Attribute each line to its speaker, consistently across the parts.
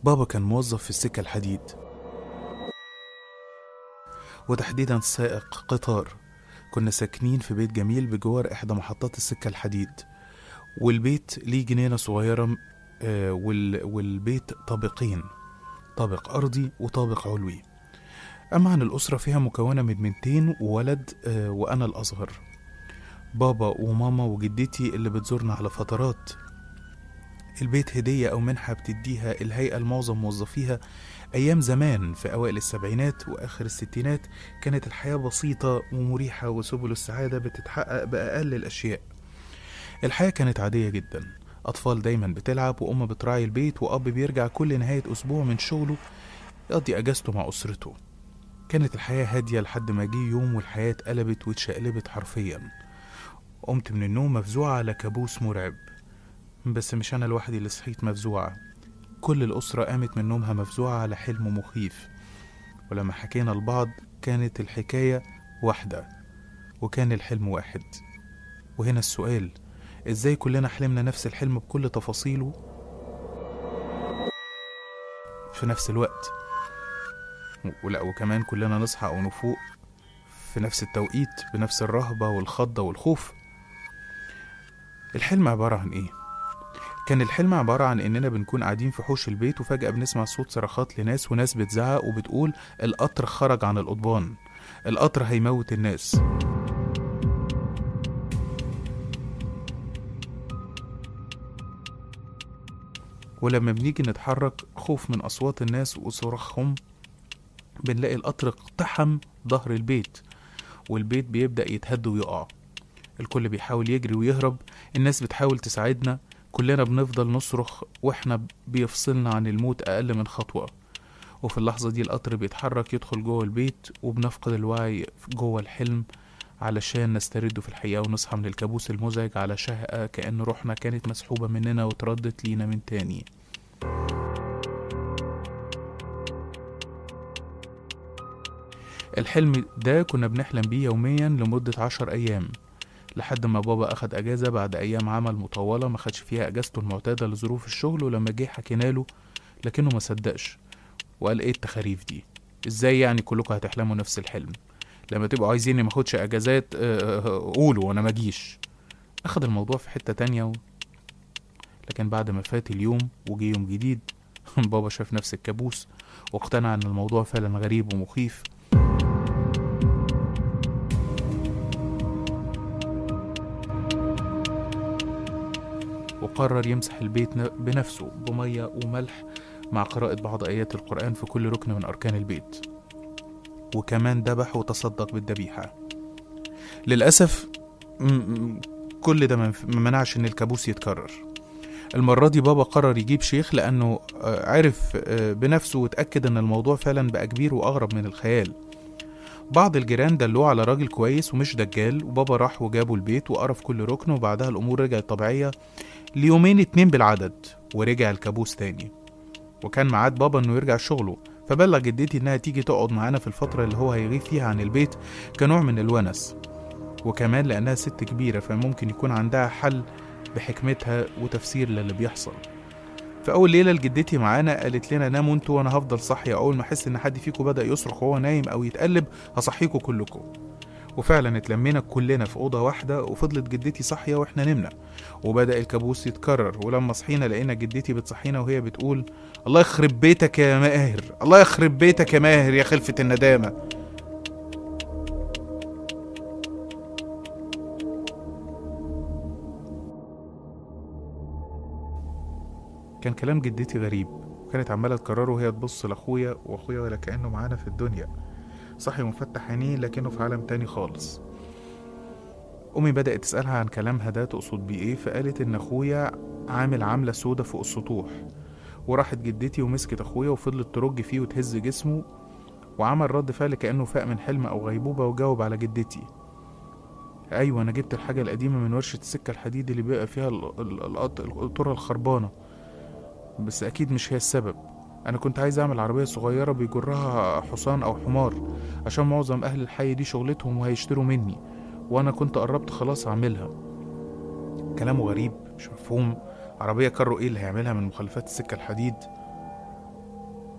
Speaker 1: بابا كان موظف في السكة الحديد وتحديدا سائق قطار كنا ساكنين في بيت جميل بجوار إحدى محطات السكة الحديد والبيت ليه جنينة صغيرة آه، وال- والبيت طابقين طابق أرضي وطابق علوي أما عن الأسرة فيها مكونة من بنتين وولد آه، وأنا الأصغر بابا وماما وجدتي اللي بتزورنا على فترات البيت هدية أو منحة بتديها الهيئة لمعظم موظفيها أيام زمان في أوائل السبعينات وآخر الستينات كانت الحياة بسيطة ومريحة وسبل السعادة بتتحقق بأقل الأشياء الحياة كانت عادية جدا أطفال دايما بتلعب وأم بتراعي البيت وأب بيرجع كل نهاية أسبوع من شغله يقضي أجازته مع أسرته كانت الحياة هادية لحد ما جه يوم والحياة اتقلبت واتشقلبت حرفيا قمت من النوم مفزوعة على كابوس مرعب بس مش أنا لوحدي اللي صحيت مفزوعة كل الأسرة قامت من نومها مفزوعة على حلم مخيف ولما حكينا لبعض كانت الحكاية واحدة وكان الحلم واحد وهنا السؤال ازاي كلنا حلمنا نفس الحلم بكل تفاصيله في نفس الوقت ولا وكمان كلنا نصحى او نفوق في نفس التوقيت بنفس الرهبة والخضة والخوف الحلم عبارة عن ايه؟ كان الحلم عبارة عن إننا بنكون قاعدين في حوش البيت وفجأة بنسمع صوت صرخات لناس وناس بتزعق وبتقول القطر خرج عن القضبان القطر هيموت الناس ولما بنيجي نتحرك خوف من أصوات الناس وصراخهم بنلاقي القطر اقتحم ظهر البيت والبيت بيبدأ يتهد ويقع الكل بيحاول يجري ويهرب الناس بتحاول تساعدنا كلنا بنفضل نصرخ واحنا بيفصلنا عن الموت أقل من خطوة وفي اللحظة دي القطر بيتحرك يدخل جوه البيت وبنفقد الوعي جوه الحلم علشان نسترده في الحقيقة ونصحى من الكابوس المزعج على شهقة كأن روحنا كانت مسحوبة مننا وتردت لينا من تاني الحلم ده كنا بنحلم بيه يوميا لمدة عشر أيام لحد ما بابا أخد أجازة بعد أيام عمل مطولة ما خدش فيها أجازته المعتادة لظروف الشغل ولما جه حكينا له لكنه ما صدقش وقال إيه التخاريف دي إزاي يعني كلكم هتحلموا نفس الحلم لما تبقوا عايزيني ما اخدش اجازات آه، آه، قولوا وانا ما اجيش اخد الموضوع في حتة تانية و... لكن بعد ما فات اليوم وجي يوم جديد بابا شاف نفس الكابوس واقتنع ان الموضوع فعلا غريب ومخيف وقرر يمسح البيت ن- بنفسه بمية وملح مع قراءة بعض آيات القرآن في كل ركن من أركان البيت وكمان ذبح وتصدق بالذبيحة للأسف م- م- كل ده ما منف- ما منعش إن الكابوس يتكرر المرة دي بابا قرر يجيب شيخ لأنه آه، عرف آه، بنفسه واتأكد إن الموضوع فعلا بقى كبير وأغرب من الخيال بعض الجيران دلوه على راجل كويس ومش دجال وبابا راح وجابه البيت وقرا في كل ركن وبعدها الأمور رجعت طبيعية ليومين اتنين بالعدد ورجع الكابوس تاني وكان ميعاد بابا إنه يرجع شغله فبلغ جدتي إنها تيجي تقعد معانا في الفترة اللي هو هيغيب فيها عن البيت كنوع من الونس وكمان لأنها ست كبيرة فممكن يكون عندها حل بحكمتها وتفسير للي بيحصل في أول ليلة لجدتي معانا قالت لنا ناموا انتوا وأنا هفضل صاحية أول ما أحس إن حد فيكم بدأ يصرخ وهو نايم أو يتقلب هصحيكوا كلكم وفعلا اتلمينا كلنا في أوضة واحدة وفضلت جدتي صاحية وإحنا نمنا وبدأ الكابوس يتكرر ولما صحينا لقينا جدتي بتصحينا وهي بتقول الله يخرب بيتك يا ماهر الله يخرب بيتك يا ماهر يا خلفة الندامة كان كلام جدتي غريب وكانت عمالة تكرره وهي تبص لأخويا وأخويا ولا كأنه معانا في الدنيا صحي ومفتح عينيه لكنه في عالم تاني خالص أمي بدأت تسألها عن كلامها ده تقصد بيه إيه فقالت إن أخويا عامل عاملة سودة فوق السطوح وراحت جدتي ومسكت أخويا وفضلت ترج فيه وتهز جسمه وعمل رد فعل كأنه فاق من حلم أو غيبوبة وجاوب على جدتي أيوة أنا جبت الحاجة القديمة من ورشة السكة الحديد اللي بيبقى فيها ال- ال- القط- القطورة الخربانة بس أكيد مش هي السبب أنا كنت عايز أعمل عربية صغيرة بيجرها حصان أو حمار عشان معظم أهل الحي دي شغلتهم وهيشتروا مني وأنا كنت قربت خلاص أعملها كلامه غريب مش مفهوم عربية كارو إيه اللي هيعملها من مخلفات السكة الحديد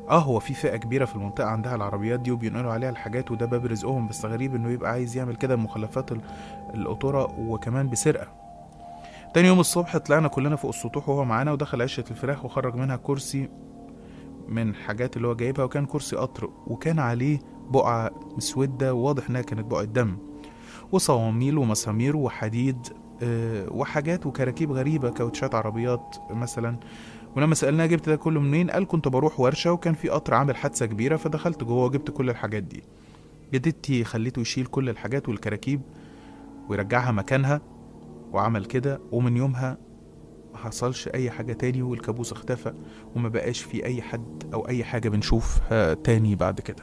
Speaker 1: اه هو في فئة كبيرة في المنطقة عندها العربيات دي وبينقلوا عليها الحاجات وده باب رزقهم بس غريب انه يبقى عايز يعمل كده بمخلفات ال- القطورة وكمان بسرقة تاني يوم الصبح طلعنا كلنا فوق السطوح وهو معانا ودخل عشة الفراخ وخرج منها كرسي من حاجات اللي هو جايبها وكان كرسي قطر وكان عليه بقعة مسودة وواضح انها كانت بقعة دم وصواميل ومسامير وحديد آه، وحاجات وكراكيب غريبة كاوتشات عربيات مثلا ولما سألناه جبت ده كله منين قال كنت بروح ورشة وكان في قطر عامل حادثة كبيرة فدخلت جوه وجبت كل الحاجات دي جدتي خليته يشيل كل الحاجات والكراكيب ويرجعها مكانها وعمل كده ومن يومها ما حصلش اي حاجة تاني والكابوس اختفى وما بقاش في اي حد او اي حاجة بنشوفها تاني بعد كده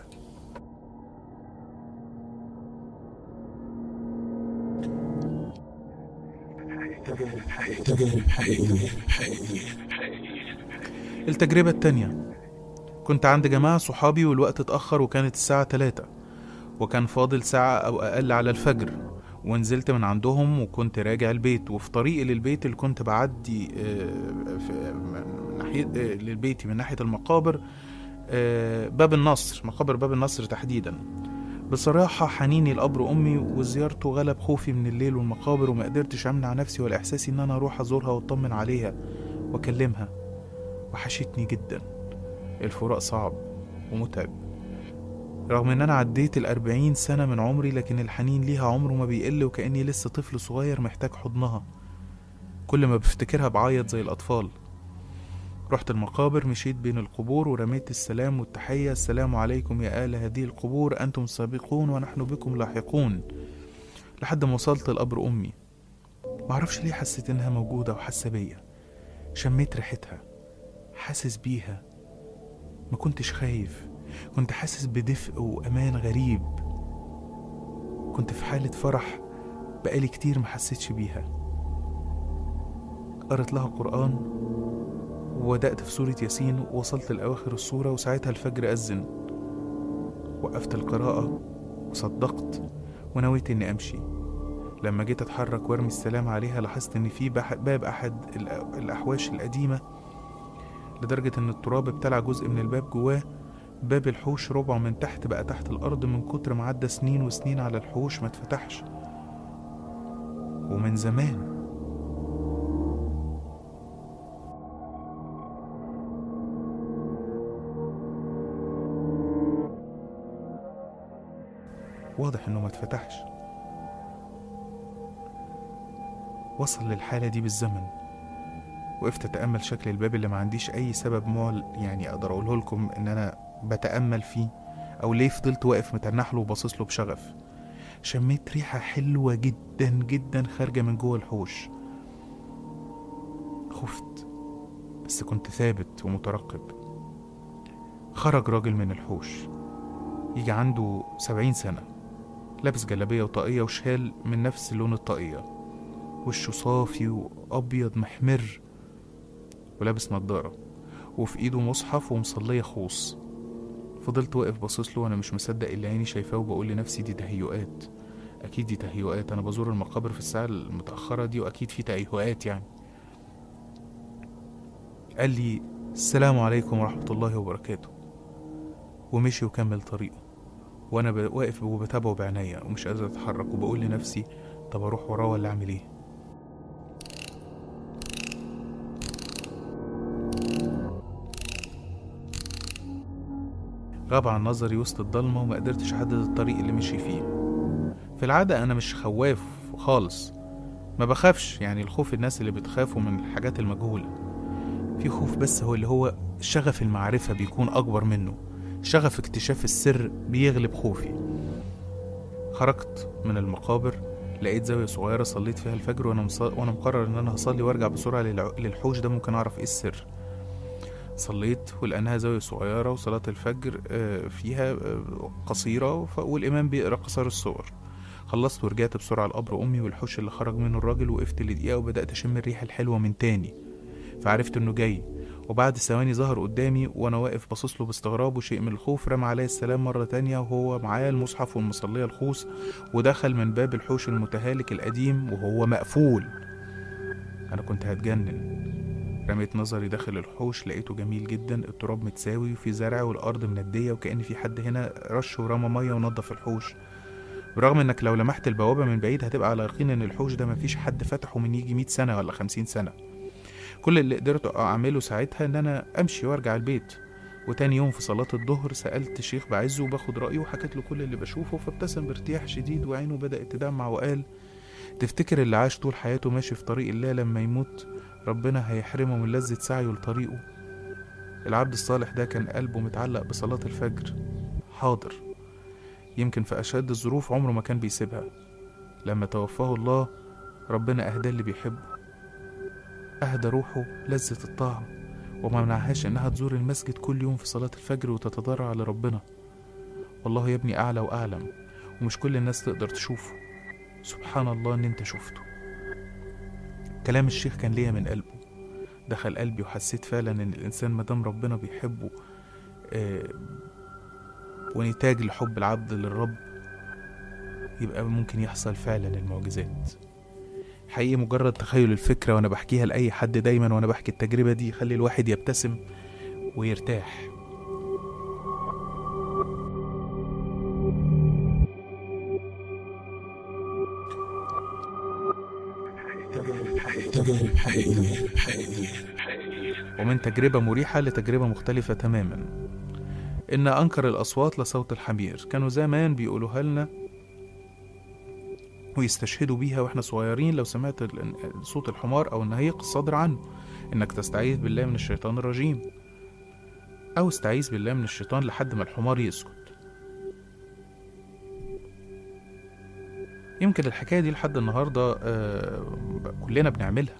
Speaker 1: التجربة التانية كنت عند جماعة صحابي والوقت اتأخر وكانت الساعة تلاتة وكان فاضل ساعة أو أقل على الفجر ونزلت من عندهم وكنت راجع البيت وفي طريقي للبيت اللي كنت بعدي آه، في- من ناحية آه، للبيتي من ناحية المقابر آه، باب النصر مقابر باب النصر تحديدا بصراحة حنيني لقبر أمي وزيارته غلب خوفي من الليل والمقابر وما قدرتش أمنع نفسي ولا إحساسي إن أنا أروح أزورها وأطمن عليها وأكلمها وحشتني جدا الفراق صعب ومتعب رغم ان انا عديت الأربعين سنة من عمري لكن الحنين ليها عمره ما بيقل وكأني لسه طفل صغير محتاج حضنها كل ما بفتكرها بعيط زي الأطفال رحت المقابر مشيت بين القبور ورميت السلام والتحية السلام عليكم يا آل هذه القبور أنتم سابقون ونحن بكم لاحقون لحد ما وصلت لقبر أمي معرفش ليه حسيت إنها موجودة وحاسة بيا شميت ريحتها حاسس بيها ما كنتش خايف كنت حاسس بدفء وأمان غريب كنت في حالة فرح بقالي كتير ما حسيتش بيها قرأت لها قرآن وبدأت في سورة ياسين ووصلت لأواخر السورة وساعتها الفجر أذن وقفت القراءة وصدقت ونويت إني أمشي لما جيت أتحرك وأرمي السلام عليها لاحظت إن في بح- باب أحد الأ- الأحواش القديمة لدرجة إن التراب ابتلع جزء من الباب جواه باب الحوش ربع من تحت بقى تحت الأرض من كتر ما عدى سنين وسنين على الحوش ما اتفتحش ومن زمان واضح انه ما اتفتحش وصل للحالة دي بالزمن وقفت اتأمل شكل الباب اللي ما عنديش أي سبب مول يعني أقدر أقوله لكم إن أنا بتأمل فيه أو ليه فضلت واقف متنح له وباصص له بشغف شميت ريحة حلوة جدا جدا خارجة من جوه الحوش خفت بس كنت ثابت ومترقب خرج راجل من الحوش يجي عنده سبعين سنة لابس جلابية وطاقية وشال من نفس لون الطاقية وشه صافي وأبيض محمر ولابس نضارة وفي إيده مصحف ومصلية خوص فضلت واقف باصص له وأنا مش مصدق اللي عيني شايفاه وبقول لنفسي دي تهيؤات أكيد دي تهيؤات أنا بزور المقابر في الساعة المتأخرة دي وأكيد في تهيؤات يعني قال لي السلام عليكم ورحمة الله وبركاته ومشي وكمل طريقه وانا ب- واقف وبتابعه بعناية ومش قادر اتحرك وبقول لنفسي طب اروح وراه ولا اعمل ايه غاب عن نظري وسط الضلمة وما قدرتش احدد الطريق اللي مشي فيه في العادة انا مش خواف خالص ما بخافش يعني الخوف الناس اللي بتخافوا من الحاجات المجهولة في خوف بس هو اللي هو شغف المعرفة بيكون أكبر منه شغف اكتشاف السر بيغلب خوفي خرجت من المقابر لقيت زاوية صغيرة صليت فيها الفجر وأنا, مص... وأنا مقرر إن أنا هصلي وأرجع بسرعة للع... للحوش ده ممكن أعرف إيه السر صليت ولأنها زاوية صغيرة وصلاة الفجر آه، فيها آه، قصيرة ف- والإمام بيقرأ قصار الصور خلصت ورجعت بسرعة لقبر أمي والحوش اللي خرج منه الراجل وقفت لدقيقة وبدأت أشم الريحة الحلوة من تاني فعرفت إنه جاي وبعد ثواني ظهر قدامي وانا واقف باصص له باستغراب وشيء من الخوف رمى عليا السلام مرة تانية وهو معاه المصحف والمصلية الخوص ودخل من باب الحوش المتهالك القديم وهو مقفول انا كنت هتجنن رميت نظري داخل الحوش لقيته جميل جدا التراب متساوي وفي زرع والأرض مندية وكأن في حد هنا رش ورمى مية ونضف الحوش برغم انك لو لمحت البوابة من بعيد هتبقى على يقين ان الحوش ده مفيش حد فتحه من يجي 100 سنة ولا 50 سنة كل اللي قدرت اعمله ساعتها ان انا امشي وارجع البيت وتاني يوم في صلاة الظهر سألت شيخ بعزه وباخد رأيه وحكيت له كل اللي بشوفه فابتسم بارتياح شديد وعينه بدأت تدمع وقال تفتكر اللي عاش طول حياته ماشي في طريق الله لما يموت ربنا هيحرمه من لذة سعيه لطريقه العبد الصالح ده كان قلبه متعلق بصلاة الفجر حاضر يمكن في أشد الظروف عمره ما كان بيسيبها لما توفاه الله ربنا أهدى اللي بيحبه أهدى روحه لذة الطاعة وما منعهاش إنها تزور المسجد كل يوم في صلاة الفجر وتتضرع لربنا والله يا ابني أعلى وأعلم ومش كل الناس تقدر تشوفه سبحان الله إن أنت شفته كلام الشيخ كان ليا من قلبه دخل قلبي وحسيت فعلا إن الإنسان مادام ربنا بيحبه آه ونتاج لحب العبد للرب يبقى ممكن يحصل فعلا المعجزات حقيقي مجرد تخيل الفكرة وأنا بحكيها لأي حد دايما وأنا بحكي التجربة دي يخلي الواحد يبتسم ويرتاح
Speaker 2: تجارب حقيقية حقيقية
Speaker 1: ومن تجربة مريحة لتجربة مختلفة تماما إن أنكر الأصوات لصوت الحمير كانوا زمان بيقولوها لنا ويستشهدوا بيها واحنا صغيرين لو سمعت ال- صوت الحمار أو النهيق الصادر عنه إنك تستعيذ بالله من الشيطان الرجيم أو استعيذ بالله من الشيطان لحد ما الحمار يسكت يمكن الحكاية دي لحد النهاردة آه، كلنا بنعملها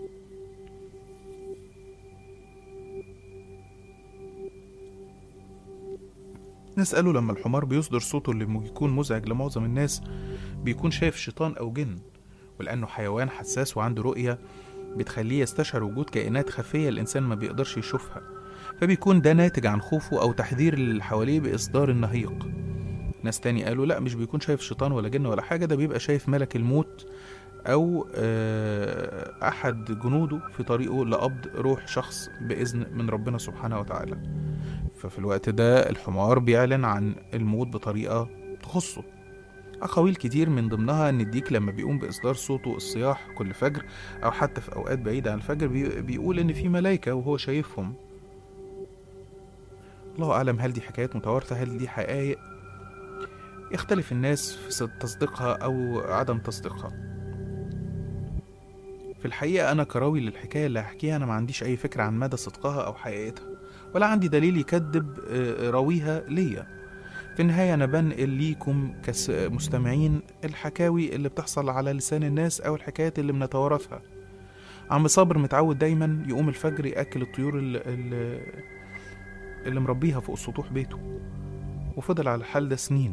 Speaker 1: نسأله لما الحمار بيصدر صوته اللي بيكون مزعج لمعظم الناس بيكون شايف شيطان أو جن ولأنه حيوان حساس وعنده رؤية بتخليه يستشعر وجود كائنات خفية الإنسان ما بيقدرش يشوفها فبيكون ده ناتج عن خوفه أو تحذير اللي حواليه بإصدار النهيق ناس تاني قالوا لا مش بيكون شايف شيطان ولا جن ولا حاجة ده بيبقى شايف ملك الموت أو آه، أحد جنوده في طريقه لقبض روح شخص بإذن من ربنا سبحانه وتعالى ففي الوقت ده الحمار بيعلن عن الموت بطريقة تخصه أقاويل كتير من ضمنها إن الديك لما بيقوم بإصدار صوته الصياح كل فجر أو حتى في أوقات بعيدة عن الفجر بي- بيقول إن في ملايكة وهو شايفهم الله أعلم هل دي حكايات متوارثة هل دي حقائق يختلف الناس في صد- تصديقها أو عدم تصديقها في الحقيقة أنا كراوي للحكاية اللي هحكيها أنا ما عنديش أي فكرة عن مدى صدقها أو حقيقتها ولا عندي دليل يكذب آه، راويها ليا في النهاية أنا بنقل ليكم كمستمعين الحكاوي اللي بتحصل على لسان الناس أو الحكايات اللي بنتوارثها عم صابر متعود دايما يقوم الفجر يأكل الطيور اللي, اللي, اللي مربيها فوق سطوح بيته وفضل على الحال ده سنين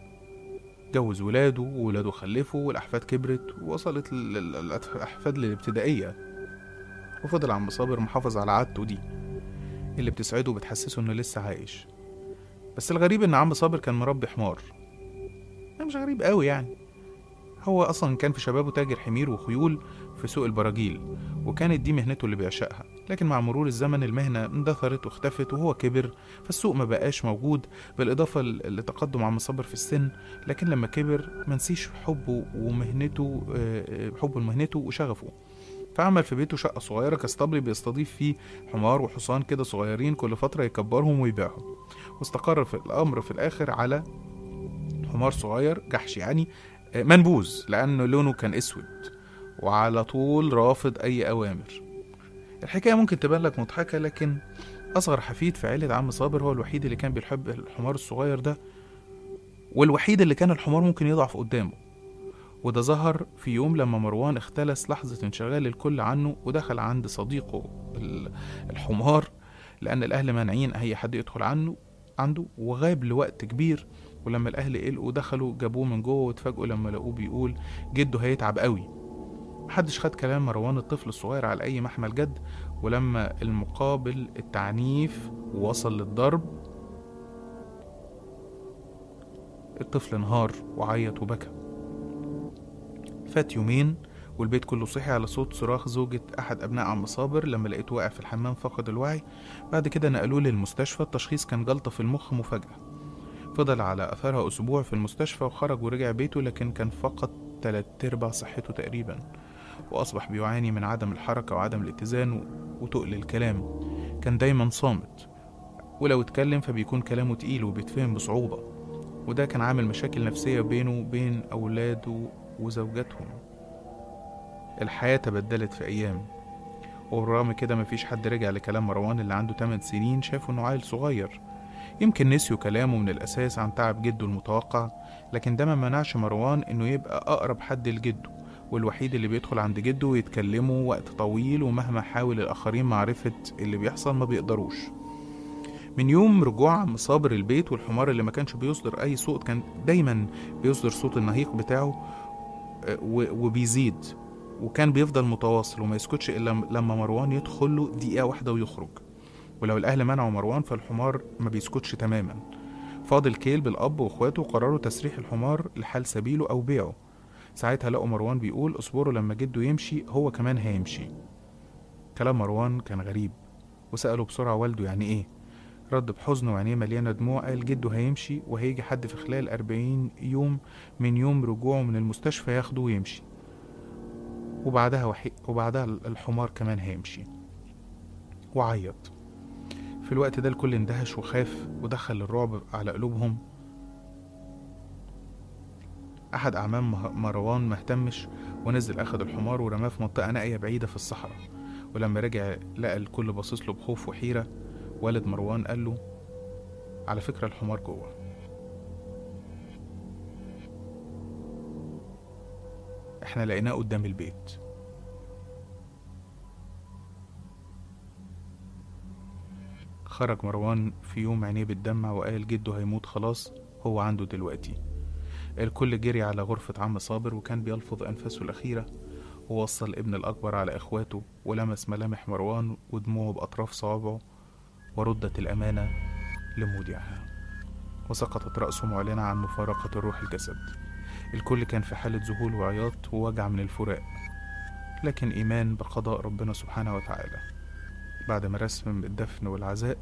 Speaker 1: جوز ولاده وولاده خلفوا والأحفاد كبرت ووصلت ال- ال- الأحفاد للابتدائية وفضل عم صابر محافظ على عادته دي اللي بتسعده وبتحسسه إنه لسه عايش بس الغريب إن عم صابر كان مربي حمار ده مش غريب قوي يعني هو أصلا كان في شبابه تاجر حمير وخيول في سوق البراجيل وكانت دي مهنته اللي بيعشقها لكن مع مرور الزمن المهنة اندثرت واختفت وهو كبر فالسوق ما بقاش موجود بالإضافة ل- لتقدم عم صابر في السن لكن لما كبر منسيش حبه ومهنته آه، آه، حبه لمهنته وشغفه فعمل في بيته شقة صغيرة كاسطبل بيستضيف فيه حمار وحصان كده صغيرين كل فترة يكبرهم ويبيعهم واستقر في الأمر في الآخر على حمار صغير جحش يعني آه، منبوذ لأنه لونه كان أسود وعلى طول رافض أي أوامر الحكاية ممكن تبان لك مضحكة لكن أصغر حفيد في عيلة عم صابر هو الوحيد اللي كان بيحب الحمار الصغير ده والوحيد اللي كان الحمار ممكن يضعف قدامه وده ظهر في يوم لما مروان اختلس لحظة انشغال الكل عنه ودخل عند صديقه ال- الحمار لأن الأهل مانعين أي حد يدخل عنه عنده وغاب لوقت كبير ولما الأهل قلقوا دخلوا جابوه من جوه واتفاجئوا لما لقوه بيقول جده هيتعب قوي محدش خد كلام مروان الطفل الصغير على أي محمل جد ولما المقابل التعنيف وصل للضرب الطفل انهار وعيط وبكى فات يومين والبيت كله صحي على صوت صراخ زوجة أحد أبناء عم صابر لما لقيته واقع في الحمام فقد الوعي بعد كده نقلوه للمستشفى التشخيص كان جلطة في المخ مفاجأة فضل على أثرها أسبوع في المستشفى وخرج ورجع بيته لكن كان فقد تلات أرباع صحته تقريبا وأصبح بيعاني من عدم الحركة وعدم الاتزان و- وتقل الكلام كان دايما صامت ولو اتكلم فبيكون كلامه تقيل وبيتفهم بصعوبة وده كان عامل مشاكل نفسية بينه وبين أولاده وزوجاتهم الحياة تبدلت في أيام وبرغم كده مفيش حد رجع لكلام مروان اللي عنده 8 سنين شافه إنه عيل صغير يمكن نسيوا كلامه من الأساس عن تعب جده المتوقع لكن ده ما منعش مروان إنه يبقى أقرب حد لجده والوحيد اللي بيدخل عند جده ويتكلموا وقت طويل ومهما حاول الآخرين معرفة اللي بيحصل ما بيقدروش من يوم رجوع عم صابر البيت والحمار اللي ما كانش بيصدر أي صوت كان دايما بيصدر صوت النهيق بتاعه آه، و- وبيزيد وكان بيفضل متواصل وما يسكتش إلا لما مروان يدخل له دقيقة واحدة ويخرج ولو الأهل منعوا مروان فالحمار ما بيسكتش تماما فاضل كيل بالأب وإخواته قرروا تسريح الحمار لحال سبيله أو بيعه ساعتها لقوا مروان بيقول اصبروا لما جده يمشي هو كمان هيمشي كلام مروان كان غريب وسأله بسرعة والده يعني إيه رد بحزن وعينيه مليانة دموع قال جده هيمشي وهيجي حد في خلال أربعين يوم من يوم رجوعه من المستشفى ياخده ويمشي وبعدها وحي... وبعدها الحمار كمان هيمشي وعيط في الوقت ده الكل اندهش وخاف ودخل الرعب على قلوبهم أحد أعمام مه- مروان مهتمش ونزل أخد الحمار ورماه في منطقة نائية بعيدة في الصحراء ولما رجع لقى الكل باصص له بخوف وحيرة والد مروان قال له على فكرة الحمار جوه احنا لقيناه قدام البيت خرج مروان في يوم عينيه بتدمع وقال جده هيموت خلاص هو عنده دلوقتي الكل جري على غرفة عم صابر وكان بيلفظ أنفاسه الأخيرة ووصل ابن الأكبر على إخواته ولمس ملامح مروان ودموعه بأطراف صوابعه وردت الأمانة لمودعها وسقطت رأسه معلنة عن مفارقة الروح الجسد الكل كان في حالة ذهول وعياط ووجع من الفراق لكن إيمان بقضاء ربنا سبحانه وتعالى بعد ما رسم الدفن والعزاء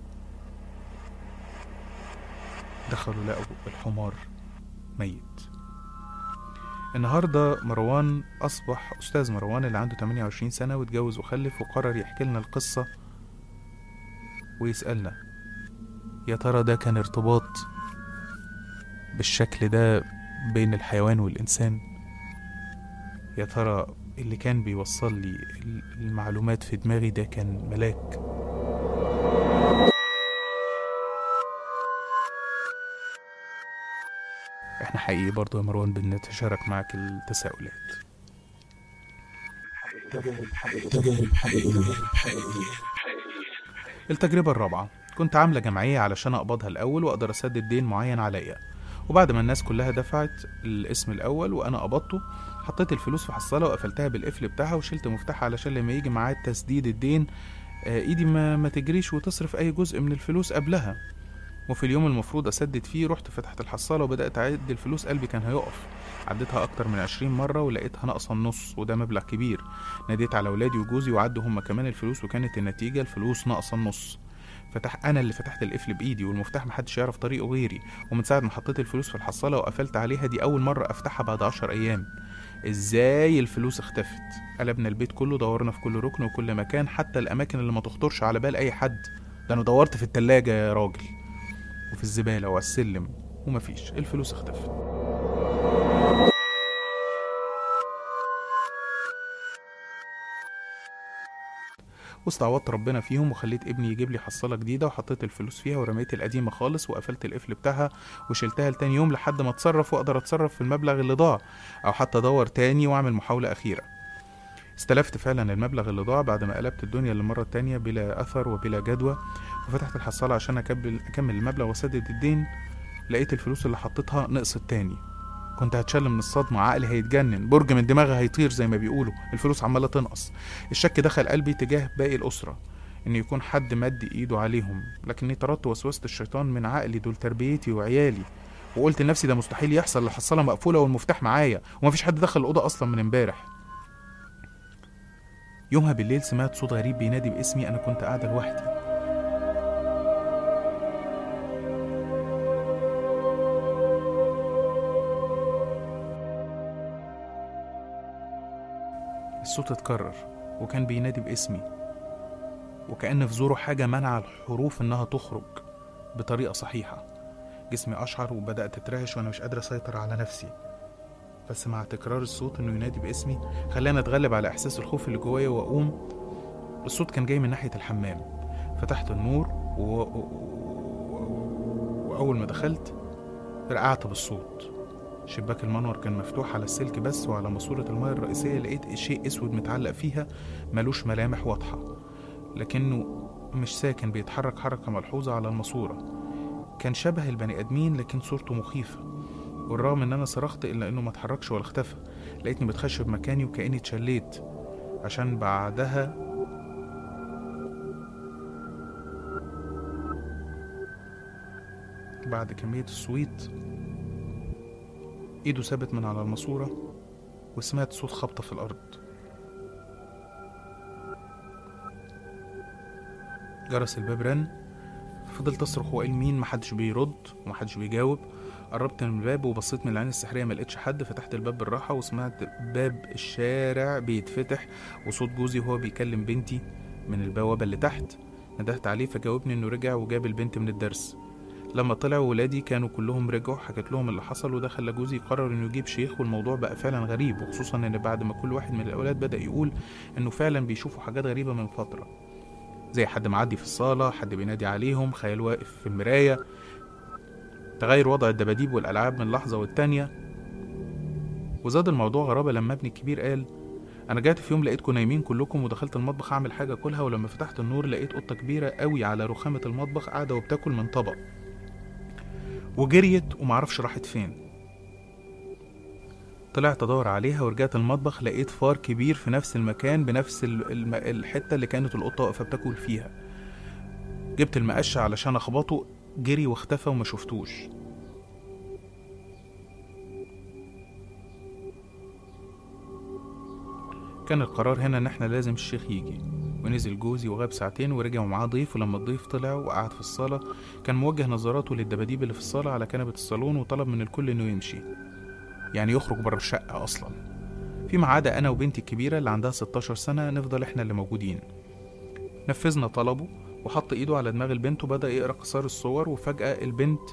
Speaker 1: دخلوا لقوا الحمار ميت النهاردة مروان أصبح أستاذ مروان اللي عنده 28 سنة واتجوز وخلف وقرر يحكي لنا القصة ويسألنا يا ترى ده كان ارتباط بالشكل ده بين الحيوان والإنسان يا ترى اللي كان بيوصل لي المعلومات في دماغي ده كان ملاك احنا حقيقي برضو يا مروان بنتشارك معك التساؤلات
Speaker 2: تجارب حقيقية حقيقية حقيقية
Speaker 1: التجربة الرابعة كنت عاملة جمعية علشان أقبضها الأول وأقدر أسدد دين معين عليا وبعد ما الناس كلها دفعت الاسم الأول وأنا قبضته حطيت الفلوس في حصالة وقفلتها بالقفل بتاعها وشلت مفتاحها علشان لما يجي ميعاد تسديد الدين آه، إيدي ما, ما تجريش وتصرف أي جزء من الفلوس قبلها وفي اليوم المفروض أسدد فيه رحت فتحت الحصالة وبدأت أعد الفلوس قلبي كان هيقف عديتها أكتر من عشرين مرة ولقيتها ناقصة النص وده مبلغ كبير ناديت على ولادي وجوزي وعدوا هما كمان الفلوس وكانت النتيجة الفلوس ناقصة النص فتح انا اللي فتحت القفل بايدي والمفتاح محدش يعرف طريقه غيري ومن ساعه ما حطيت الفلوس في الحصاله وقفلت عليها دي اول مره افتحها بعد عشر ايام ازاي الفلوس اختفت قلبنا البيت كله دورنا في كل ركن وكل مكان حتى الاماكن اللي ما تخطرش على بال اي حد ده انا دورت في التلاجة يا راجل وفي الزباله وعلى السلم ومفيش الفلوس اختفت واستعوضت ربنا فيهم وخليت ابني يجيب لي حصاله جديده وحطيت الفلوس فيها ورميت القديمه خالص وقفلت القفل بتاعها وشلتها لتاني يوم لحد ما اتصرف واقدر اتصرف في المبلغ اللي ضاع او حتى ادور تاني واعمل محاوله اخيره استلفت فعلا المبلغ اللي ضاع بعد ما قلبت الدنيا للمره التانيه بلا اثر وبلا جدوى وفتحت الحصاله عشان اكمل اكمل المبلغ واسدد الدين لقيت الفلوس اللي حطيتها نقصت تاني كنت هتشل من الصدمة عقلي هيتجنن برج من دماغي هيطير زي ما بيقولوا الفلوس عمالة تنقص الشك دخل قلبي تجاه باقي الأسرة إن يكون حد مد إيده عليهم لكني طردت وسوسة الشيطان من عقلي دول تربيتي وعيالي وقلت لنفسي ده مستحيل يحصل الحصالة مقفولة والمفتاح معايا ومفيش حد دخل الأوضة أصلا من امبارح يومها بالليل سمعت صوت غريب بينادي باسمي أنا كنت قاعدة لوحدي الصوت اتكرر وكان بينادي باسمي وكأن في زوره حاجة منع الحروف إنها تخرج بطريقة صحيحة جسمي أشعر وبدأت أترعش وأنا مش قادر أسيطر على نفسي بس مع تكرار الصوت إنه ينادي باسمي خلاني أتغلب على إحساس الخوف اللي جوايا وأقوم الصوت كان جاي من ناحية الحمام فتحت النور و... و... وأول ما دخلت رقعت بالصوت شباك المنور كان مفتوح على السلك بس وعلى ماسورة المياه الرئيسية لقيت شيء أسود متعلق فيها ملوش ملامح واضحة لكنه مش ساكن بيتحرك حركة ملحوظة على الماسورة كان شبه البني آدمين لكن صورته مخيفة والرغم إن أنا صرخت إلا إنه ما اتحركش ولا اختفى لقيتني بتخشب مكاني وكأني اتشليت عشان بعدها بعد كمية الصويت ايده ثابت من على الماسورة وسمعت صوت خبطة في الأرض جرس الباب رن فضلت أصرخ وأقول مين محدش بيرد ومحدش بيجاوب قربت من الباب وبصيت من العين السحرية ما لقيتش حد فتحت الباب بالراحة وسمعت باب الشارع بيتفتح وصوت جوزي وهو بيكلم بنتي من البوابة اللي تحت ندهت عليه فجاوبني إنه رجع وجاب البنت من الدرس لما طلع ولادي كانوا كلهم رجعوا حكيت لهم اللي حصل وده خلى جوزي يقرر انه يجيب شيخ والموضوع بقى فعلا غريب وخصوصا ان بعد ما كل واحد من الاولاد بدا يقول انه فعلا بيشوفوا حاجات غريبه من فتره زي حد معدي في الصاله حد بينادي عليهم خيال واقف في المرايه تغير وضع الدباديب والالعاب من لحظه والتانيه وزاد الموضوع غرابه لما ابني الكبير قال انا جات في يوم لقيتكم نايمين كلكم ودخلت المطبخ اعمل حاجه كلها ولما فتحت النور لقيت قطه كبيره قوي على رخامه المطبخ قاعده وبتاكل من طبق وجريت ومعرفش راحت فين طلعت ادور عليها ورجعت المطبخ لقيت فار كبير في نفس المكان بنفس ال- الم- الحته اللي كانت القطه واقفه بتاكل فيها جبت المقشه علشان اخبطه جري واختفى وما شفتوش كان القرار هنا ان احنا لازم الشيخ يجي ونزل جوزي وغاب ساعتين ورجع ومعاه ضيف ولما الضيف طلع وقعد في الصالة كان موجه نظراته للدباديب اللي في الصالة على كنبة الصالون وطلب من الكل انه يمشي يعني يخرج بره الشقة اصلا فيما عدا انا وبنتي الكبيرة اللي عندها 16 سنة نفضل احنا اللي موجودين نفذنا طلبه وحط ايده على دماغ البنت وبدأ يقرأ قصار الصور وفجأة البنت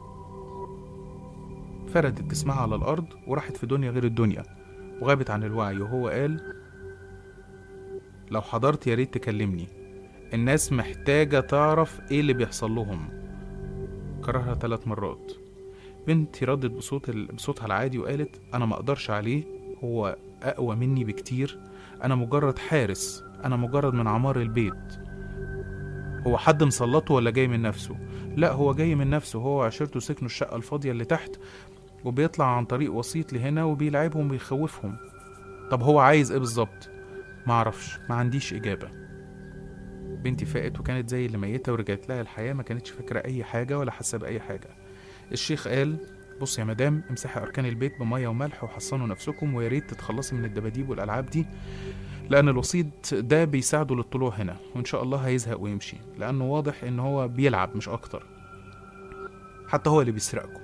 Speaker 1: فردت جسمها على الأرض وراحت في دنيا غير الدنيا وغابت عن الوعي وهو قال لو حضرت يا ريت تكلمني الناس محتاجة تعرف ايه اللي بيحصل لهم كررها ثلاث مرات بنتي ردت بصوت ال... بصوتها العادي وقالت انا ما اقدرش عليه هو اقوى مني بكتير انا مجرد حارس انا مجرد من عمار البيت هو حد مسلطه ولا جاي من نفسه لا هو جاي من نفسه هو وعشيرته سكنوا الشقة الفاضية اللي تحت وبيطلع عن طريق وسيط لهنا وبيلعبهم وبيخوفهم طب هو عايز ايه بالظبط معرفش ما عنديش إجابة بنتي فاقت وكانت زي اللي ميتة ورجعت لها الحياة ما كانتش فاكرة أي حاجة ولا حاسة بأي حاجة الشيخ قال بص يا مدام امسحي أركان البيت بمية وملح وحصنوا نفسكم ويا ريت تتخلصي من الدباديب والألعاب دي لأن الوسيط ده بيساعده للطلوع هنا وإن شاء الله هيزهق ويمشي لأنه واضح إن هو بيلعب مش أكتر حتى هو اللي بيسرقكم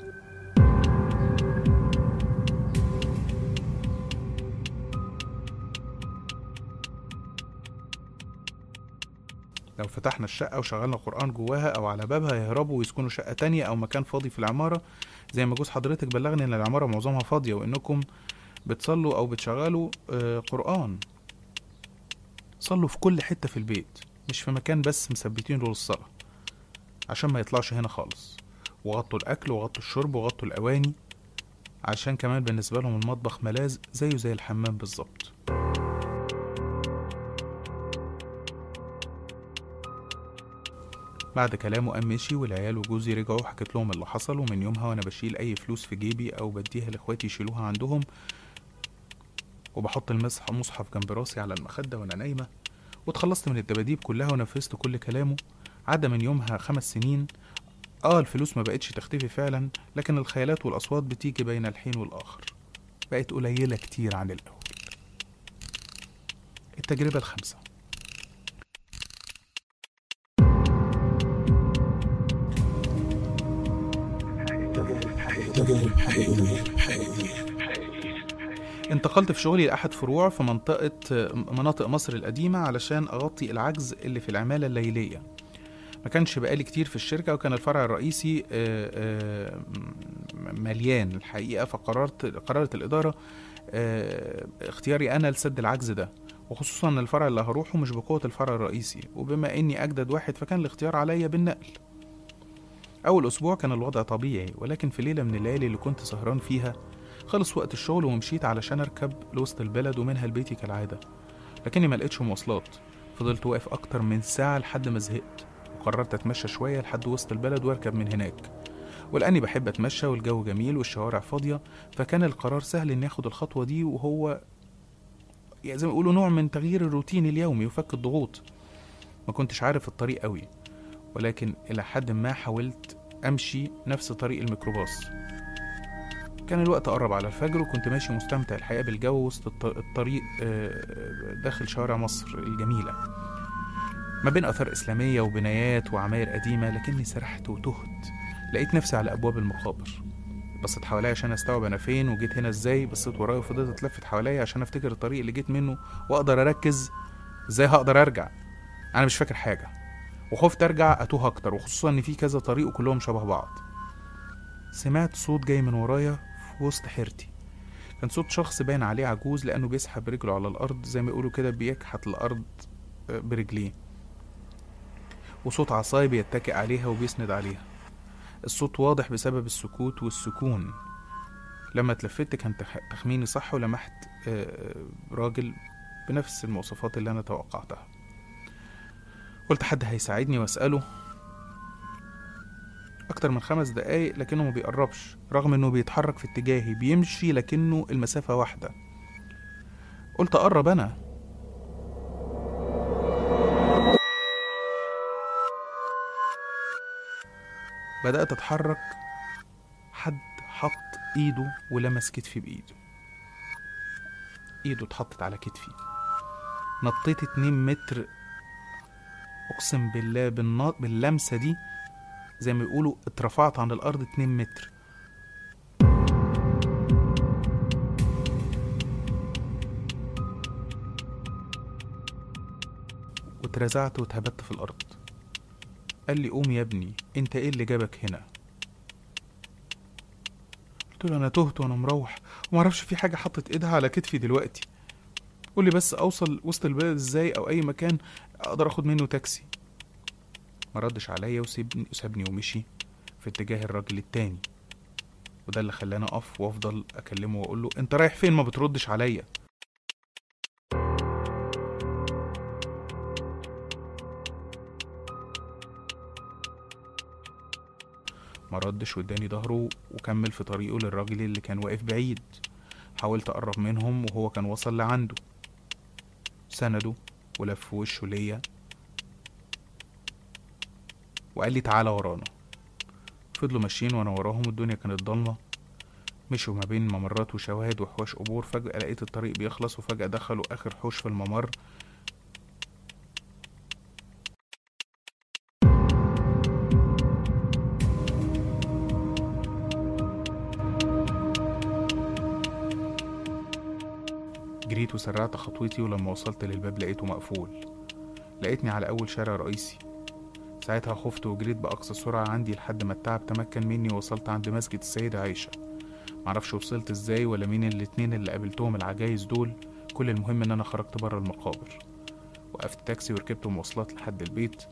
Speaker 1: لو فتحنا الشقة وشغلنا قرآن جواها أو على بابها يهربوا ويسكنوا شقة تانية أو مكان فاضي في العمارة زي ما جوز حضرتك بلغني إن العمارة معظمها فاضية وإنكم بتصلوا أو بتشغلوا آه، قرآن صلوا في كل حتة في البيت مش في مكان بس مثبتين له للصلاة عشان ما يطلعش هنا خالص وغطوا الأكل وغطوا الشرب وغطوا الأواني عشان كمان بالنسبة لهم المطبخ ملاذ زيه زي الحمام بالظبط بعد كلامه قام مشي والعيال وجوزي رجعوا وحكيت لهم اللي حصل ومن يومها وانا بشيل اي فلوس في جيبي او بديها لاخواتي يشيلوها عندهم وبحط المسح مصحف جنب راسي على المخدة وانا نايمة واتخلصت من الدباديب كلها ونفذت كل كلامه عدى من يومها خمس سنين اه الفلوس ما بقتش تختفي فعلا لكن الخيالات والاصوات بتيجي بين الحين والاخر بقت قليلة كتير عن الاول التجربة الخامسة
Speaker 2: تجارب حقيقية حقيقية
Speaker 1: انتقلت في شغلي لأحد فروع في منطقة مناطق مصر القديمة علشان أغطي العجز اللي في العمالة الليلية ما كانش بقالي كتير في الشركة وكان الفرع الرئيسي آه، آه، مليان الحقيقة فقررت قررت الإدارة آه، اختياري أنا لسد العجز ده وخصوصا ان الفرع اللي هروحه مش بقوة الفرع الرئيسي وبما اني اجدد واحد فكان الاختيار عليا بالنقل اول اسبوع كان الوضع طبيعي ولكن في ليلة من الليالي اللي كنت سهران فيها خلص وقت الشغل ومشيت علشان اركب لوسط البلد ومنها لبيتي كالعادة لكني ما لقيتش مواصلات فضلت واقف اكتر من ساعة لحد ما زهقت وقررت اتمشى شوية لحد وسط البلد واركب من هناك ولاني بحب اتمشى والجو جميل والشوارع فاضية فكان القرار سهل اني اخد الخطوة دي وهو يعني زي ما يقولوا نوع من تغيير الروتين اليومي وفك الضغوط ما كنتش عارف الطريق قوي ولكن إلى حد ما حاولت أمشي نفس طريق الميكروباص كان الوقت قرب على الفجر وكنت ماشي مستمتع الحقيقة بالجو وسط الط- الطريق آه، داخل شوارع مصر الجميلة ما بين آثار إسلامية وبنايات وعماير قديمة لكني سرحت وتهت لقيت نفسي على أبواب المقابر بصيت حواليا عشان استوعب انا فين وجيت هنا ازاي بصيت ورايا وفضلت اتلفت حواليا عشان افتكر الطريق اللي جيت منه واقدر اركز ازاي هقدر ارجع انا مش فاكر حاجه وخفت ارجع اتوه اكتر وخصوصا ان في كذا طريق وكلهم شبه بعض سمعت صوت جاي من ورايا في وسط حيرتي كان صوت شخص باين عليه عجوز لانه بيسحب رجله على الارض زي ما يقولوا كده بيكحت الارض آه، برجليه وصوت عصاي بيتكئ عليها وبيسند عليها الصوت واضح بسبب السكوت والسكون لما اتلفت كان تخ- تخميني صح ولمحت آه، راجل بنفس المواصفات اللي انا توقعتها قلت حد هيساعدني واساله اكتر من خمس دقايق لكنه ما بيقربش رغم انه بيتحرك في اتجاهي بيمشي لكنه المسافة واحدة قلت اقرب انا بدأت اتحرك حد حط ايده ولمس كتفي بايده ايده اتحطت على كتفي نطيت اتنين متر اقسم بالله بالنا... باللمسة دي زي ما يقولوا اترفعت عن الارض اتنين متر واترزعت واتهبت في الارض قال لي قوم يا ابني انت ايه اللي جابك هنا قلت له انا تهت وانا مروح ومعرفش في حاجه حطت ايدها على كتفي دلوقتي قول لي بس اوصل وسط البلد ازاي او اي مكان اقدر اخد منه تاكسي ما ردش عليا وسيبني وسابني ومشي في اتجاه الراجل التاني وده اللي خلاني اقف وافضل اكلمه واقول له انت رايح فين ما بتردش عليا ما ردش واداني ظهره وكمل في طريقه للراجل اللي كان واقف بعيد حاولت اقرب منهم وهو كان وصل لعنده سنده ولف وشه ليا وقال لي تعالى ورانا فضلوا ماشيين وانا وراهم والدنيا كانت ضلمه مشوا ما بين ممرات وشواهد وحواش قبور فجأة لقيت الطريق بيخلص وفجأة دخلوا آخر حوش في الممر جريت وسرعت خطوتي ولما وصلت للباب لقيته مقفول لقيتني على أول شارع رئيسي ساعتها خفت وجريت بأقصى سرعة عندي لحد ما التعب تمكن مني ووصلت عند مسجد السيدة عائشة معرفش وصلت ازاي ولا مين الاتنين اللي قابلتهم العجايز دول كل المهم ان انا خرجت بره المقابر وقفت تاكسي وركبت مواصلات لحد البيت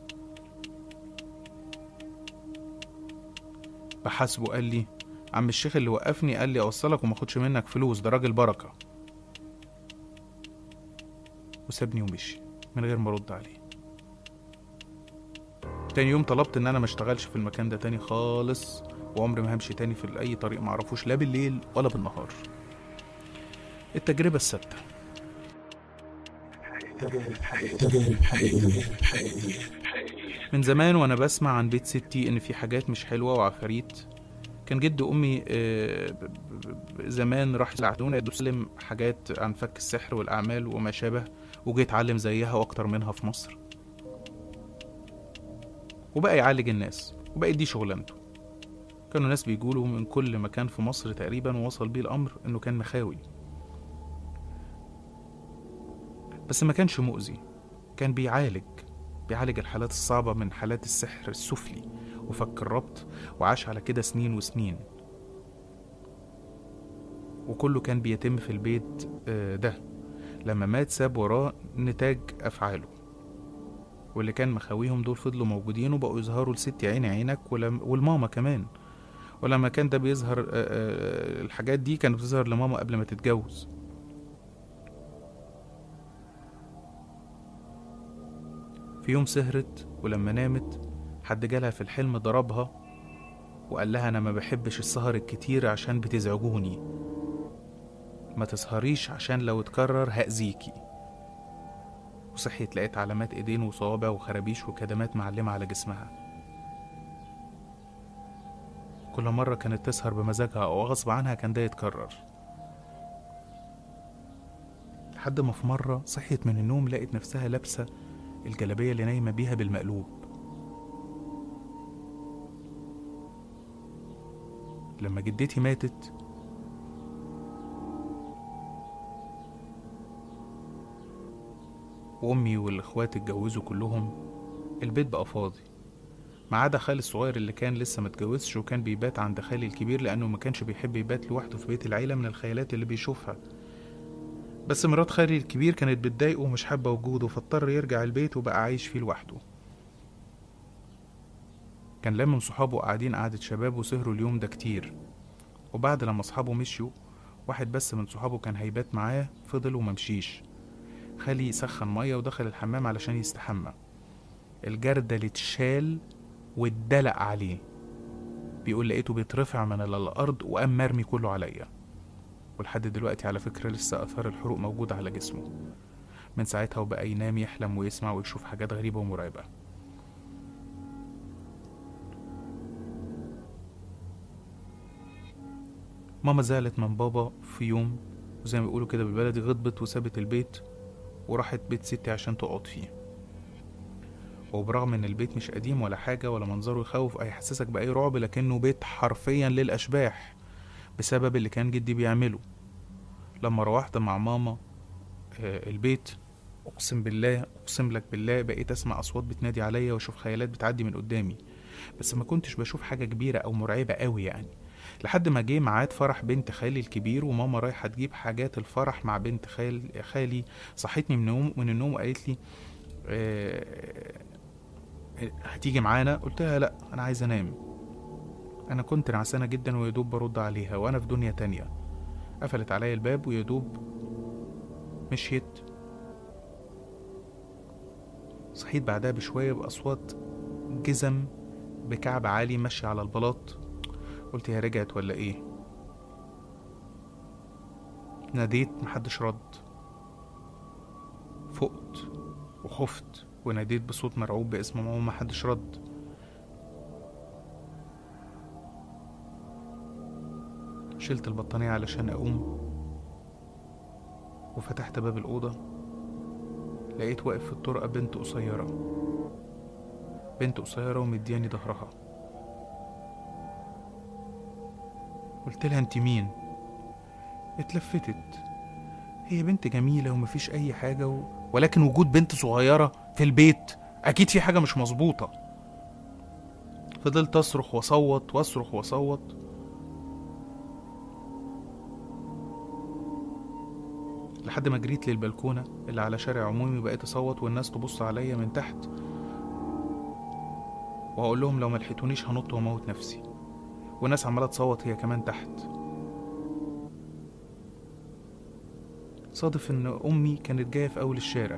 Speaker 1: بحاسبه قال لي عم الشيخ اللي وقفني قال لي اوصلك وما اخدش منك فلوس ده راجل بركه وسابني ومشي من غير ما ارد عليه تاني يوم طلبت ان انا ما اشتغلش في المكان ده تاني خالص وعمري ما همشي تاني في اي طريق معرفوش لا بالليل ولا بالنهار التجربة الثابتة
Speaker 2: تجارب حقيقية تجارب حقيقية حقيقية
Speaker 1: من زمان وانا بسمع عن بيت ستي ان في حاجات مش حلوة وعفاريت كان جد امي آه، ب- ب- ب- زمان راح يساعدونا يسلم حاجات عن فك السحر والاعمال وما شابه وجه اتعلم زيها واكتر منها في مصر وبقى يعالج الناس وبقت دي شغلانته كانوا ناس بيجوله من كل مكان في مصر تقريبا ووصل بيه الأمر إنه كان مخاوي بس ما كانش مؤذي كان بيعالج بيعالج الحالات الصعبة من حالات السحر السفلي وفك الربط وعاش على كده سنين وسنين وكله كان بيتم في البيت آه، ده لما مات ساب وراه نتاج أفعاله واللي كان مخاويهم دول فضلوا موجودين وبقوا يظهروا لست عيني عينك ولم والماما كمان ولما كان ده بيظهر آه، آه، الحاجات دي كانت بتظهر لماما قبل ما تتجوز في يوم سهرت ولما نامت حد جالها في الحلم ضربها وقال لها انا ما بحبش السهر الكتير عشان بتزعجوني ما تسهريش عشان لو اتكرر هأذيكي وصحيت لقيت علامات ايدين وصوابع وخرابيش وكدمات معلمة على جسمها كل مرة كانت تسهر بمزاجها أو غصب عنها كان ده يتكرر لحد ما في مرة صحيت من النوم لقيت نفسها لابسة الجلابية اللي نايمة بيها بالمقلوب لما جدتي ماتت وأمي والإخوات اتجوزوا كلهم البيت بقى فاضي ما عدا خالي الصغير اللي كان لسه متجوزش وكان بيبات عند خالي الكبير لأنه ما كانش بيحب يبات لوحده في بيت العيلة من الخيالات اللي بيشوفها بس مرات خالي الكبير كانت بتضايقه ومش حابة وجوده فاضطر يرجع البيت وبقى عايش فيه لوحده كان لامم صحابه قاعدين قعدة شباب وسهروا اليوم ده كتير وبعد لما صحابه مشيوا واحد بس من صحابه كان هيبات معاه فضل وممشيش خالي سخن مية ودخل الحمام علشان يستحمى الجردل اتشال واتدلق عليه بيقول لقيته بيترفع من على الأرض وقام مرمي كله عليا ولحد دلوقتي على فكرة لسه آثار الحروق موجودة على جسمه من ساعتها وبقى ينام يحلم ويسمع ويشوف حاجات غريبة ومرعبة ماما زعلت من بابا في يوم وزي ما بيقولوا كده بالبلدي غضبت وسابت البيت وراحت بيت ستي عشان تقعد فيه وبرغم ان البيت مش قديم ولا حاجة ولا منظره يخوف او يحسسك بأي رعب لكنه بيت حرفيا للأشباح بسبب اللي كان جدي بيعمله لما روحت مع ماما آه، البيت اقسم بالله اقسم لك بالله بقيت اسمع اصوات بتنادي عليا واشوف خيالات بتعدي من قدامي بس ما كنتش بشوف حاجه كبيره او مرعبه قوي يعني لحد ما جه ميعاد فرح بنت خالي الكبير وماما رايحه تجيب حاجات الفرح مع بنت خال خالي صحتني من النوم من النوم وقالت لي آه، هتيجي معانا قلت لها لا انا عايز انام انا كنت نعسانه جدا ويدوب برد عليها وانا في دنيا تانية قفلت عليا الباب ويدوب مشيت صحيت بعدها بشوية بأصوات جزم بكعب عالي ماشية على البلاط قلت هي رجعت ولا ايه ناديت محدش رد فقت وخفت وناديت بصوت مرعوب باسم ماما محدش رد شلت البطانية علشان أقوم وفتحت باب الأوضة لقيت واقف في الطرقة بنت قصيرة بنت قصيرة ومدياني ظهرها قلت لها انت مين اتلفتت هي بنت جميلة ومفيش أي حاجة و... ولكن وجود بنت صغيرة في البيت أكيد في حاجة مش مظبوطة فضلت أصرخ وأصوت وأصرخ وأصوت لحد ما جريت للبلكونة اللي على شارع عمومي وبقيت أصوت والناس تبص عليا من تحت وهقول لهم لو ما لحقتونيش هنط واموت نفسي والناس عمالة تصوت هي كمان تحت صادف ان امي كانت جاية في اول الشارع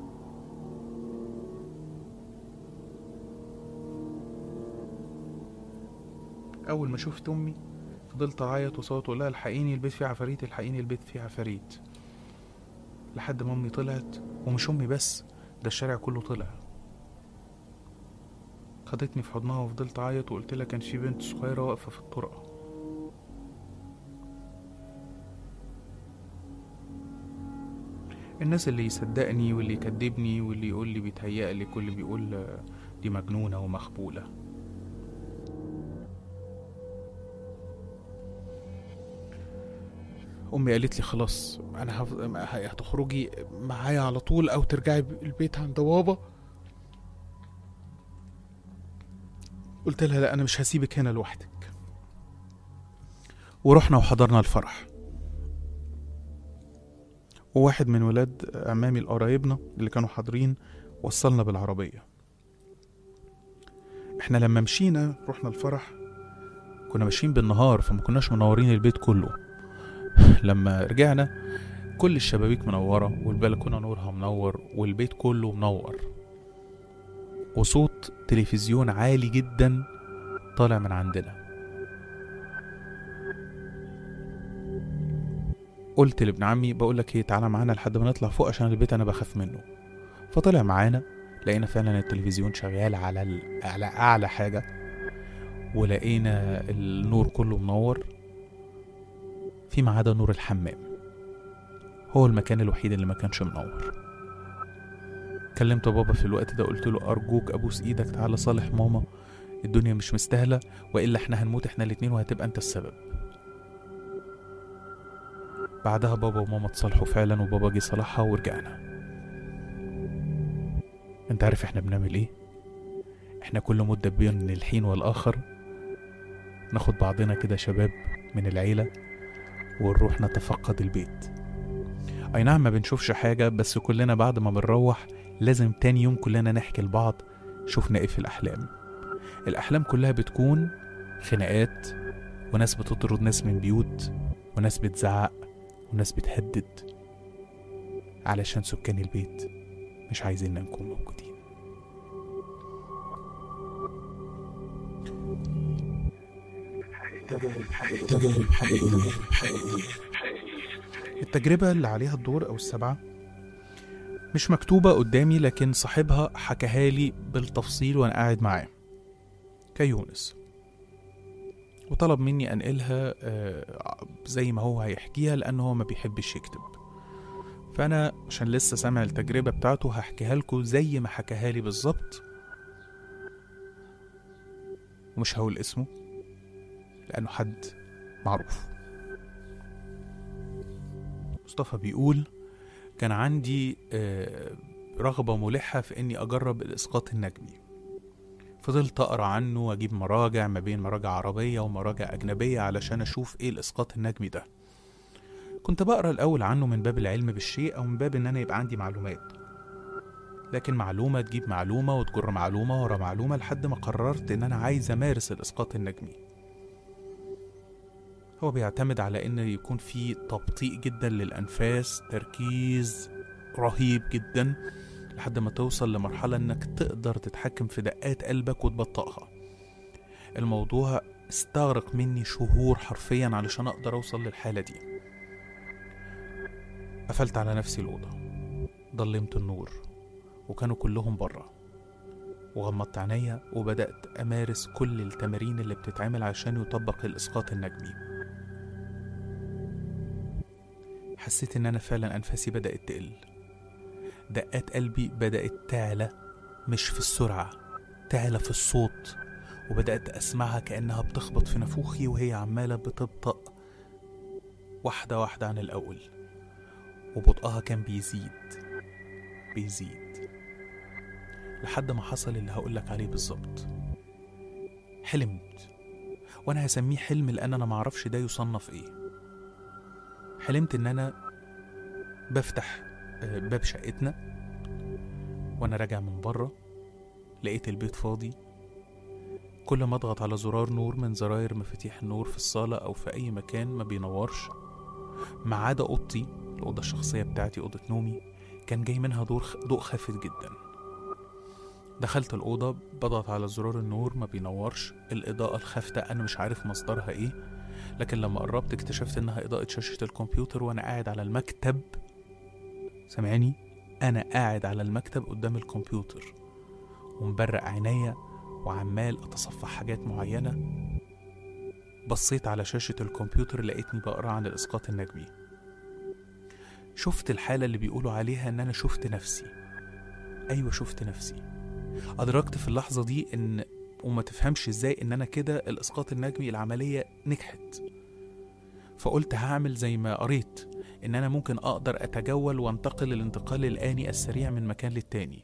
Speaker 1: اول ما شفت امي فضلت اعيط وصوت واقول لها الحقيني البيت فيه عفاريت الحقيني البيت فيه عفاريت لحد ما امي طلعت ومش امي بس ده الشارع كله طلع خدتني في حضنها وفضلت اعيط وقلت لها كان في بنت صغيره واقفه في الطرقه الناس اللي يصدقني واللي يكذبني واللي يقول لي بيتهيألي كل بيقول آه، دي مجنونة ومخبولة أمي قالت لي خلاص أنا هف... هتخرجي معايا على طول أو ترجعي البيت عند بابا قلت لها لا أنا مش هسيبك هنا لوحدك ورحنا وحضرنا الفرح وواحد من ولاد عمامي القرايبنا اللي كانوا حاضرين وصلنا بالعربية احنا لما مشينا رحنا الفرح كنا ماشيين بالنهار فما كناش منورين البيت كله لما رجعنا كل الشبابيك منورة والبلكونة نورها منور والبيت كله منور وصوت تلفزيون عالي جدا طالع من عندنا قلت لابن عمي بقول لك ايه تعالى معانا لحد ما نطلع فوق عشان البيت انا بخاف منه فطلع معانا لقينا فعلا التلفزيون شغال على ال... على اعلى حاجه ولقينا النور كله منور فيما عدا نور الحمام هو المكان الوحيد اللي ما كانش منور كلمت بابا في الوقت ده قلت له ارجوك ابوس ايدك تعالى صالح ماما الدنيا مش مستاهله والا احنا هنموت احنا الاتنين وهتبقى انت السبب بعدها بابا وماما اتصالحوا فعلا وبابا جه صالحها ورجعنا انت عارف احنا بنعمل ايه احنا كل مدة بين الحين والآخر ناخد بعضنا كده شباب من العيلة ونروح نتفقد البيت اي نعم ما بنشوفش حاجة بس كلنا بعد ما بنروح لازم تاني يوم كلنا نحكي لبعض شفنا ايه في الأحلام الأحلام كلها بتكون خناقات وناس بتطرد ناس من بيوت وناس بتزعق وناس بتهدد علشان سكان البيت مش عايزيننا نكون موجودين
Speaker 2: تجارب حقيقية تجارب حقيقية حقيقية
Speaker 1: التجربة اللي عليها الدور أو السبعة مش مكتوبة قدامي لكن صاحبها حكاها لي بالتفصيل وأنا قاعد معاه كيونس وطلب مني أنقلها آه، زي ما هو هيحكيها لأنه هو ما بيحبش يكتب فأنا عشان لسه سامع التجربة بتاعته هحكيها لكم زي ما حكاها لي بالظبط ومش هقول اسمه لأنه حد معروف مصطفى بيقول كان عندي آه، رغبة ملحة في إني أجرب الإسقاط النجمي فضلت أقرأ عنه وأجيب مراجع ما بين مراجع عربية ومراجع أجنبية علشان أشوف إيه الإسقاط النجمي ده كنت بقرأ الأول عنه من باب العلم بالشيء أو من باب إن أنا يبقى عندي معلومات لكن معلومة تجيب معلومة وتجر معلومة ورا معلومة لحد ما قررت إن أنا عايز أمارس الإسقاط النجمي هو بيعتمد على إن يكون في تبطيء جدا للأنفاس تركيز رهيب جدا لحد ما توصل لمرحلة إنك تقدر تتحكم في دقات قلبك وتبطئها الموضوع استغرق مني شهور حرفيا علشان أقدر أوصل للحالة دي قفلت على نفسي الأوضة ضلمت النور وكانوا كلهم برا وغمضت عينيا وبدأت أمارس كل التمارين اللي بتتعمل عشان يطبق الإسقاط النجمي حسيت إن أنا فعلا أنفاسي بدأت تقل دقات قلبي بدأت تعلى مش في السرعة تعلى في الصوت وبدأت أسمعها كأنها بتخبط في نافوخي وهي عمالة بتبطأ واحدة واحدة عن الأول وبطئها كان بيزيد بيزيد لحد ما حصل اللي هقولك عليه بالظبط حلمت وانا هسميه حلم لان انا معرفش ده يصنف ايه حلمت ان انا بفتح آه، باب شقتنا وانا راجع من بره لقيت البيت فاضي كل ما اضغط على زرار نور من زراير مفاتيح النور في الصالة او في اي مكان ما بينورش ما عدا اوضتي الاوضة الشخصية بتاعتي اوضة نومي كان جاي منها دور ضوء خافت جدا دخلت الأوضة بضغط على زرار النور ما بينورش الإضاءة الخافتة أنا مش عارف مصدرها إيه لكن لما قربت اكتشفت إنها إضاءة شاشة الكمبيوتر وأنا قاعد على المكتب سامعني أنا قاعد على المكتب قدام الكمبيوتر ومبرق عينيا وعمال أتصفح حاجات معينة بصيت على شاشة الكمبيوتر لقيتني بقرا عن الإسقاط النجمي شفت الحالة اللي بيقولوا عليها إن أنا شفت نفسي أيوة شفت نفسي أدركت في اللحظة دي إن وما تفهمش إزاي إن أنا كده الإسقاط النجمي العملية نجحت فقلت هعمل زي ما قريت إن أنا ممكن أقدر أتجول وانتقل الانتقال الآني السريع من مكان للتاني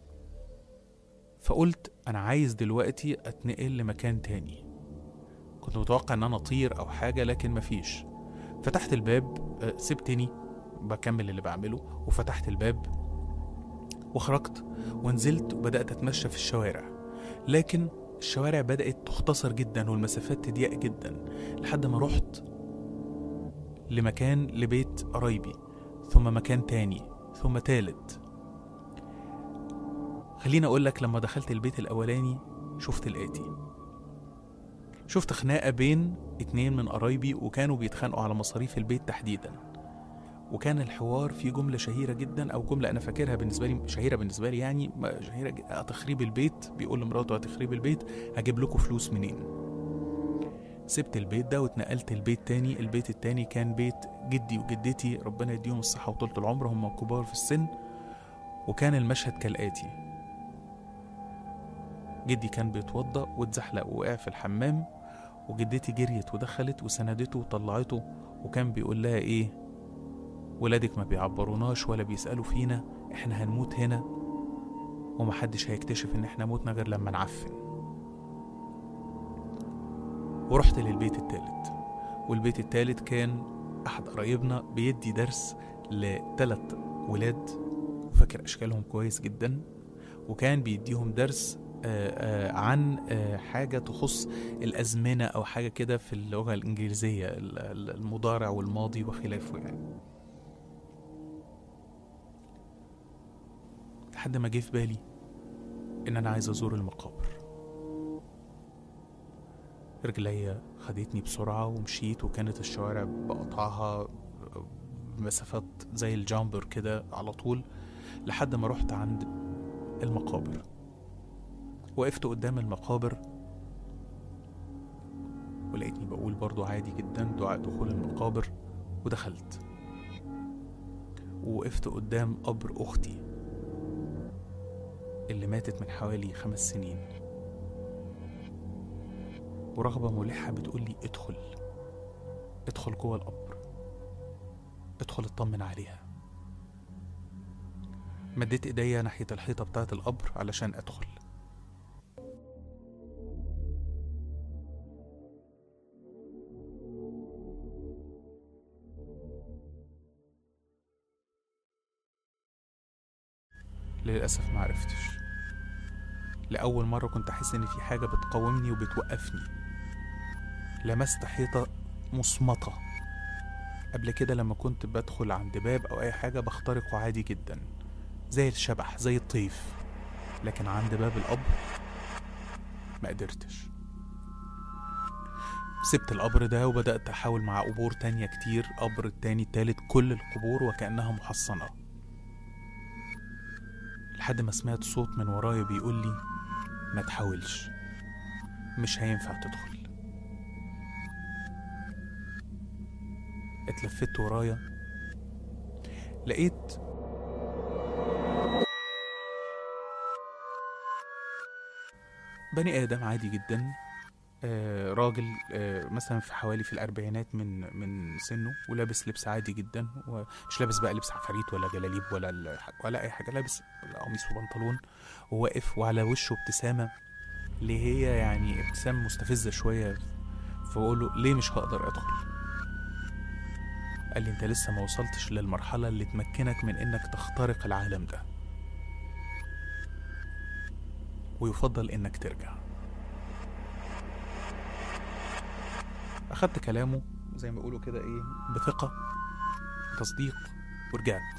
Speaker 1: فقلت أنا عايز دلوقتي أتنقل لمكان تاني كنت متوقع إن أنا أطير أو حاجة لكن مفيش فتحت الباب آه، سبتني بكمل اللي بعمله وفتحت الباب وخرجت ونزلت وبدأت أتمشى في الشوارع لكن الشوارع بدأت تختصر جدا والمسافات تضيق جدا لحد ما رحت لمكان لبيت قرايبي ثم مكان تاني ثم تالت خليني أقول لك لما دخلت البيت الأولاني شفت الآتي شفت خناقة بين اتنين من قرايبي وكانوا بيتخانقوا على مصاريف البيت تحديدا وكان الحوار فيه جملة شهيرة جدا أو جملة أنا فاكرها بالنسبة لي شهيرة بالنسبة لي يعني ما- شهيرة ج- هتخريب البيت بيقول لمراته هتخريب البيت هجيب لكم فلوس منين سبت البيت ده واتنقلت البيت تاني البيت التاني كان بيت جدي وجدتي ربنا يديهم الصحة وطولة العمر هم كبار في السن وكان المشهد كالآتي جدي كان بيتوضأ واتزحلق ووقع في الحمام وجدتي جريت ودخلت وسندته وطلعته وكان بيقول لها ايه ولادك ما بيعبروناش ولا بيسألوا فينا احنا هنموت هنا ومحدش هيكتشف ان احنا متنا غير لما نعفن ورحت للبيت التالت والبيت التالت كان احد قرايبنا بيدي درس لثلاث ولاد فاكر اشكالهم كويس جدا وكان بيديهم درس آه، آه، عن آه، حاجة تخص الأزمنة أو حاجة كده في اللغة الإنجليزية ال- ال- المضارع والماضي وخلافه يعني لحد ما جه في بالي إن أنا عايز أزور المقابر رجليا خدتني بسرعة ومشيت وكانت الشوارع بقطعها مسافات زي الجامبر كده على طول لحد ما رحت عند المقابر وقفت قدام المقابر ولقيتني بقول برضو عادي جدا دعاء دخول المقابر ودخلت ووقفت قدام قبر أختي اللي ماتت من حوالي خمس سنين ورغبة ملحة بتقولي ادخل ادخل جوه القبر ادخل اطمن عليها مديت ايديا ناحية الحيطة بتاعة القبر علشان ادخل للأسف ما عرفتش لأول مرة كنت أحس إن في حاجة بتقاومني وبتوقفني لمست حيطة مصمتة قبل كده لما كنت بدخل عند باب أو أي حاجة بخترقه عادي جدا زي الشبح زي الطيف لكن عند باب القبر ما قدرتش سبت القبر ده وبدأت أحاول مع قبور تانية كتير قبر التاني التالت كل القبور وكأنها محصنة لحد ما سمعت صوت من ورايا بيقول لي ما تحاولش مش هينفع تدخل اتلفت ورايا لقيت بني آدم عادي جدا آه راجل آه مثلا في حوالي في الأربعينات من من سنه ولابس لبس عادي جدا ومش لابس بقى لبس عفاريت ولا جلاليب ولا ال- ولا أي حاجة لابس قميص وبنطلون وواقف وعلى وشه ابتسامة اللي هي يعني ابتسامة مستفزة شوية فبقول له ليه مش هقدر أدخل قال لي أنت لسه ما وصلتش للمرحلة اللي تمكنك من إنك تخترق العالم ده ويفضل إنك ترجع أخدت كلامه زي ما بيقولوا كده إيه بثقة تصديق ورجعت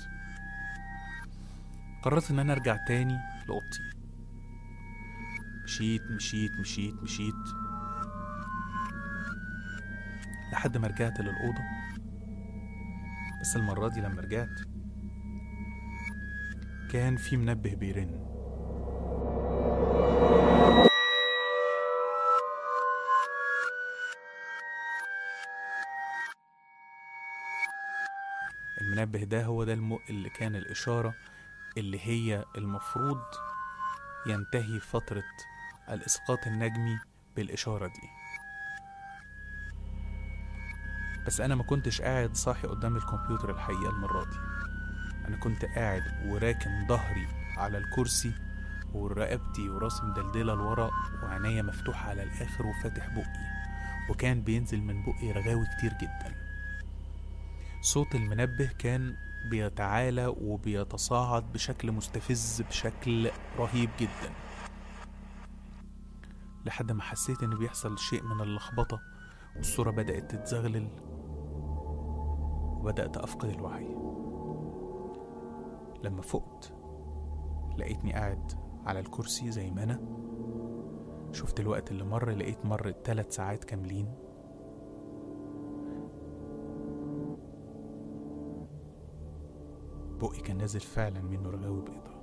Speaker 1: قررت إن أنا أرجع تاني لأوضتي مشيت مشيت مشيت مشيت لحد ما رجعت للأوضة بس المرة دي لما رجعت كان في منبه بيرن المنبه المنبه ده هو ده الم... اللي كان الإشارة اللي هي المفروض ينتهي فترة الإسقاط النجمي بالإشارة دي بس أنا ما كنتش قاعد صاحي قدام الكمبيوتر الحقيقة المرة دي أنا كنت قاعد وراكن ظهري على الكرسي ورقبتي وراسي مدلدلة لورا وعينيا مفتوحة على الآخر وفاتح بقي وكان بينزل من بقي رغاوي كتير جدا صوت المنبه كان بيتعالى وبيتصاعد بشكل مستفز بشكل رهيب جدا لحد ما حسيت ان بيحصل شيء من اللخبطة والصورة بدأت تتزغلل وبدأت أفقد الوعي لما فقت لقيتني قاعد على الكرسي زي ما أنا شفت الوقت اللي مر لقيت مر تلات ساعات كاملين بقي كان نازل فعلا منه رغاوي بيضة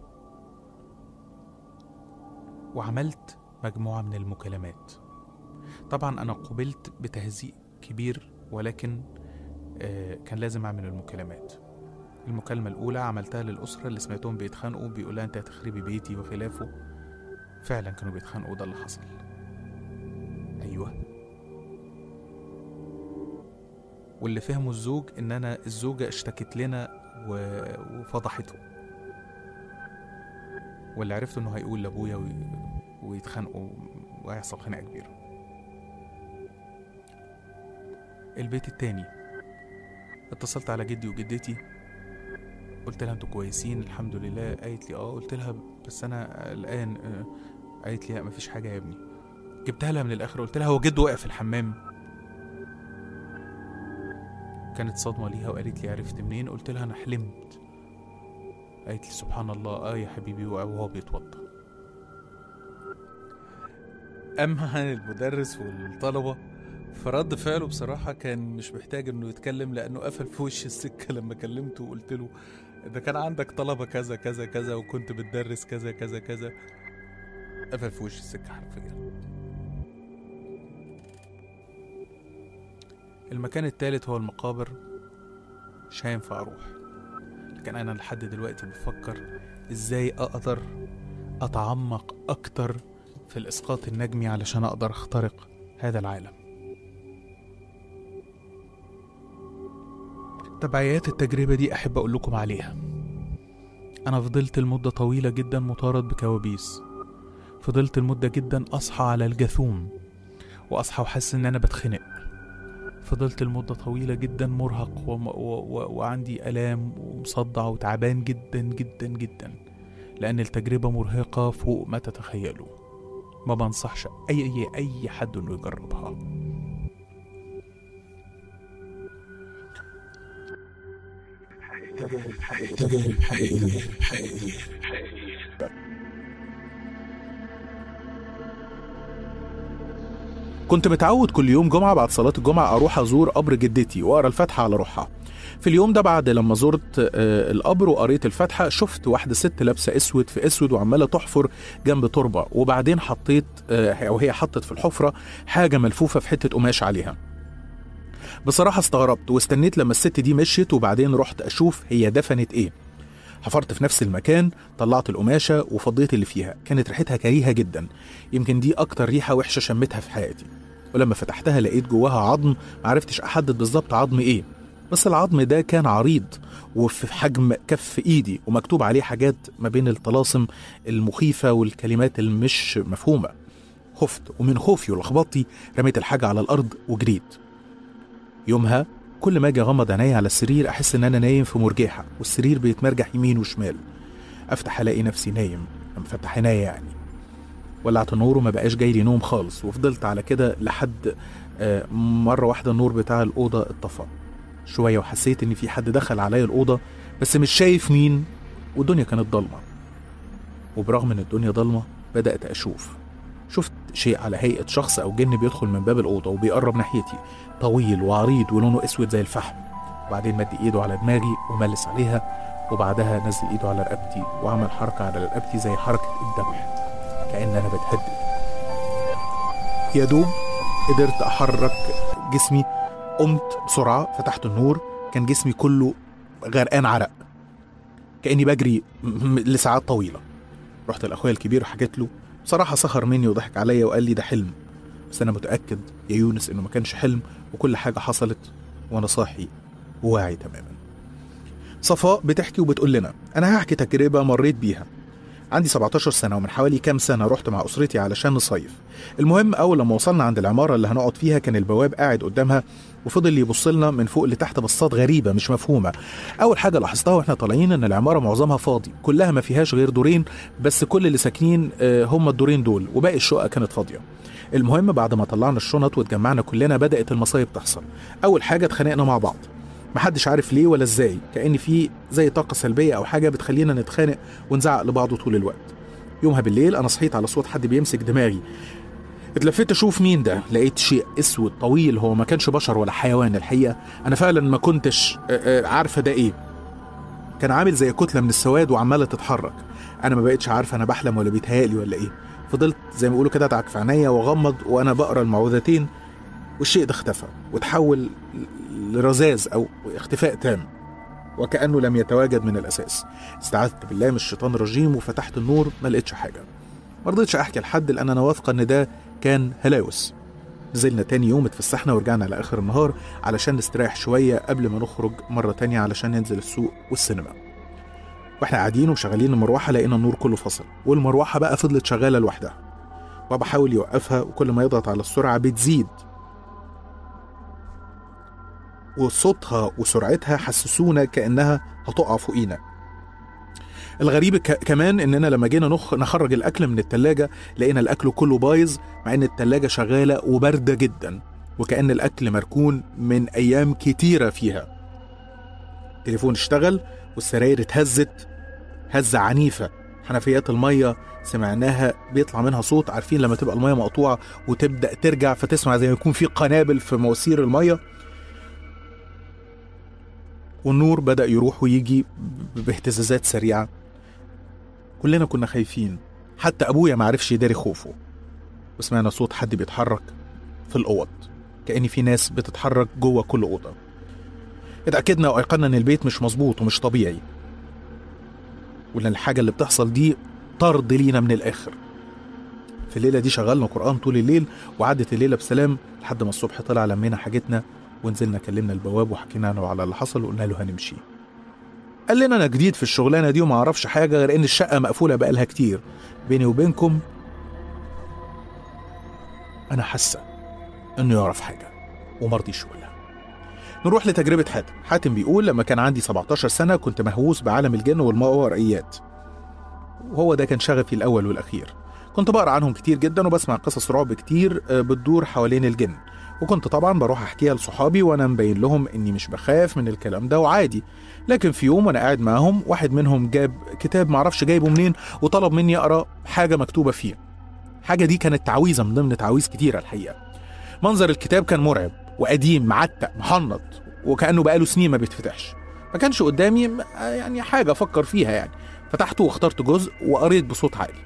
Speaker 1: وعملت مجموعة من المكالمات طبعا أنا قبلت بتهزيء كبير ولكن آه، كان لازم أعمل المكالمات المكالمة الأولى عملتها للأسرة اللي سمعتهم بيتخانقوا بيقولها أنت هتخربي بيتي وخلافه فعلا كانوا بيتخانقوا ده اللي حصل أيوه واللي فهموا الزوج إن أنا الزوجة اشتكت لنا و- وفضحته واللي عرفته إنه هيقول لأبويا وي- ويتخانقوا وهيحصل خناقة كبيرة البيت التاني اتصلت على جدي وجدتي قلت لها انتوا كويسين الحمد لله قالت لي اه قلت لها بس انا قلقان آه. قالت لي لا مفيش حاجه يا ابني جبتها لها من الاخر قلت لها هو جد وقع في الحمام كانت صدمه ليها وقالت لي عرفت منين قلت لها انا حلمت قالت لي سبحان الله اه يا حبيبي وقع وهو بيتوضى اما المدرس والطلبه فرد فعله بصراحة كان مش محتاج انه يتكلم لانه قفل في وش السكة لما كلمته وقلت له ده كان عندك طلبة كذا كذا كذا وكنت بتدرس كذا كذا كذا قفل في وش السكة حرفيا المكان التالت هو المقابر مش هينفع اروح لكن انا لحد دلوقتي بفكر ازاي اقدر اتعمق اكتر في الاسقاط النجمي علشان اقدر اخترق هذا العالم تبعيات التجربة دي أحب أقول لكم عليها أنا فضلت لمدة طويلة جدا مطارد بكوابيس فضلت لمدة جدا أصحى على الجاثوم وأصحى وحاسس إن أنا بتخنق فضلت لمدة طويلة جدا مرهق وم- و... و... وعندي آلام ومصدع وتعبان جدا جدا جدا لأن التجربة مرهقة فوق ما تتخيلوا ما بنصحش أي أي أي حد إنه يجربها
Speaker 2: تجارب حقيقية حقيقية
Speaker 1: كنت متعود كل يوم جمعة بعد صلاة الجمعة أروح أزور قبر جدتي وأقرأ الفاتحة على روحها في اليوم ده بعد لما زرت آه، القبر وقريت الفاتحة شفت واحدة ست لابسة أسود في أسود وعمالة تحفر جنب تربة وبعدين حطيت آه، أو هي حطت في الحفرة حاجة ملفوفة في حتة قماش عليها بصراحة استغربت واستنيت لما الست دي مشيت وبعدين رحت أشوف هي دفنت إيه حفرت في نفس المكان طلعت القماشة وفضيت اللي فيها كانت ريحتها كريهة جدا يمكن دي أكتر ريحة وحشة شمتها في حياتي ولما فتحتها لقيت جواها عظم معرفتش أحدد بالظبط عظم إيه بس العظم ده كان عريض وفي حجم كف إيدي ومكتوب عليه حاجات ما بين الطلاسم المخيفة والكلمات المش مفهومة خفت ومن خوفي ولخبطتي رميت الحاجة على الأرض وجريت يومها كل ما اجي اغمض عينيا على السرير احس ان انا نايم في مرجحه والسرير بيتمرجح يمين وشمال افتح الاقي نفسي نايم مفتح عينيا يعني ولعت النور وما بقاش جاي لي نوم خالص وفضلت على كده لحد آه، مره واحده النور بتاع الاوضه اتطفى شويه وحسيت ان في حد دخل عليا الاوضه بس مش شايف مين والدنيا كانت ضلمه وبرغم ان الدنيا ضلمه بدات اشوف شفت شيء على هيئه شخص او جن بيدخل من باب الاوضه وبيقرب ناحيتي طويل وعريض ولونه اسود زي الفحم وبعدين مد ايده على دماغي وملس عليها وبعدها نزل ايده على رقبتي وعمل حركه على رقبتي زي حركه الذبح كأن انا بتهدد يا دوب قدرت احرك جسمي قمت بسرعه فتحت النور كان جسمي كله غرقان عرق كاني بجري م- م- لساعات طويله رحت لاخويا الكبير وحكيت له بصراحه سخر مني وضحك عليا وقال لي ده حلم بس انا متاكد يا يونس انه ما كانش حلم وكل حاجه حصلت وانا صاحي وواعي تماما صفاء بتحكي وبتقول لنا انا هحكي تجربه مريت بيها عندي 17 سنه ومن حوالي كام سنه رحت مع اسرتي علشان نصيف المهم اول لما وصلنا عند العماره اللي هنقعد فيها كان البواب قاعد قدامها وفضل يبص لنا من فوق لتحت بصات غريبه مش مفهومه اول حاجه لاحظتها واحنا طالعين ان العماره معظمها فاضي كلها ما فيهاش غير دورين بس كل اللي ساكنين آه، هم الدورين دول وباقي الشقق كانت فاضيه المهم بعد ما طلعنا الشنط واتجمعنا كلنا بدات المصايب تحصل اول حاجه اتخانقنا مع بعض محدش عارف ليه ولا ازاي كأن في زي طاقة سلبية أو حاجة بتخلينا نتخانق ونزعق لبعض طول الوقت يومها بالليل أنا صحيت على صوت حد بيمسك دماغي اتلفيت اشوف مين ده لقيت شيء اسود طويل هو ما كانش بشر ولا حيوان الحقيقه انا فعلا ما كنتش آه، آه، عارفه ده ايه كان عامل زي كتله من السواد وعماله تتحرك انا ما بقتش عارفه انا بحلم ولا بيتهيألي ولا ايه فضلت زي ما بيقولوا كده اتعك في عينيا واغمض وانا بقرا المعوذتين والشيء ده اختفى وتحول لرذاذ او اختفاء تام وكانه لم يتواجد من الاساس استعذت بالله من الشيطان الرجيم وفتحت النور ما لقيتش حاجه ما رضيتش احكي لحد لان انا واثقه ان ده كان هلاوس نزلنا تاني يوم اتفسحنا ورجعنا لاخر النهار علشان نستريح شويه قبل ما نخرج مره تانية علشان ننزل السوق والسينما واحنا قاعدين وشغالين المروحه لقينا النور كله فصل والمروحه بقى فضلت شغاله لوحدها بابا حاول يوقفها وكل ما يضغط على السرعه بتزيد وصوتها وسرعتها حسسونا كانها هتقع فوقينا الغريب ك- كمان اننا لما جينا نخ... نخرج الاكل من التلاجة لقينا الاكل كله بايظ مع ان التلاجة شغالة وباردة جدا وكأن الاكل مركون من ايام كتيرة فيها التليفون اشتغل والسراير اتهزت هزة عنيفة حنفيات المية سمعناها بيطلع منها صوت عارفين لما تبقى المية مقطوعة وتبدأ ترجع فتسمع زي ما يكون في قنابل في مواسير المية والنور بدأ يروح ويجي ب- باهتزازات سريعة كلنا كنا خايفين حتى أبويا ما عرفش يداري خوفه وسمعنا صوت حد بيتحرك في الأوض كأن في ناس بتتحرك جوه كل أوضة اتأكدنا وأيقنا إن البيت مش مظبوط ومش طبيعي وإن الحاجة اللي بتحصل دي طرد لينا من الآخر في الليلة دي شغلنا قرآن طول الليل وعدت الليلة بسلام لحد ما الصبح طلع لمينا حاجتنا ونزلنا كلمنا البواب وحكينا له على اللي حصل وقلنا له هنمشي قال لنا انا جديد في الشغلانه دي وما اعرفش حاجه غير ان الشقه مقفوله بقالها كتير بيني وبينكم انا حاسه انه يعرف حاجه ومرضيش يقولها نروح لتجربة حاتم حاتم بيقول لما كان عندي 17 سنة كنت مهووس بعالم الجن والماورائيات وهو ده كان شغفي الأول والأخير كنت بقرا عنهم كتير جدا وبسمع قصص رعب كتير آه، بتدور حوالين الجن وكنت طبعا بروح احكيها لصحابي وانا مبين لهم اني مش بخاف من الكلام ده وعادي لكن في يوم وانا قاعد معاهم واحد منهم جاب كتاب معرفش جايبه منين وطلب مني اقرا حاجه مكتوبه فيه حاجه دي كانت تعويذه من ضمن تعويذ كتيره الحقيقه منظر الكتاب كان مرعب وقديم معتق محنط وكانه بقاله سنين ما بيتفتحش ما كانش قدامي م- يعني حاجه افكر فيها يعني فتحته واخترت جزء وقريت بصوت عالي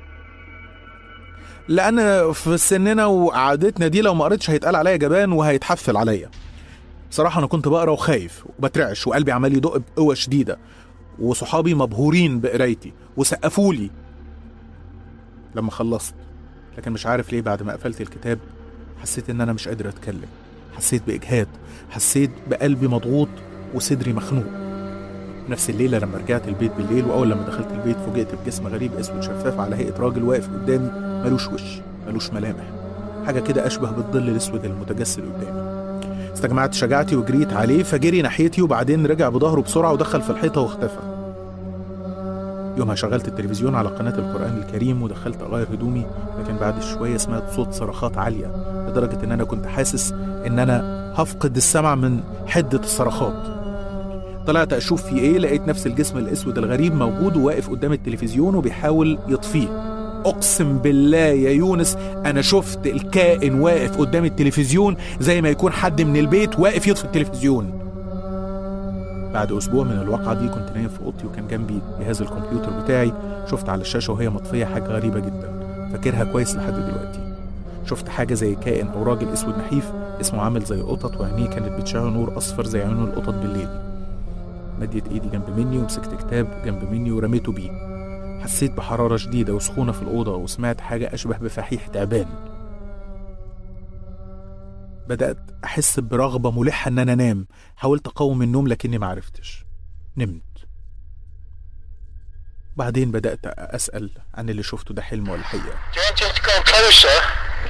Speaker 1: لان في سننا وقعدتنا دي لو ما قريتش هيتقال عليا جبان وهيتحفل عليا صراحه انا كنت بقرا وخايف وبترعش وقلبي عمال يدق بقوه شديده وصحابي مبهورين بقرايتي وسقفوا لي لما خلصت لكن مش عارف ليه بعد ما قفلت الكتاب حسيت ان انا مش قادر اتكلم حسيت باجهاد حسيت بقلبي مضغوط وصدري مخنوق نفس الليله لما رجعت البيت بالليل واول لما دخلت البيت فوجئت بجسم غريب اسود شفاف على هيئه راجل واقف قدامي ملوش وش ملوش ملامح حاجه كده اشبه بالظل الاسود المتجسد قدامي استجمعت شجاعتي وجريت عليه فجري ناحيتي وبعدين رجع بظهره بسرعه ودخل في الحيطه واختفى يومها شغلت التلفزيون على قناة القرآن الكريم ودخلت أغير هدومي لكن بعد شوية سمعت صوت صرخات عالية لدرجة إن أنا كنت حاسس إن أنا هفقد السمع من حدة الصرخات طلعت أشوف في إيه لقيت نفس الجسم الأسود الغريب موجود وواقف قدام التلفزيون وبيحاول يطفيه أقسم بالله يا يونس أنا شفت الكائن واقف قدام التلفزيون زي ما يكون حد من البيت واقف يطفي التلفزيون بعد اسبوع من الواقعه دي كنت نايم في اوضتي وكان جنبي جهاز الكمبيوتر بتاعي شفت على الشاشه وهي مطفيه حاجه غريبه جدا فاكرها كويس لحد دلوقتي شفت حاجه زي كائن او راجل اسود نحيف اسمه عامل زي قطط وعينيه كانت بتشع نور اصفر زي عيون القطط بالليل مديت ايدي جنب مني ومسكت كتاب جنب مني ورميته بيه حسيت بحرارة شديدة وسخونة في الأوضة وسمعت حاجة أشبه بفحيح تعبان بدأت أحس برغبة ملحة إن أنا أنام حاولت أقاوم النوم لكني معرفتش نمت بعدين بدأت أسأل عن اللي شفته ده حلم ولا حقيقة
Speaker 3: Do you want him to come closer?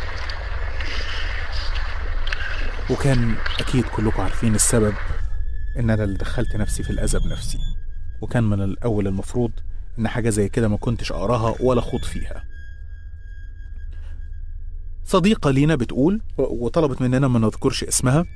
Speaker 1: وكان أكيد كلكم عارفين السبب إن أنا اللي دخلت نفسي في الأذى بنفسي وكان من الأول المفروض إن حاجة زي كده ما كنتش أقراها ولا خوض فيها صديقة لينا بتقول و- وطلبت مننا ما نذكرش اسمها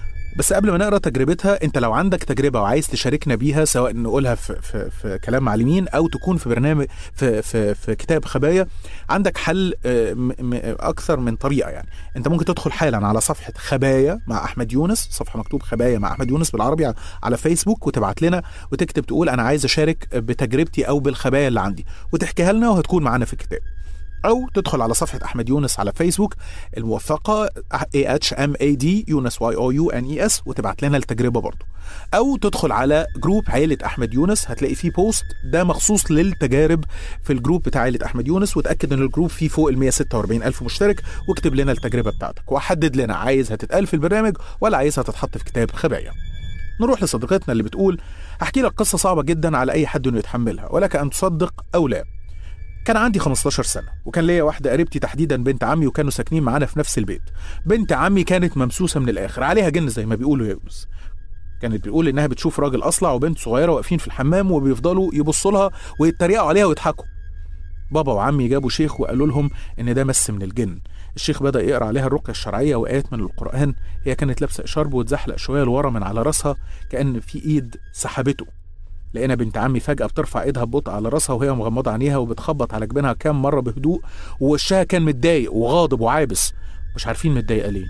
Speaker 1: بس قبل ما نقرا تجربتها انت لو عندك تجربه وعايز تشاركنا بيها سواء نقولها في, في, في كلام معلمين او تكون في برنامج في, في, في كتاب خبايا عندك حل آه، م- م- اكثر من طريقه يعني انت ممكن تدخل حالا على صفحه خبايا مع احمد يونس صفحه مكتوب خبايا مع احمد يونس بالعربي ع- على فيسبوك وتبعت لنا وتكتب تقول انا عايز اشارك بتجربتي او بالخبايا اللي عندي وتحكيها لنا وهتكون معانا في الكتاب او تدخل على صفحه احمد يونس على فيسبوك الموثقه A H M A D يونس Y O U N E S وتبعت لنا التجربه برضو او تدخل على جروب عيله احمد يونس هتلاقي فيه بوست ده مخصوص للتجارب في الجروب بتاع عيله احمد يونس وتاكد ان الجروب فيه فوق ال 146 الف مشترك واكتب لنا التجربه بتاعتك وحدد لنا عايزها تتقال في البرنامج ولا عايزها تتحط في كتاب خبايا نروح لصديقتنا اللي بتقول هحكي لك قصه صعبه جدا على اي حد انه يتحملها ولك ان تصدق او لا كان عندي 15 سنة وكان ليا واحدة قريبتي تحديدا بنت عمي وكانوا ساكنين معانا في نفس البيت بنت عمي كانت ممسوسة من الآخر عليها جن زي ما بيقولوا يا يونس كانت بتقول إنها بتشوف راجل أصلع وبنت صغيرة واقفين في الحمام وبيفضلوا يبصوا لها ويتريقوا عليها ويضحكوا بابا وعمي جابوا شيخ وقالوا لهم إن ده مس من الجن الشيخ بدأ يقرأ عليها الرقية الشرعية وآيات من القرآن هي كانت لابسة إشارب وتزحلق شوية لورا من على راسها كأن في إيد سحبته لقينا بنت عمي فجأة بترفع ايدها ببطء على راسها وهي مغمضة عينيها وبتخبط على جبينها كام مرة بهدوء ووشها كان متضايق وغاضب وعابس مش عارفين متضايقة ليه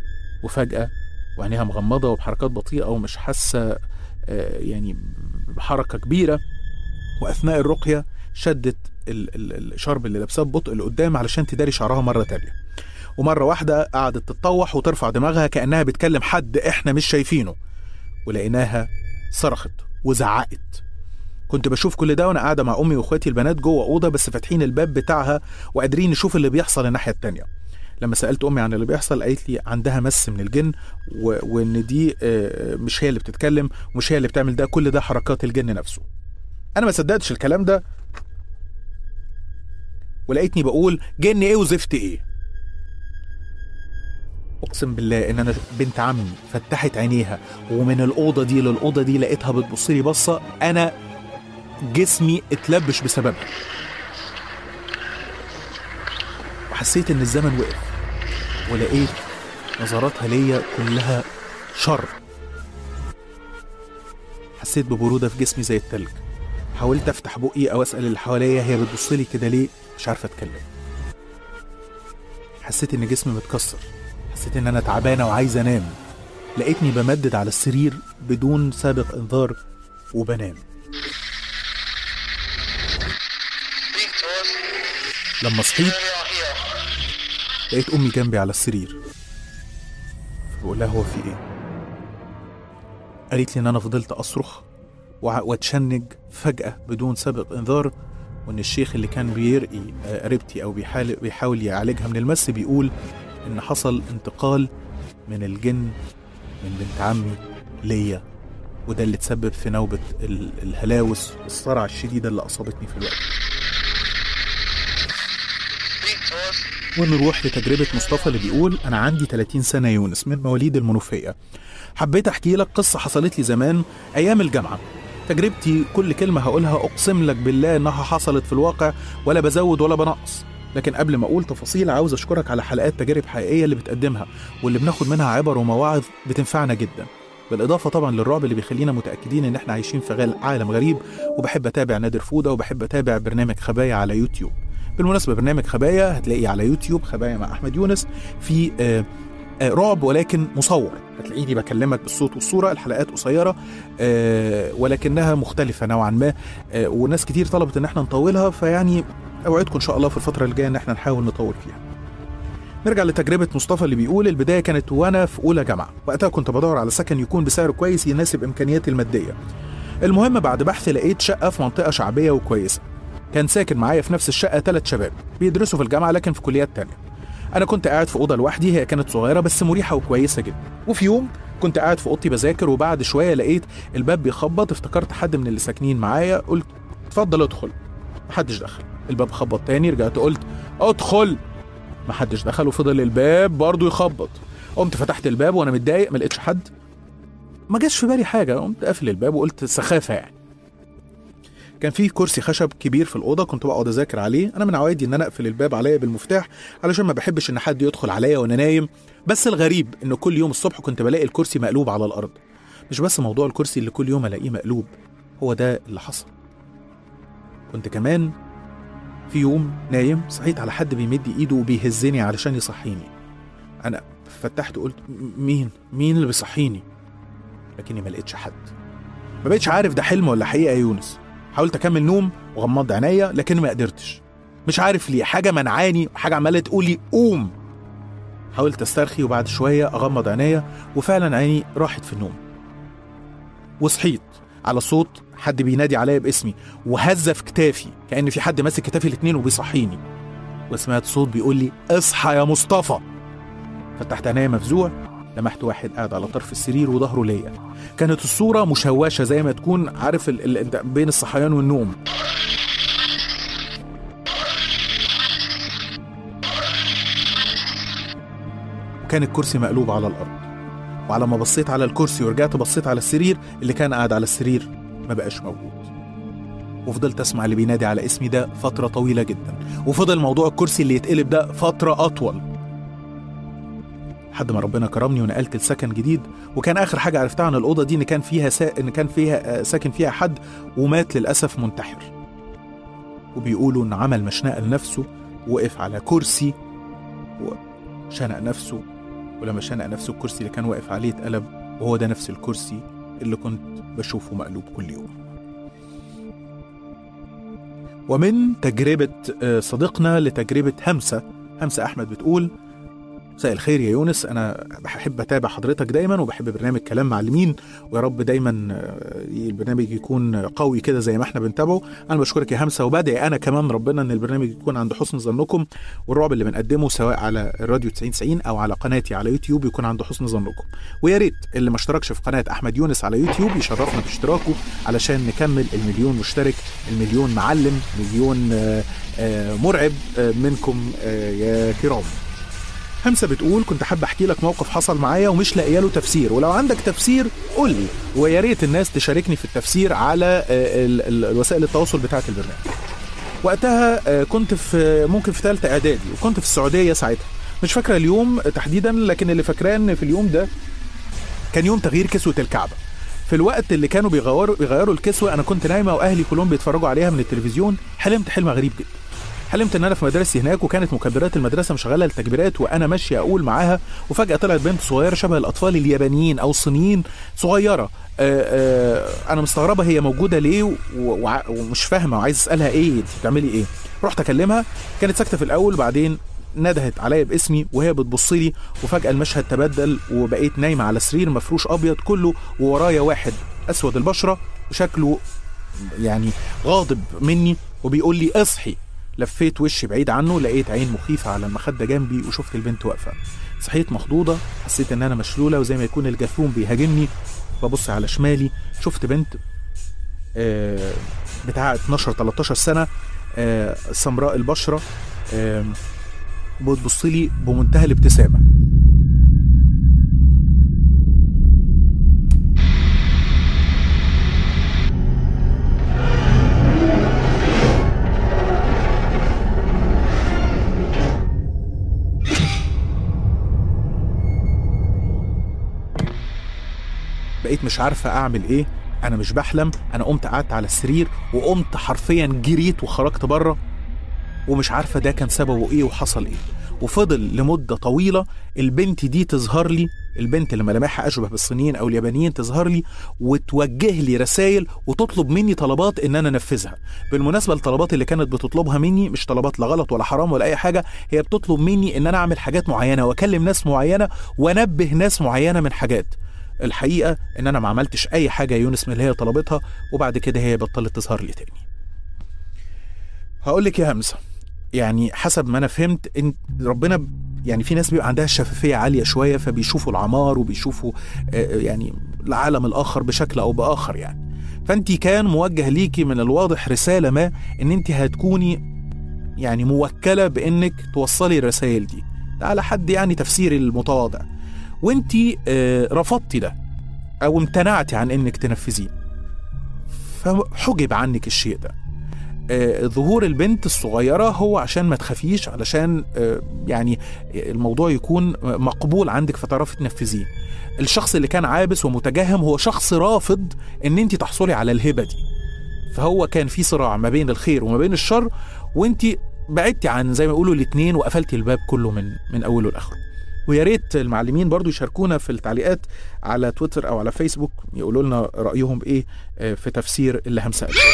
Speaker 1: وفجأة وعينيها مغمضة وبحركات بطيئة ومش حاسة آه، يعني بحركة كبيرة وأثناء الرقية شدت ال- ال- الشرب اللي لابساه ببطء لقدام علشان تداري شعرها مرة تانية ومرة واحدة قعدت تتطوح وترفع دماغها كأنها بتكلم حد إحنا مش شايفينه ولقيناها صرخت وزعقت كنت بشوف كل ده وانا قاعده مع امي واخواتي البنات جوه اوضه بس فاتحين الباب بتاعها وقادرين نشوف اللي بيحصل الناحيه التانية لما سالت امي عن اللي بيحصل قالت لي عندها مس من الجن و... وان دي آه، مش هي اللي بتتكلم ومش هي اللي بتعمل ده كل ده حركات الجن نفسه انا ما صدقتش الكلام ده ولقيتني بقول جن ايه وزفت ايه اقسم بالله ان انا بنت عمي فتحت عينيها ومن الاوضه دي للاوضه دي لقيتها بتبص لي بصه انا جسمي اتلبش بسببها وحسيت ان الزمن وقف ولقيت نظراتها ليا كلها شر حسيت ببرودة في جسمي زي التلج حاولت افتح بقي او اسال اللي حواليا هي بتبص لي كده ليه مش عارفه اتكلم حسيت ان جسمي متكسر حسيت ان انا تعبانه وعايزه انام لقيتني بمدد على السرير بدون سابق انذار وبنام
Speaker 3: Speak to us.
Speaker 1: لما صحيت
Speaker 3: We are here.
Speaker 1: لقيت امي جنبي على السرير فبقول لها هو في ايه قالت لي ان انا فضلت اصرخ وع- واتشنج فجاه بدون سابق انذار وان الشيخ اللي كان بيرقي آه، قريبتي او بيحاول بيحاول يعالجها من المس بيقول ان حصل انتقال من الجن من بنت عمي ليا وده اللي تسبب في نوبة ال- الهلاوس والصرع الشديدة اللي أصابتني في الوقت
Speaker 3: Speak to us.
Speaker 1: ونروح لتجربة مصطفى اللي بيقول أنا عندي 30 سنة يونس من مواليد المنوفية حبيت أحكي لك قصة حصلت لي زمان أيام الجامعة تجربتي كل كلمة هقولها أقسم لك بالله إنها حصلت في الواقع ولا بزود ولا بنقص لكن قبل ما أقول تفاصيل عاوز أشكرك على حلقات تجارب حقيقية اللي بتقدمها واللي بناخد منها عبر ومواعظ بتنفعنا جدا بالإضافة طبعا للرعب اللي بيخلينا متأكدين إن إحنا عايشين في غال- عالم غريب وبحب أتابع نادر فودة وبحب أتابع برنامج خبايا على يوتيوب بالمناسبة برنامج خبايا هتلاقيه على يوتيوب خبايا مع أحمد يونس في آه، آه، رعب ولكن مصور هتلاقيني بكلمك بالصوت والصورة الحلقات قصيرة آه، ولكنها مختلفة نوعا ما آه، وناس كتير طلبت ان احنا نطولها فيعني اوعدكم ان شاء الله في الفترة الجاية ان احنا نحاول نطول فيها نرجع لتجربة مصطفى اللي بيقول البداية كانت وأنا في أولى جامعة وقتها كنت بدور على سكن يكون بسعر كويس يناسب إمكانياتي المادية المهم بعد بحث لقيت شقه في منطقه شعبيه وكويسه كان ساكن معايا في نفس الشقه ثلاث شباب بيدرسوا في الجامعه لكن في كليات تانية انا كنت قاعد في اوضه لوحدي هي كانت صغيره بس مريحه وكويسه جدا وفي يوم كنت قاعد في اوضتي بذاكر وبعد شويه لقيت الباب بيخبط افتكرت حد من اللي ساكنين معايا قلت اتفضل ادخل محدش دخل الباب خبط تاني رجعت قلت ادخل محدش دخل وفضل الباب برضه يخبط قمت فتحت الباب وانا متضايق ما لقيتش حد ما جاش في بالي حاجه قمت قافل الباب وقلت سخافه يعني كان في كرسي خشب كبير في الاوضه كنت بقعد اذاكر عليه انا من عوايدي ان انا اقفل الباب عليا بالمفتاح علشان ما بحبش ان حد يدخل عليا وانا نايم بس الغريب ان كل يوم الصبح كنت بلاقي الكرسي مقلوب على الارض مش بس موضوع الكرسي اللي كل يوم الاقيه مقلوب هو ده اللي حصل كنت كمان في يوم نايم صحيت على حد بيمد ايده وبيهزني علشان يصحيني انا فتحت قلت "م- مين مين اللي بيصحيني لكني ما لقيتش حد ما بقتش عارف ده حلم ولا حقيقه يا يونس حاولت اكمل نوم وغمضت عينيا لكن ما قدرتش مش عارف ليه حاجه منعاني وحاجه عماله تقول لي قوم حاولت استرخي وبعد شويه اغمض عينيا وفعلا عيني راحت في النوم وصحيت على صوت حد بينادي عليا باسمي وهز في كتافي كأن في حد ماسك كتافي الاتنين وبيصحيني وسمعت صوت بيقول لي اصحى يا مصطفى فتحت عينيا مفزوع لمحت واحد قاعد على طرف السرير وظهره ليا كانت الصورة مشوشة زي ما تكون عارف ال... ال... انت بين الصحيان والنوم وكان الكرسي مقلوب على الأرض وعلى ما بصيت على الكرسي ورجعت بصيت على السرير اللي كان قاعد على السرير ما بقاش موجود وفضلت اسمع اللي بينادي على اسمي ده فترة طويلة جدا وفضل موضوع الكرسي اللي يتقلب ده فترة أطول لحد ما ربنا كرمني ونقلت لسكن جديد وكان اخر حاجه عرفتها عن الاوضه دي ان كان فيها سا... ان كان فيها آه، ساكن فيها حد ومات للاسف منتحر وبيقولوا ان عمل مشنقه لنفسه وقف على كرسي وشنق نفسه ولما شنق نفسه الكرسي اللي كان واقف عليه اتقلب وهو ده نفس الكرسي اللي كنت بشوفه مقلوب كل يوم ومن تجربة آه، صديقنا لتجربة همسة همسة أحمد بتقول مساء الخير يا يونس انا بحب اتابع حضرتك دايما وبحب برنامج كلام معلمين ويا رب دايما آه، البرنامج يكون قوي كده زي ما احنا بنتابعه انا بشكرك يا همسه وبدعي انا كمان ربنا ان البرنامج يكون عند حسن ظنكم والرعب اللي بنقدمه سواء على الراديو 9090 او على قناتي على يوتيوب يكون عند حسن ظنكم ويا ريت اللي ما اشتركش في قناه احمد يونس على يوتيوب يشرفنا باشتراكه علشان نكمل المليون مشترك المليون معلم مليون آه، آه، مرعب آه، منكم آه، يا كرام همسة بتقول كنت حابة احكي لك موقف حصل معايا ومش لاقيه له تفسير ولو عندك تفسير قول لي ويا ريت الناس تشاركني في التفسير على آه، ال- ال- الوسائل التواصل بتاعة البرنامج وقتها آه، كنت في ممكن في ثالثه اعدادي وكنت في السعوديه ساعتها مش فاكره اليوم تحديدا لكن اللي فاكراه ان في اليوم ده كان يوم تغيير كسوه الكعبه في الوقت اللي كانوا بيغيروا بيغيروا الكسوه انا كنت نايمه واهلي كلهم بيتفرجوا عليها من التلفزيون حلمت حلم غريب جدا حلمت ان انا في مدرستي هناك وكانت مكبرات المدرسه مشغله التكبيرات وانا ماشي اقول معاها وفجاه طلعت بنت صغيره شبه الاطفال اليابانيين او الصينيين صغيره آه آه انا مستغربه هي موجوده ليه و- وع- ومش فاهمه وعايز اسالها ايه انت بتعملي ايه رحت اكلمها كانت ساكته في الاول بعدين ندهت عليا باسمي وهي بتبص لي وفجاه المشهد تبدل وبقيت نايمه على سرير مفروش ابيض كله وورايا واحد اسود البشره وشكله يعني غاضب مني وبيقول لي اصحي لفيت وشي بعيد عنه لقيت عين مخيفة على المخدة جنبي وشفت البنت واقفة صحيت مخضوضة حسيت ان انا مشلولة وزي ما يكون الجاثوم بيهاجمني ببص على شمالي شفت بنت آه، بتاع 12 13 سنة آه، سمراء البشرة آه، بتبص لي بمنتهى الابتسامة بقيت مش عارفة أعمل إيه أنا مش بحلم أنا قمت قعدت على السرير وقمت حرفيا جريت وخرجت بره ومش عارفة ده كان سببه إيه وحصل إيه وفضل لمدة طويلة البنت دي تظهر لي البنت اللي ملامحها أشبه بالصينيين أو اليابانيين تظهر لي وتوجه لي رسائل وتطلب مني طلبات إن أنا أنفذها بالمناسبة الطلبات اللي كانت بتطلبها مني مش طلبات لا غلط ولا حرام ولا أي حاجة هي بتطلب مني إن أنا أعمل حاجات معينة وأكلم ناس معينة وأنبه ناس معينة من حاجات الحقيقه ان انا ما عملتش اي حاجه يا يونس من اللي هي طلبتها وبعد كده هي بطلت تظهر لي تاني هقول لك يا همسه يعني حسب ما انا فهمت ان ربنا ب- يعني في ناس بيبقى عندها شفافيه عاليه شويه فبيشوفوا العمار وبيشوفوا آه، يعني العالم الاخر بشكل او باخر يعني فانت كان موجه ليكي من الواضح رساله ما ان انت هتكوني يعني موكله بانك توصلي الرسائل دي ده على حد يعني تفسيري المتواضع وانت آه، رفضتي ده او امتنعتي عن انك تنفذيه فحجب عنك الشيء ده آه، ظهور البنت الصغيرة هو عشان ما تخافيش علشان آه، يعني الموضوع يكون مقبول عندك فتعرفي تنفذيه الشخص اللي كان عابس ومتجهم هو شخص رافض ان انت تحصلي على الهبة دي فهو كان في صراع ما بين الخير وما بين الشر وانت بعدتي عن زي ما يقولوا الاثنين وقفلتي الباب كله من من اوله لاخره ويا ريت المعلمين برضو يشاركونا في التعليقات على تويتر او على فيسبوك يقولوا لنا رايهم ايه آه، في تفسير اللي همسه قاله.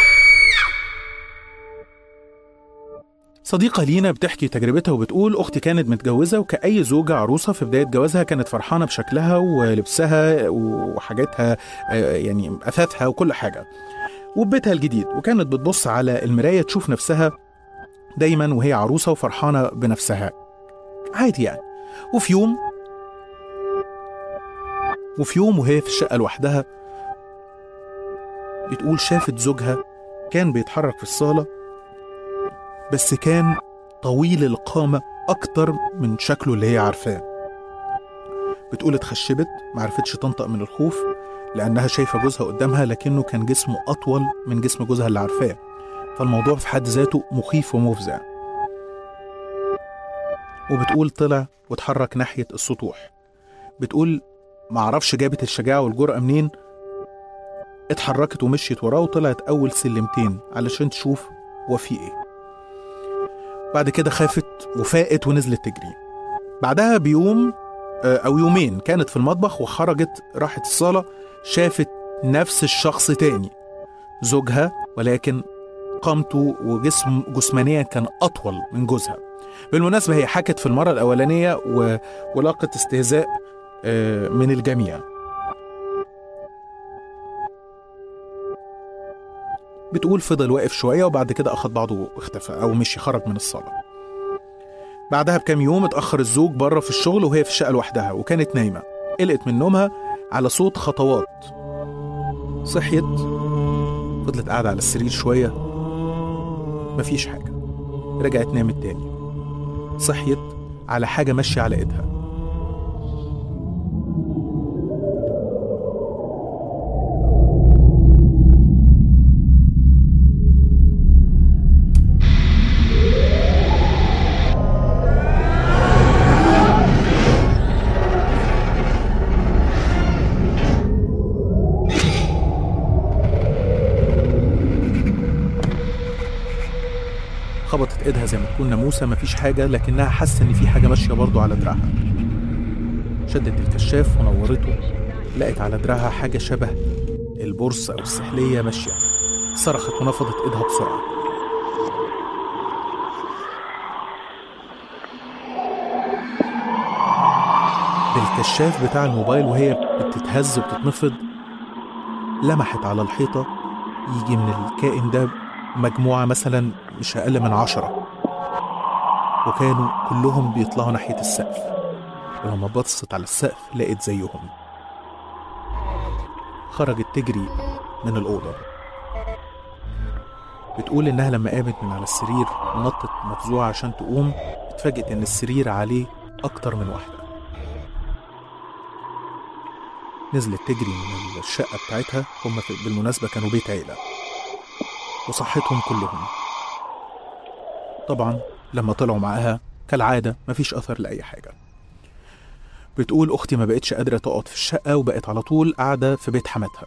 Speaker 1: صديقة لينا بتحكي تجربتها وبتقول أختي كانت متجوزة وكأي زوجة عروسة في بداية جوازها كانت فرحانة بشكلها ولبسها وحاجاتها آه، يعني أثاثها وكل حاجة وبيتها الجديد وكانت بتبص على المراية تشوف نفسها دايما وهي عروسة وفرحانة بنفسها عادي يعني وفي يوم وفي يوم وهي في الشقة لوحدها بتقول شافت زوجها كان بيتحرك في الصالة بس كان طويل القامة أكتر من شكله اللي هي عارفاه بتقول اتخشبت معرفتش تنطق من الخوف لأنها شايفة جوزها قدامها لكنه كان جسمه أطول من جسم جوزها اللي عارفاه فالموضوع في حد ذاته مخيف ومفزع وبتقول طلع واتحرك ناحية السطوح بتقول معرفش جابت الشجاعة والجرأة منين اتحركت ومشيت وراه وطلعت أول سلمتين علشان تشوف هو في إيه بعد كده خافت وفاقت ونزلت تجري بعدها بيوم آه، أو يومين كانت في المطبخ وخرجت راحت الصالة شافت نفس الشخص تاني زوجها ولكن قامته وجسم جسمانيا كان أطول من جوزها بالمناسبة هي حكت في المرة الأولانية و... ولاقت استهزاء آه، من الجميع بتقول فضل واقف شوية وبعد كده أخد بعضه واختفى أو مشي خرج من الصالة بعدها بكام يوم اتأخر الزوج بره في الشغل وهي في الشقة لوحدها وكانت نايمة قلقت من نومها على صوت خطوات صحيت فضلت قاعدة على السرير شوية مفيش حاجة رجعت نامت تاني صحيت على حاجة ماشية على ايدها خبطت ايدها زي ما تكون ناموسه مفيش حاجه لكنها حاسه ان في حاجه ماشيه برضه على دراعها شدت الكشاف ونورته لقت على دراعها حاجه شبه البورصه او السحليه ماشيه صرخت ونفضت ايدها بسرعه بالكشاف بتاع الموبايل وهي بتتهز وبتتنفض لمحت على الحيطه يجي من الكائن ده مجموعة مثلا مش أقل من عشرة وكانوا كلهم بيطلعوا ناحية السقف ولما بصت على السقف لقيت زيهم خرجت تجري من الأوضة بتقول إنها لما قامت من على السرير ونطت مفزوعة عشان تقوم اتفاجئت إن السرير عليه أكتر من واحدة نزلت تجري من الشقة بتاعتها هم في- بالمناسبة كانوا بيت عيلة وصحتهم كلهم طبعا لما طلعوا معاها كالعادة مفيش أثر لأي حاجة بتقول أختي ما بقتش قادرة تقعد في الشقة وبقت على طول قاعدة في بيت حماتها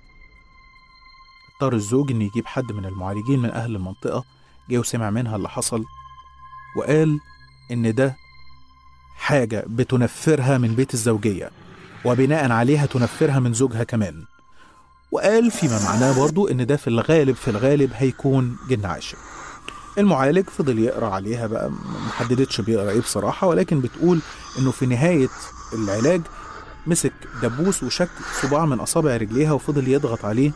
Speaker 1: اضطر الزوج إنه يجيب حد من المعالجين من أهل المنطقة جه وسمع منها اللي حصل وقال إن ده حاجة بتنفرها من بيت الزوجية وبناء عليها تنفرها من زوجها كمان وقال فيما معناه برضو ان ده في الغالب في الغالب هيكون جن عاشق المعالج فضل يقرا عليها بقى ما حددتش بيقرا ايه بصراحه ولكن بتقول انه في نهايه العلاج مسك دبوس وشك صباع من أصابع رجليها وفضل يضغط عليه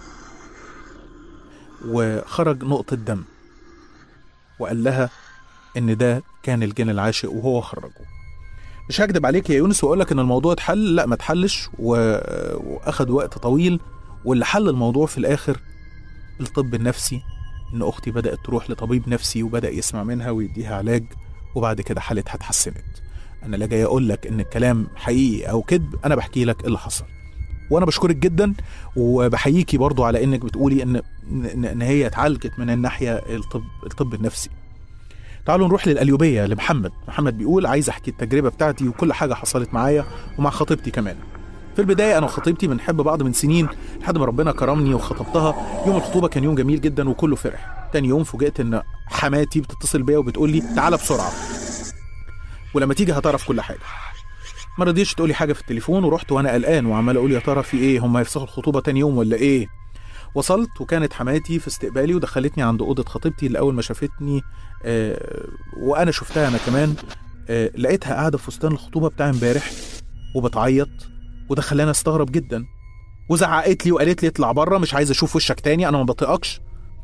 Speaker 1: وخرج نقطة دم وقال لها إن ده كان الجن العاشق وهو خرجه مش هكدب عليك يا يونس واقول لك ان الموضوع اتحل لا ما اتحلش و... واخد وقت طويل واللي حل الموضوع في الاخر الطب النفسي ان اختي بدات تروح لطبيب نفسي وبدا يسمع منها ويديها علاج وبعد كده حالتها اتحسنت انا لا جاي اقول لك ان الكلام حقيقي او كذب انا بحكي لك اللي حصل وانا بشكرك جدا وبحييكي برضو على انك بتقولي ان ان إن هي اتعالجت من الناحيه الطب الطب النفسي تعالوا نروح للقليوبيه لمحمد محمد بيقول عايز احكي التجربه بتاعتي وكل حاجه حصلت معايا ومع خطيبتي كمان في البدايه انا وخطيبتي بنحب بعض من سنين لحد ما ربنا كرمني وخطبتها يوم الخطوبه كان يوم جميل جدا وكله فرح تاني يوم فوجئت ان حماتي بتتصل بيا وبتقول لي تعالى بسرعه ولما تيجي هتعرف كل حاجه ما رضيتش تقولي حاجه في التليفون ورحت وانا قلقان وعمال اقول يا ترى في ايه هم هيفسخوا الخطوبه تاني يوم ولا ايه وصلت وكانت حماتي في استقبالي ودخلتني عند اوضه خطيبتي اللي اول ما شافتني آه وانا شفتها انا كمان آه لقيتها قاعده في فستان الخطوبه بتاع امبارح وبتعيط وده خلاني استغرب جدا وزعقت لي وقالت لي اطلع بره مش عايز اشوف وشك تاني انا ما بطيقكش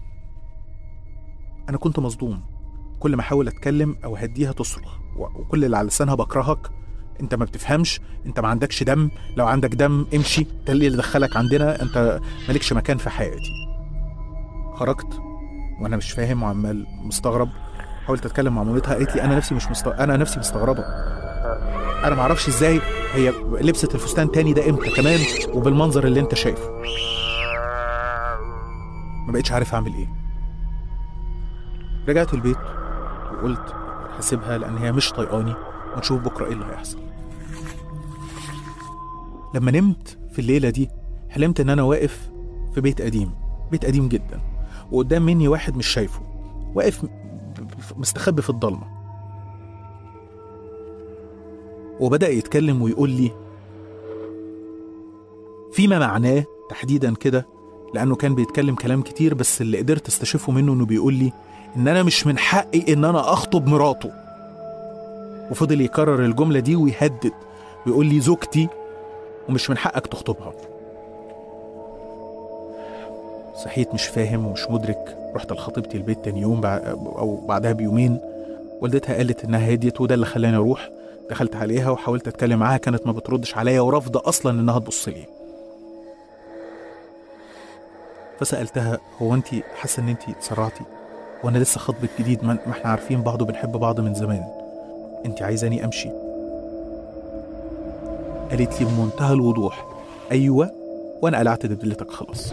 Speaker 1: انا كنت مصدوم كل ما احاول اتكلم او هديها تصرخ و- وكل اللي على لسانها بكرهك انت ما بتفهمش انت ما عندكش دم لو عندك دم امشي ده اللي دخلك عندنا انت مالكش مكان في حياتي خرجت وانا مش فاهم وعمال مستغرب حاولت اتكلم مع مامتها قالت لي انا نفسي مش مست... انا نفسي مستغربه انا ما اعرفش ازاي هي لبست الفستان تاني ده امتى كمان وبالمنظر اللي انت شايفه ما بقتش عارف اعمل ايه رجعت البيت وقلت هسيبها لان هي مش طايقاني ونشوف بكره ايه اللي هيحصل لما نمت في الليله دي حلمت ان انا واقف في بيت قديم بيت قديم جدا وقدام مني واحد مش شايفه واقف م- مستخبي في الضلمه وبدأ يتكلم ويقول لي فيما معناه تحديدا كده لأنه كان بيتكلم كلام كتير بس اللي قدرت استشفه منه إنه بيقول لي إن أنا مش من حقي إن أنا أخطب مراته وفضل يكرر الجملة دي ويهدد ويقول لي زوجتي ومش من حقك تخطبها صحيت مش فاهم ومش مدرك رحت لخطيبتي البيت تاني يوم بع- أو بعدها بيومين والدتها قالت إنها هديت وده اللي خلاني أروح دخلت عليها وحاولت أتكلم معاها كانت ما بتردش عليا ورافضة أصلا إنها تبص لي فسألتها هو أنت حاسة إن أنت اتسرعتي وأنا لسه خطبة جديد ما ما إحنا عارفين بعض وبنحب بعض من زمان أنت عايزاني أمشي قالت لي بمنتهى الوضوح أيوة وأنا قلعت دبلتك خلاص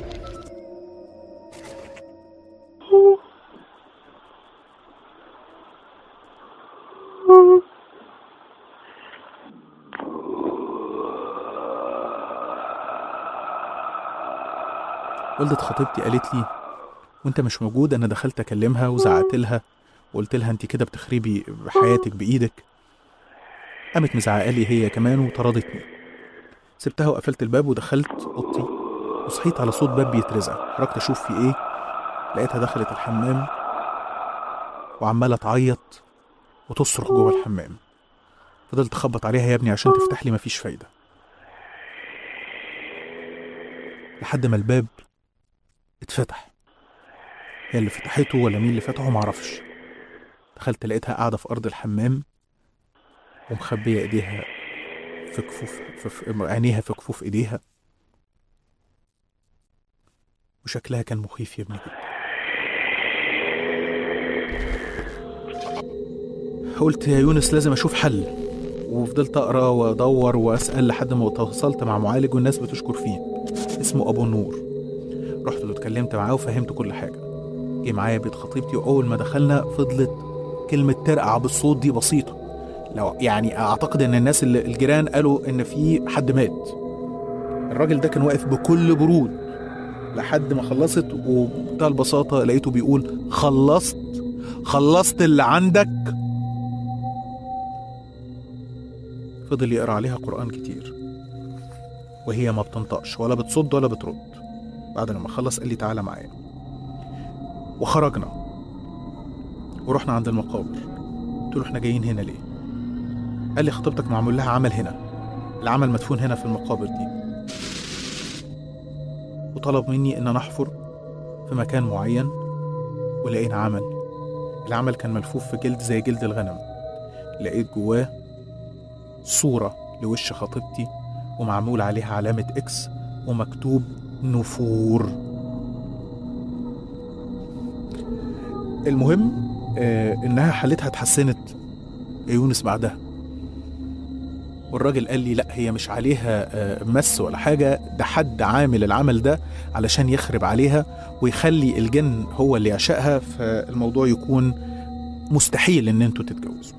Speaker 1: والدة خطيبتي قالت لي وانت مش موجود انا دخلت اكلمها وزعقت لها وقلت لها انت كده بتخربي حياتك بايدك قامت مزعقه لي هي كمان وطردتني سبتها وقفلت الباب ودخلت اوضتي وصحيت على صوت باب بيترزع خرجت اشوف في ايه لقيتها دخلت الحمام وعماله تعيط وتصرخ جوه الحمام فضلت اخبط عليها يا ابني عشان تفتح لي مفيش فايده لحد ما الباب اتفتح هي اللي فتحته ولا مين اللي فتحه معرفش دخلت لقيتها قاعدة في أرض الحمام ومخبية إيديها في كفوف في في عينيها في كفوف إيديها وشكلها كان مخيف يا ابني جدا قلت يا يونس لازم أشوف حل وفضلت أقرأ وأدور وأسأل لحد ما تواصلت مع معالج والناس بتشكر فيه اسمه أبو النور رحت له اتكلمت معاه وفهمت كل حاجة جه معايا بيت خطيبتي وأول ما دخلنا فضلت كلمة ترقع بالصوت دي بسيطة لو يعني أعتقد إن الناس اللي الجيران قالوا إن في حد مات الراجل ده كان واقف بكل برود لحد ما خلصت وبمنتهى البساطة لقيته بيقول خلصت خلصت اللي عندك فضل يقرأ عليها قرآن كتير وهي ما بتنطقش ولا بتصد ولا بترد بعد لما خلص قال لي تعالى معايا وخرجنا ورحنا عند المقابر قلت له احنا جايين هنا ليه قال لي خطيبتك معمول لها عمل هنا العمل مدفون هنا في المقابر دي وطلب مني ان انا احفر في مكان معين ولقينا عمل العمل كان ملفوف في جلد زي جلد الغنم لقيت جواه صورة لوش خطيبتي ومعمول عليها علامة اكس ومكتوب نفور المهم آه انها حالتها اتحسنت يا يونس بعدها والراجل قال لي لا هي مش عليها آه، مس ولا حاجة ده حد عامل العمل ده علشان يخرب عليها ويخلي الجن هو اللي يعشقها فالموضوع يكون مستحيل ان انتوا تتجوزوا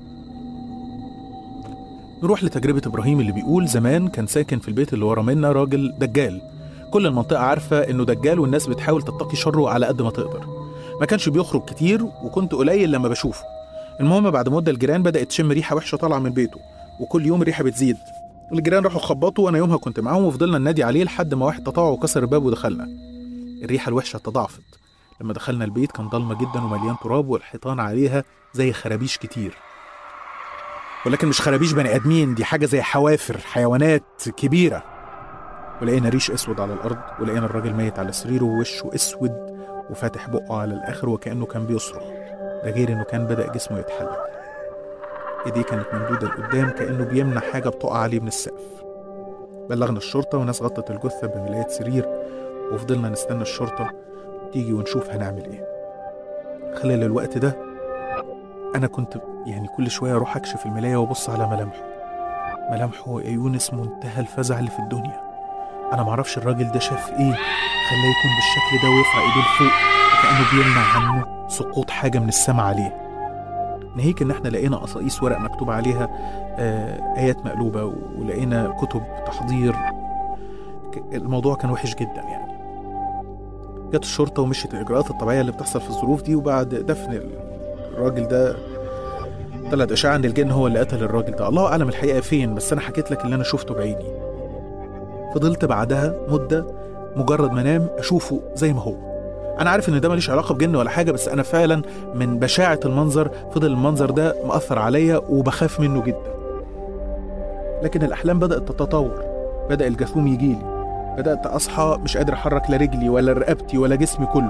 Speaker 1: نروح لتجربة إبراهيم اللي بيقول زمان كان ساكن في البيت اللي ورا منا راجل دجال كل المنطقة عارفة إنه دجال والناس بتحاول تتقي شره على قد ما تقدر ما كانش بيخرج كتير وكنت قليل لما بشوفه المهم بعد مدة الجيران بدأت تشم ريحة وحشة طالعة من بيته وكل يوم الريحة بتزيد الجيران راحوا خبطوا وأنا يومها كنت معاهم وفضلنا ننادي عليه لحد ما واحد تطاوع وكسر الباب ودخلنا الريحة الوحشة تضاعفت لما دخلنا البيت كان ضلمة جدا ومليان تراب والحيطان عليها زي خرابيش كتير ولكن مش خرابيش بني ادمين دي حاجه زي حوافر حيوانات كبيره ولقينا ريش اسود على الارض ولقينا الراجل ميت على سريره ووشه اسود وفاتح بقه على الاخر وكانه كان بيصرخ ده غير انه كان بدا جسمه يتحلل ايديه كانت ممدوده لقدام كانه بيمنع حاجه بتقع عليه من السقف بلغنا الشرطه وناس غطت الجثه بملايات سرير وفضلنا نستنى الشرطه تيجي ونشوف هنعمل ايه خلال الوقت ده انا كنت يعني كل شويه اروح اكشف الملايه وابص على ملامحه ملامحه يا يونس منتهى الفزع اللي في الدنيا انا معرفش الراجل ده شاف ايه خلاه يكون بالشكل ده ويرفع ايديه لفوق وكانه بيمنع عنه سقوط حاجه من السماء عليه ناهيك ان احنا لقينا قصايص ورق مكتوب عليها آه ايات مقلوبه ولقينا كتب تحضير ك- الموضوع كان وحش جدا يعني جت الشرطه ومشيت الاجراءات الطبيعيه اللي بتحصل في الظروف دي وبعد دفن الراجل ده طلعت اشاعه ان الجن هو اللي قتل الراجل ده الله اعلم الحقيقه فين بس انا حكيت لك اللي انا شفته بعيني فضلت بعدها مده مجرد ما انام اشوفه زي ما هو انا عارف ان ده ماليش علاقه بجن ولا حاجه بس انا فعلا من بشاعه المنظر فضل المنظر ده مأثر عليا وبخاف منه جدا لكن الاحلام بدات تتطور بدا الجاثوم يجيلي بدات اصحى مش قادر احرك لا رجلي ولا رقبتي ولا جسمي كله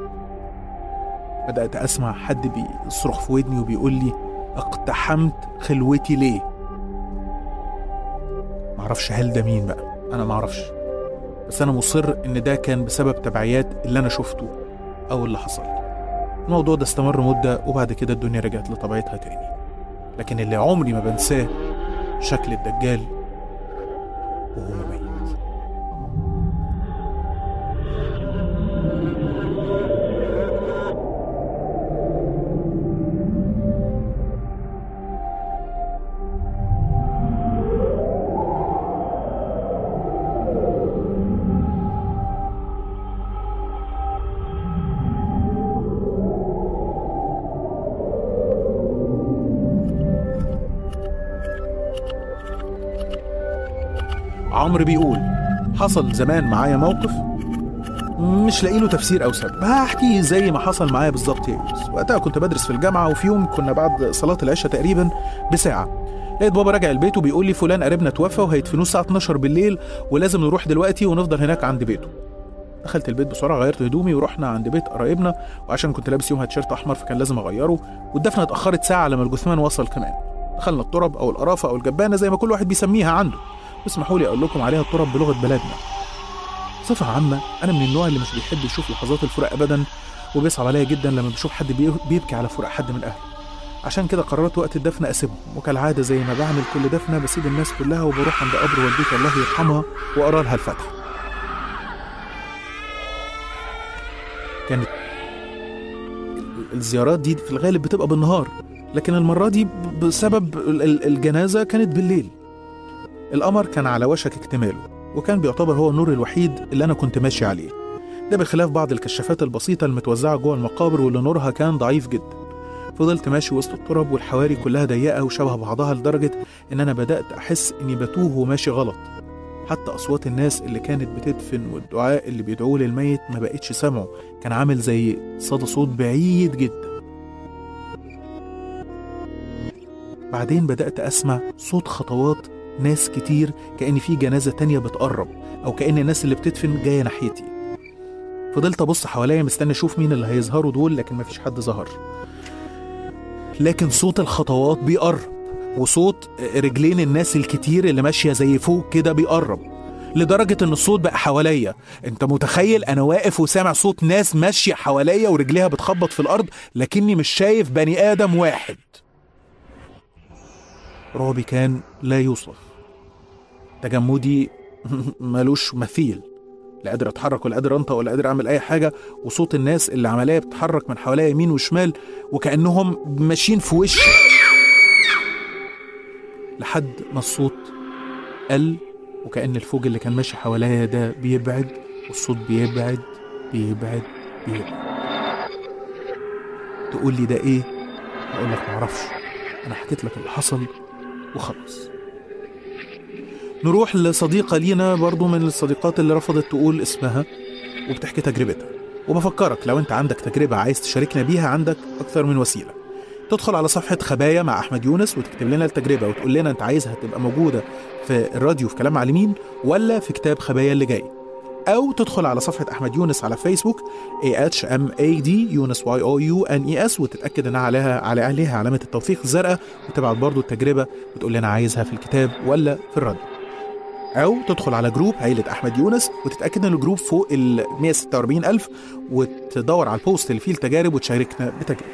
Speaker 1: بدات اسمع حد بيصرخ في ودني وبيقول لي اقتحمت خلوتي ليه معرفش هل ده مين بقى انا معرفش بس انا مصر ان ده كان بسبب تبعيات اللي انا شفته او اللي حصل الموضوع ده استمر مدة وبعد كده الدنيا رجعت لطبيعتها تاني لكن اللي عمري ما بنساه شكل الدجال وهو ميت عمرو بيقول حصل زمان معايا موقف مش لاقي له تفسير او سبب هحكي زي ما حصل معايا بالظبط يا يونس وقتها كنت بدرس في الجامعه وفي يوم كنا بعد صلاه العشاء تقريبا بساعه لقيت بابا راجع البيت وبيقول لي فلان قريبنا توفى وهيدفنوه الساعه 12 بالليل ولازم نروح دلوقتي ونفضل هناك عند بيته دخلت البيت بسرعه غيرت هدومي ورحنا عند بيت قرايبنا وعشان كنت لابس يومها تيشيرت احمر فكان لازم اغيره والدفنه اتاخرت ساعه لما الجثمان وصل كمان دخلنا الترب او القرافه او الجبانه زي ما كل واحد بيسميها عنده واسمحوا لي اقول لكم عليها الترب بلغه بلدنا بصفة عامة أنا من النوع اللي مش بيحب يشوف لحظات الفراق أبدا وبيصعب عليا جدا لما بشوف حد بي- بيبكي على فراق حد من أهله عشان كده قررت وقت الدفن أسيبهم وكالعادة زي ما بعمل كل دفنة بسيب الناس كلها وبروح عند قبر والدتي الله يرحمها وأقرا لها الفاتحة كانت ال- الزيارات دي في الغالب بتبقى بالنهار لكن المرة دي ب- بسبب ال- ال- الجنازة كانت بالليل القمر كان على وشك اكتماله وكان بيعتبر هو النور الوحيد اللي أنا كنت ماشي عليه ده بخلاف بعض الكشافات البسيطة المتوزعة جوه المقابر واللي نورها كان ضعيف جدا فضلت ماشي وسط التراب والحواري كلها ضيقة وشبه بعضها لدرجة إن أنا بدأت أحس إني بتوه وماشي غلط حتى أصوات الناس اللي كانت بتدفن والدعاء اللي بيدعوه للميت ما بقتش سامعه كان عامل زي صدى صوت بعيد جدا بعدين بدأت أسمع صوت خطوات ناس كتير كأن في جنازة تانية بتقرب أو كأن الناس اللي بتدفن جاية ناحيتي فضلت أبص حواليا مستني أشوف مين اللي هيظهروا دول لكن مفيش حد ظهر لكن صوت الخطوات بيقرب وصوت رجلين الناس الكتير اللي ماشية زي فوق كده بيقرب لدرجة إن الصوت بقى حواليا أنت متخيل أنا واقف وسامع صوت ناس ماشية حواليا ورجليها بتخبط في الأرض لكني مش شايف بني آدم واحد رعبي كان لا يوصف تجمدي ملوش مثيل لا قادر اتحرك ولا قادر انطق ولا قادر اعمل اي حاجه وصوت الناس اللي عمليه بتتحرك من حواليا يمين وشمال وكانهم ماشيين في وشي لحد ما الصوت قل وكأن الفوج اللي كان ماشي حواليا ده بيبعد والصوت بيبعد بيبعد بيبعد تقول لي ده ايه اقول لك معرفش انا حكيت لك اللي حصل وخلاص نروح لصديقة لينا برضو من الصديقات اللي رفضت تقول اسمها وبتحكي تجربتها وبفكرك لو انت عندك تجربة عايز تشاركنا بيها عندك اكثر من وسيلة تدخل على صفحة خبايا مع أحمد يونس وتكتب لنا التجربة وتقول لنا أنت عايزها تبقى موجودة في الراديو في كلام معلمين ولا في كتاب خبايا اللي جاي أو تدخل على صفحة أحمد يونس على فيسبوك A H M A D يونس Y O U N E S وتتأكد إنها عليها على عليها علامة التوثيق الزرقاء وتبعت برضو التجربة وتقول لنا عايزها في الكتاب ولا في الراديو أو تدخل على جروب عيلة أحمد يونس وتتأكد إن الجروب فوق ال 146 ألف وتدور على البوست اللي فيه التجارب وتشاركنا بتجربة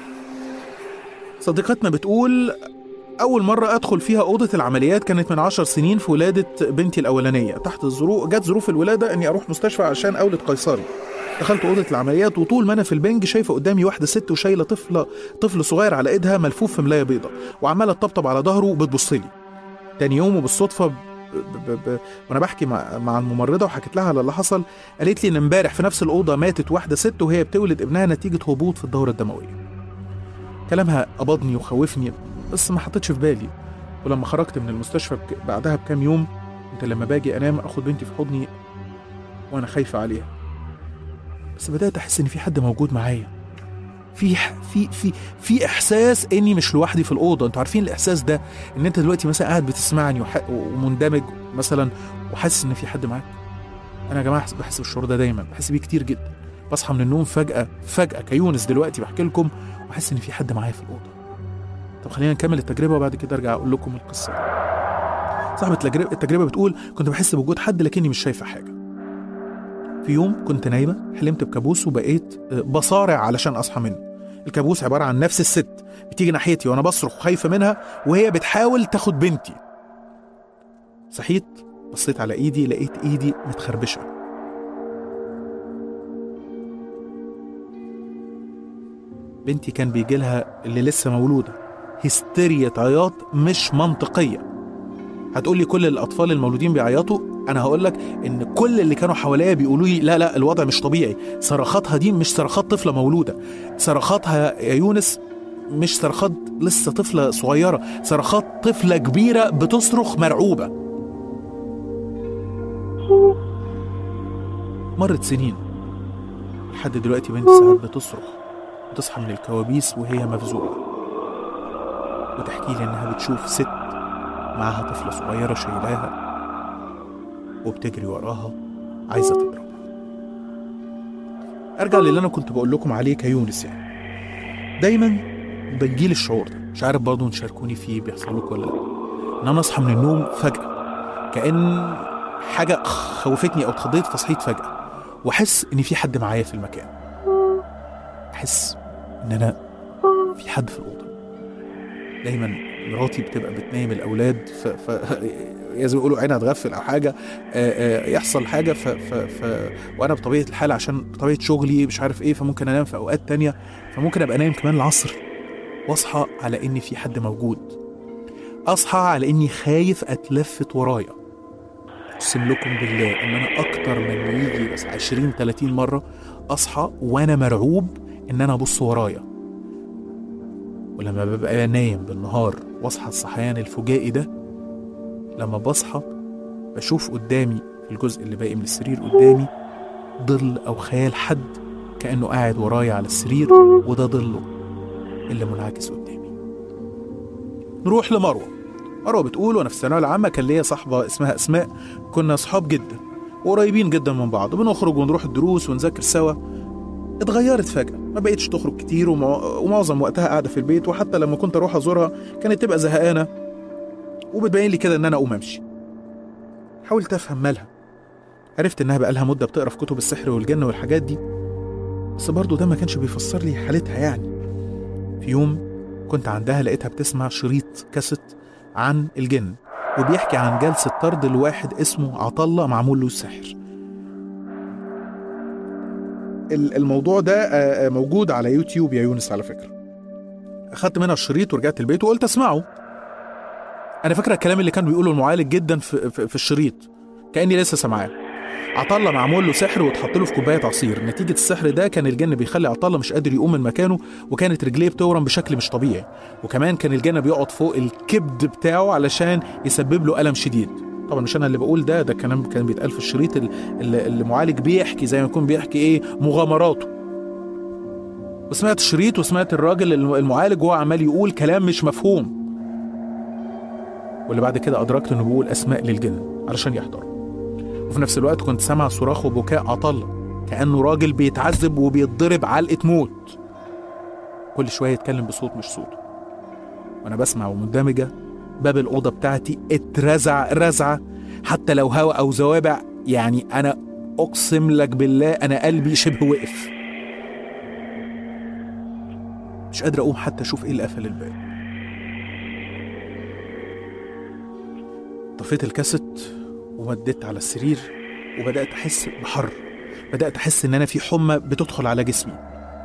Speaker 1: صديقتنا بتقول أول مرة أدخل فيها أوضة العمليات كانت من عشر سنين في ولادة بنتي الأولانية تحت الظروف جت ظروف الولادة إني أروح مستشفى عشان أولد قيصري دخلت أوضة العمليات وطول ما أنا في البنج شايفة قدامي واحدة ست وشايلة طفلة طفل صغير على إيدها ملفوف في ملاية بيضة وعمالة تطبطب على ظهره وبتبص لي تاني يوم وبالصدفة ب... ب... ب... وانا بحكي مع... مع الممرضه وحكيت لها على اللي حصل قالت لي ان امبارح في نفس الاوضه ماتت واحده ست وهي بتولد ابنها نتيجه هبوط في الدوره الدمويه كلامها قبضني وخوفني بس ما حطيتش في بالي ولما خرجت من المستشفى بك... بعدها بكام يوم كنت لما باجي انام اخد بنتي في حضني وانا خايفه عليها بس بدات احس ان في حد موجود معايا في في في في احساس اني مش لوحدي في الاوضه انتوا عارفين الاحساس ده ان انت دلوقتي مثلا قاعد بتسمعني وح... ومندمج مثلا وحاسس ان في حد معاك انا يا جماعه بحس بالشعور ده دايما بحس بيه كتير جدا بصحى من النوم فجاه فجاه كيونس دلوقتي بحكي لكم واحس ان في حد معايا في الاوضه طب خلينا نكمل التجربه وبعد كده ارجع اقول لكم القصه صاحبة التجربة, التجربة بتقول كنت بحس بوجود حد لكني مش شايفة حاجة في يوم كنت نايمة حلمت بكابوس وبقيت بصارع علشان أصحى منه الكابوس عبارة عن نفس الست بتيجي ناحيتي وأنا بصرخ وخايفة منها وهي بتحاول تاخد بنتي صحيت بصيت على إيدي لقيت إيدي متخربشة بنتي كان بيجي لها اللي لسه مولودة هستيريا عياط مش منطقية هتقولي كل الأطفال المولودين بيعيطوا أنا هقولك إن كل اللي كانوا حواليا بيقولوا لي لا لا الوضع مش طبيعي صرخاتها دي مش صرخات طفلة مولودة صرخاتها يا يونس مش صرخات لسه طفلة صغيرة صرخات طفلة كبيرة بتصرخ مرعوبة مرت سنين لحد دلوقتي بنتي ساعات بتصرخ وتصحى من الكوابيس وهي مفزوعة وتحكي لي إنها بتشوف ست معاها طفلة صغيرة شايلاها وبتجري وراها عايزة تضربها أرجع للي أنا كنت بقول لكم عليه كيونس يعني دايما بيجيلي الشعور ده مش عارف برضه تشاركوني فيه بيحصل لكم ولا لا إن أنا أصحى من النوم فجأة كأن حاجة خوفتني أو اتخضيت فصحيت فجأة وأحس إن في حد معايا في المكان أحس إن أنا في حد في الأوضة دايما مراتي بتبقى بتنام الاولاد ف, ف... زي ما يقولوا عينها تغفل او حاجه آآ آآ يحصل حاجه ف... ف... ف... وانا بطبيعه الحال عشان بطبيعه شغلي مش عارف ايه فممكن انام في اوقات تانية فممكن ابقى نايم كمان العصر واصحى على ان في حد موجود اصحى على اني خايف اتلفت ورايا اقسم لكم بالله ان انا اكتر من يجي بس 20 30 مره اصحى وانا مرعوب ان انا ابص ورايا ولما ببقى نايم بالنهار واصحى الصحيان الفجائي ده لما بصحى بشوف قدامي في الجزء اللي باقي من السرير قدامي ظل او خيال حد كانه قاعد ورايا على السرير وده ظله اللي منعكس قدامي نروح لمروه مروه بتقول وانا في الثانويه العامه كان ليا صاحبه اسمها اسماء كنا اصحاب جدا وقريبين جدا من بعض بنخرج ونروح الدروس ونذاكر سوا اتغيرت فجاه ما بقتش تخرج كتير ومع... ومعظم وقتها قاعده في البيت وحتى لما كنت اروح ازورها كانت تبقى زهقانه وبتبين لي كده ان انا اقوم امشي حاولت افهم مالها عرفت انها بقالها مده بتقرا في كتب السحر والجن والحاجات دي بس برضه ده ما كانش بيفسر لي حالتها يعني في يوم كنت عندها لقيتها بتسمع شريط كاسيت عن الجن وبيحكي عن جلسة طرد لواحد اسمه عطلة معمول له السحر ال- الموضوع ده آه، آه، موجود على يوتيوب يا يونس على فكرة أخدت منها الشريط ورجعت البيت وقلت أسمعه أنا فاكرة الكلام اللي كان بيقوله المعالج جدا في, في, في الشريط كأني لسه سامعاه عطلة معمول له سحر واتحط له في كوباية عصير نتيجة السحر ده كان الجن بيخلي عطلة مش قادر يقوم من مكانه وكانت رجليه بتورم بشكل مش طبيعي وكمان كان الجن بيقعد فوق الكبد بتاعه علشان يسبب له ألم شديد طبعا مش انا اللي بقول ده ده الكلام كان بيتقال في الشريط ال- اللي المعالج بيحكي زي ما يكون بيحكي ايه مغامراته وسمعت الشريط وسمعت الراجل الم- المعالج وهو عمال يقول كلام مش مفهوم واللي بعد كده ادركت انه بيقول اسماء للجن علشان يحضروا وفي نفس الوقت كنت سامع صراخ وبكاء عطله كانه راجل بيتعذب وبيتضرب علقه موت كل شويه يتكلم بصوت مش صوته وانا بسمع ومندمجه باب الاوضه بتاعتي اترزع رزعه حتى لو هوا او زوابع يعني انا اقسم لك بالله انا قلبي شبه وقف مش قادر اقوم حتى اشوف ايه اللي قفل الباب طفيت الكاسيت ومديت على السرير وبدات احس بحر بدات احس ان انا في حمى بتدخل على جسمي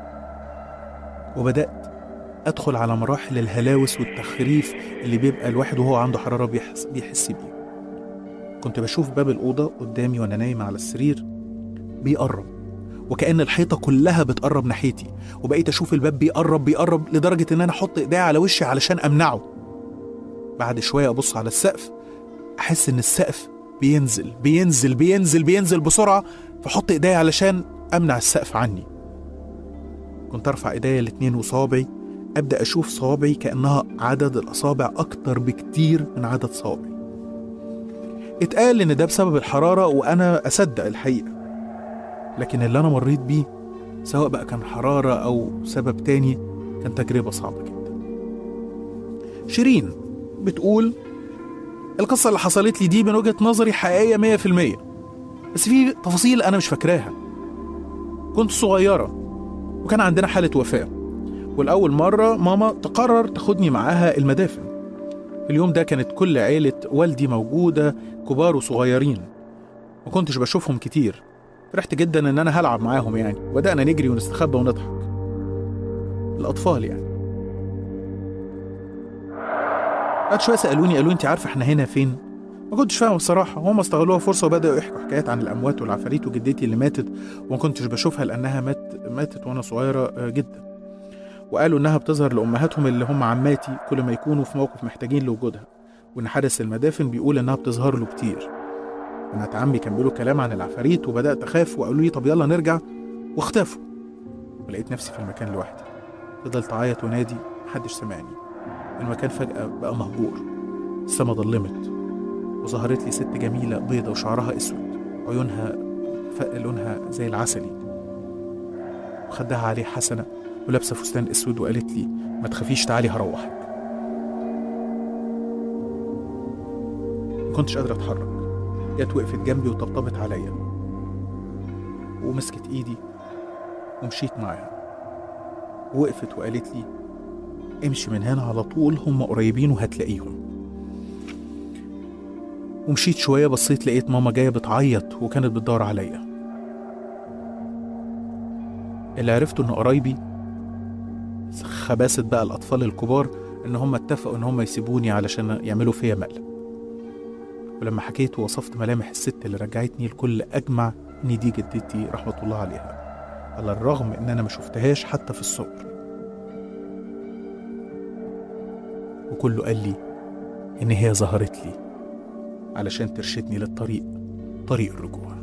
Speaker 1: وبدات ادخل على مراحل الهلاوس والتخريف اللي بيبقى الواحد وهو عنده حراره بيحس بيحس بيه كنت بشوف باب الاوضه قدامي وانا نايم على السرير بيقرب وكأن الحيطة كلها بتقرب ناحيتي وبقيت أشوف الباب بيقرب بيقرب لدرجة إن أنا أحط إيديا على وشي علشان أمنعه بعد شوية أبص على السقف أحس إن السقف بينزل بينزل بينزل بينزل بسرعة فأحط إيديا علشان أمنع السقف عني كنت أرفع إيديا الاتنين وصوابعي أبدأ أشوف صوابعي كأنها عدد الأصابع أكتر بكتير من عدد صوابعي اتقال إن ده بسبب الحرارة وأنا أصدق الحقيقة لكن اللي أنا مريت بيه سواء بقى كان حرارة أو سبب تاني كان تجربة صعبة جدا شيرين بتقول القصة اللي حصلت لي دي من وجهة نظري حقيقية مية في المية بس في تفاصيل أنا مش فاكراها كنت صغيرة وكان عندنا حالة وفاة والأول مرة ماما تقرر تاخدني معاها المدافن في اليوم ده كانت كل عيلة والدي موجودة كبار وصغيرين ما كنتش بشوفهم كتير فرحت جدا ان انا هلعب معاهم يعني وبدأنا نجري ونستخبى ونضحك الأطفال يعني بعد شوية سألوني قالوا انت عارفة احنا هنا فين؟ ما كنتش فاهم بصراحة هم استغلوها فرصة وبدأوا يحكوا حكايات عن الأموات والعفاريت وجدتي اللي ماتت وما كنتش بشوفها لأنها مات ماتت وأنا صغيرة آه، جدا وقالوا إنها بتظهر لأمهاتهم اللي هم عماتي كل ما يكونوا في موقف محتاجين لوجودها وإن حارس المدافن بيقول إنها بتظهر له كتير بنات عمي كان بيقولوا كلام عن العفاريت وبدأت أخاف وقالوا لي طب يلا نرجع واختفوا ولقيت نفسي في المكان لوحدي فضلت أعيط ونادي محدش سمعني المكان فجأة بقى مهجور السما ضلمت وظهرت لي ست جميلة بيضة وشعرها أسود عيونها ف- لونها زي العسلي وخدها عليه حسنة ولابسة فستان أسود وقالت لي ما تخافيش تعالي هروحك ما كنتش قادرة أتحرك جت وقفت جنبي وطبطبت عليا ومسكت إيدي ومشيت معاها وقفت وقالت لي امشي من هنا على طول هم قريبين وهتلاقيهم ومشيت شوية بصيت لقيت ماما جاية بتعيط وكانت بتدور عليا اللي عرفته ان قرايبي خباثة بقى الأطفال الكبار إن هم اتفقوا إن هم يسيبوني علشان يعملوا فيا مقلب ولما حكيت ووصفت ملامح الست اللي رجعتني الكل أجمع إن دي جدتي رحمة الله عليها على الرغم إن أنا ما شفتهاش حتى في الصور وكله قال لي إن هي ظهرت لي علشان ترشدني للطريق طريق الرجوع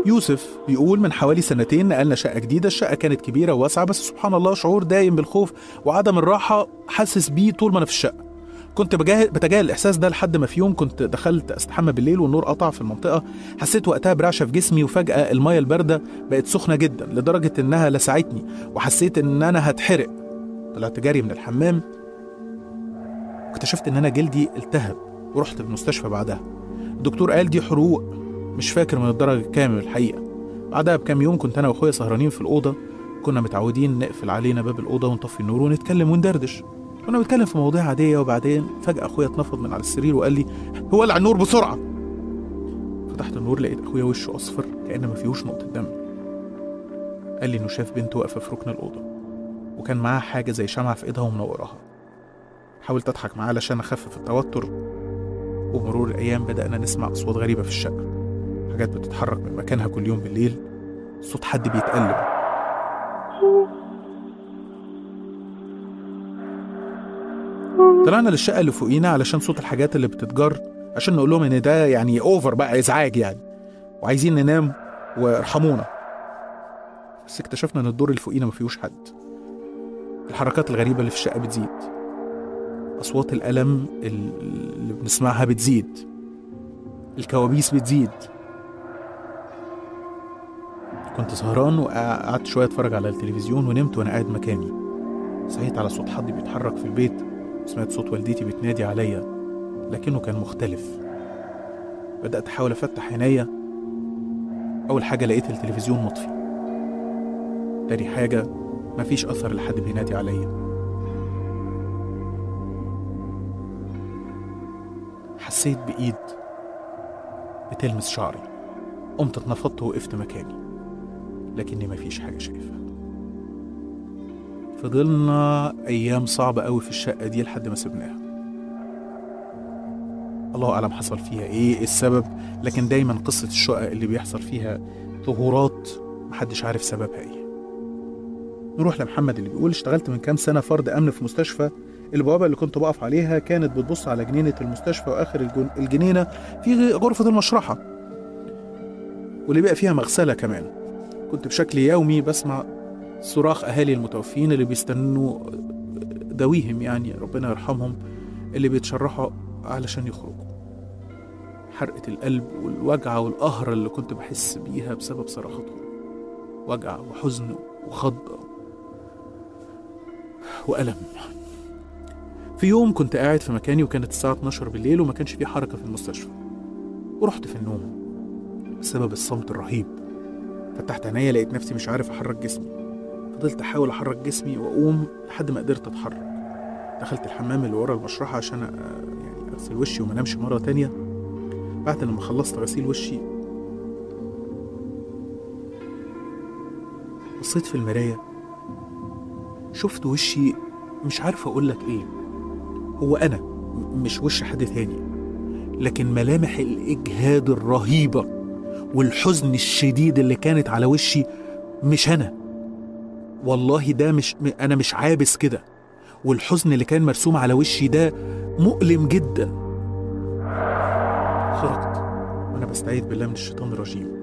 Speaker 1: يوسف بيقول من حوالي سنتين نقلنا شقة جديدة الشقة كانت كبيرة وواسعة بس سبحان الله شعور دايم بالخوف وعدم الراحة حاسس بيه طول ما أنا في الشقة كنت بجاهل بتجاهل الإحساس ده لحد ما في يوم كنت دخلت أستحمى بالليل والنور قطع في المنطقة حسيت وقتها برعشة في جسمي وفجأة المية الباردة بقت سخنة جدا لدرجة إنها لسعتني وحسيت إن أنا هتحرق طلعت جري من الحمام واكتشفت إن أنا جلدي التهب ورحت المستشفى بعدها الدكتور قال دي حروق مش فاكر من الدرجة كام الحقيقة بعدها بكام يوم كنت أنا وأخويا سهرانين في الأوضة كنا متعودين نقفل علينا باب الأوضة ونطفي النور ونتكلم وندردش كنا بنتكلم في مواضيع عادية وبعدين فجأة أخويا اتنفض من على السرير وقال لي ولع النور بسرعة فتحت النور لقيت أخويا وشه أصفر كأن ما فيهوش نقطة دم قال لي إنه شاف بنته واقفة في ركن الأوضة وكان معاها حاجة زي شمعة في إيدها ومنوراها حاولت أضحك معاه علشان أخفف التوتر ومرور الأيام بدأنا نسمع أصوات غريبة في الشقة حاجات بتتحرك من مكانها كل يوم بالليل صوت حد بيتقلب طلعنا للشقة اللي فوقينا علشان صوت الحاجات اللي بتتجر عشان نقول لهم إن ده يعني أوفر بقى إزعاج يعني وعايزين ننام وارحمونا بس اكتشفنا إن الدور اللي فوقينا ما فيهوش حد الحركات الغريبة اللي في الشقة بتزيد أصوات الألم اللي بنسمعها بتزيد الكوابيس بتزيد كنت سهران وقعدت شوية اتفرج على التلفزيون ونمت وانا قاعد مكاني صحيت على صوت حد بيتحرك في البيت سمعت صوت والدتي بتنادي عليا لكنه كان مختلف بدأت أحاول أفتح عينيا أول حاجة لقيت التلفزيون مطفي تاني حاجة مفيش أثر لحد بينادي عليا حسيت بإيد بتلمس شعري قمت اتنفضت ووقفت مكاني لكني مفيش حاجة شايفها فضلنا أيام صعبة أوي في الشقة دي لحد ما سبناها الله أعلم حصل فيها إيه إيه السبب لكن دايما قصة الشقق اللي بيحصل فيها ظهورات محدش عارف سببها إيه نروح لمحمد اللي بيقول اشتغلت من كام سنة فرد أمن في مستشفى البوابة اللي كنت بقف عليها كانت بتبص على جنينة المستشفى وآخر الجن- الجنينة في غرفة المشرحة واللي بقى فيها مغسلة كمان كنت بشكل يومي بسمع صراخ أهالي المتوفين اللي بيستنوا ذويهم يعني ربنا يرحمهم اللي بيتشرحوا علشان يخرجوا حرقة القلب والوجعة والقهرة اللي كنت بحس بيها بسبب صراخاتهم وجع وحزن وخضة وألم في يوم كنت قاعد في مكاني وكانت الساعة 12 بالليل وما كانش في حركة في المستشفى ورحت في النوم بسبب الصمت الرهيب فتحت عينيا لقيت نفسي مش عارف أحرك جسمي فضلت أحاول أحرك جسمي وأقوم لحد ما قدرت أتحرك دخلت الحمام اللي ورا المشرحة عشان أ- يعني أغسل وشي وما انامش مرة تانية بعد لما خلصت غسيل وشي بصيت في المراية شفت وشي مش عارف أقول لك إيه هو أنا م- مش وش حد تاني لكن ملامح الإجهاد الرهيبة والحزن الشديد اللي كانت على وشي مش أنا والله ده مش م- أنا مش عابس كده والحزن اللي كان مرسوم على وشي ده مؤلم جدا خرجت وأنا بستعيذ بالله من الشيطان الرجيم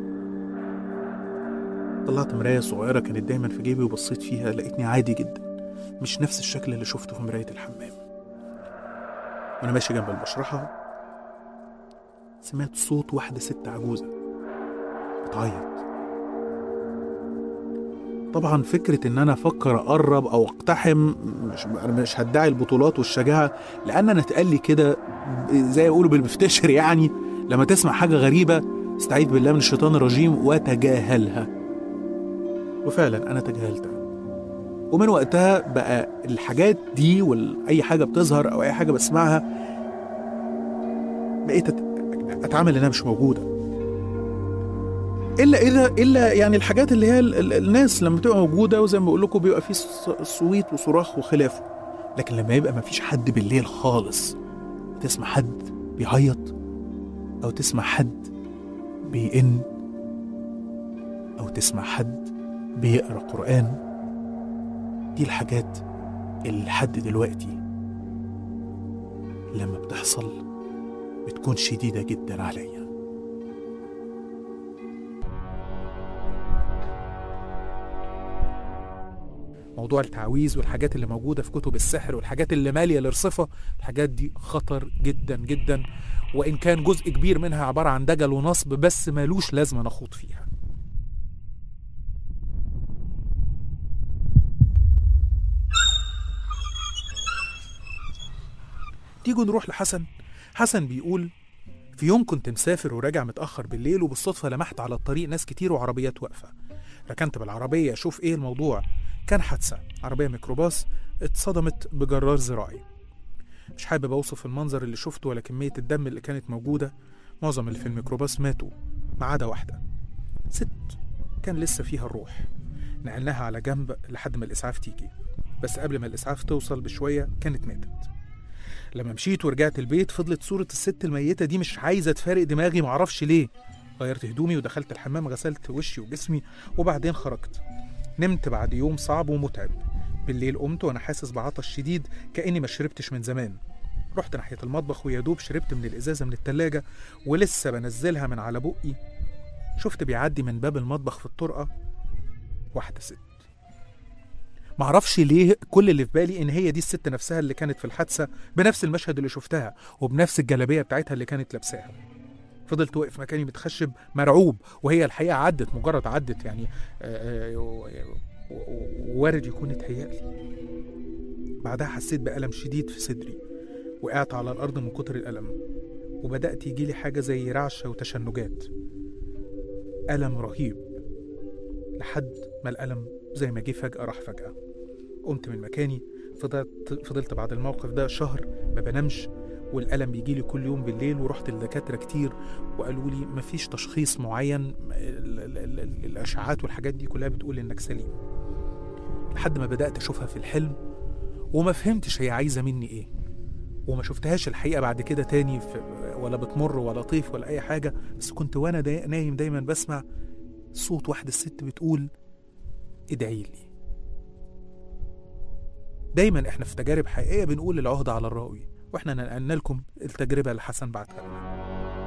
Speaker 1: طلعت مراية صغيرة كانت دايما في جيبي وبصيت فيها لقيتني عادي جدا مش نفس الشكل اللي شفته في مراية الحمام وأنا ماشي جنب المشرحة سمعت صوت واحدة ست عجوزة بتعيط طبعا فكرة ان انا افكر اقرب او اقتحم مش انا مش هدعي البطولات والشجاعة لان انا اتقال لي كده زي يقولوا بالمفتشر يعني لما تسمع حاجة غريبة استعيذ بالله من الشيطان الرجيم وتجاهلها وفعلا انا تجاهلتها ومن وقتها بقى الحاجات دي واي حاجة بتظهر او اي حاجة بسمعها بقيت أت- اتعامل انها مش موجوده الا اذا الا يعني الحاجات اللي هي ال- ال- الناس لما تبقى موجوده وزي ما بقول لكم بيبقى في ص- صويت وصراخ وخلافه لكن لما يبقى ما فيش حد بالليل خالص تسمع حد بيعيط او تسمع حد بيئن او تسمع حد بيقرا قران دي الحاجات اللي لحد دلوقتي لما بتحصل بتكون شديدة جدا عليا موضوع التعويذ والحاجات اللي موجودة في كتب السحر والحاجات اللي مالية الرصفة الحاجات دي خطر جدا جدا وإن كان جزء كبير منها عبارة عن دجل ونصب بس مالوش لازمة نخوض فيها تيجوا نروح لحسن حسن بيقول في يوم كنت مسافر وراجع متأخر بالليل وبالصدفة لمحت على الطريق ناس كتير وعربيات واقفة ركنت بالعربية أشوف إيه الموضوع كان حادثة عربية ميكروباص اتصدمت بجرار زراعي مش حابب أوصف المنظر اللي شفته ولا كمية الدم اللي كانت موجودة معظم اللي في الميكروباص ماتوا ما عدا واحدة ست كان لسه فيها الروح نقلناها على جنب لحد ما الإسعاف تيجي بس قبل ما الإسعاف توصل بشوية كانت ماتت لما مشيت ورجعت البيت فضلت صورة الست الميتة دي مش عايزة تفارق دماغي معرفش ليه غيرت هدومي ودخلت الحمام غسلت وشي وجسمي وبعدين خرجت نمت بعد يوم صعب ومتعب بالليل قمت وانا حاسس بعطش شديد كاني ما شربتش من زمان رحت ناحية المطبخ ويا دوب شربت من الإزازة من التلاجة ولسه بنزلها من على بقي شفت بيعدي من باب المطبخ في الطرقة واحدة ست معرفش ليه كل اللي في بالي ان هي دي الست نفسها اللي كانت في الحادثة بنفس المشهد اللي شفتها وبنفس الجلابية بتاعتها اللي كانت لابساها فضلت واقف مكاني متخشب مرعوب وهي الحقيقة عدت مجرد عدت يعني آه، آه، و- و- وارد يكون اتهيألي بعدها حسيت بألم شديد في صدري وقعت على الأرض من كتر الألم وبدأت يجيلي حاجة زي رعشة وتشنجات ألم رهيب لحد ما الألم زي ما جه فجأة راح فجأة قمت من مكاني فضلت فضلت بعد الموقف ده شهر ما بنامش والألم بيجيلي كل يوم بالليل ورحت لدكاترة كتير وقالوا لي مفيش تشخيص معين ال- ال- ال- ال- الأشعات والحاجات دي كلها بتقول إنك سليم لحد ما بدأت أشوفها في الحلم وما فهمتش هي عايزة مني إيه وما شفتهاش الحقيقة بعد كده تاني في ولا بتمر ولا طيف ولا أي حاجة بس كنت وأنا دا نايم دايما بسمع صوت واحدة الست بتقول ادعي لي دايما احنا في تجارب حقيقية بنقول العهدة على الراوي واحنا نقلنا لكم التجربة اللي حسن بعتها لنا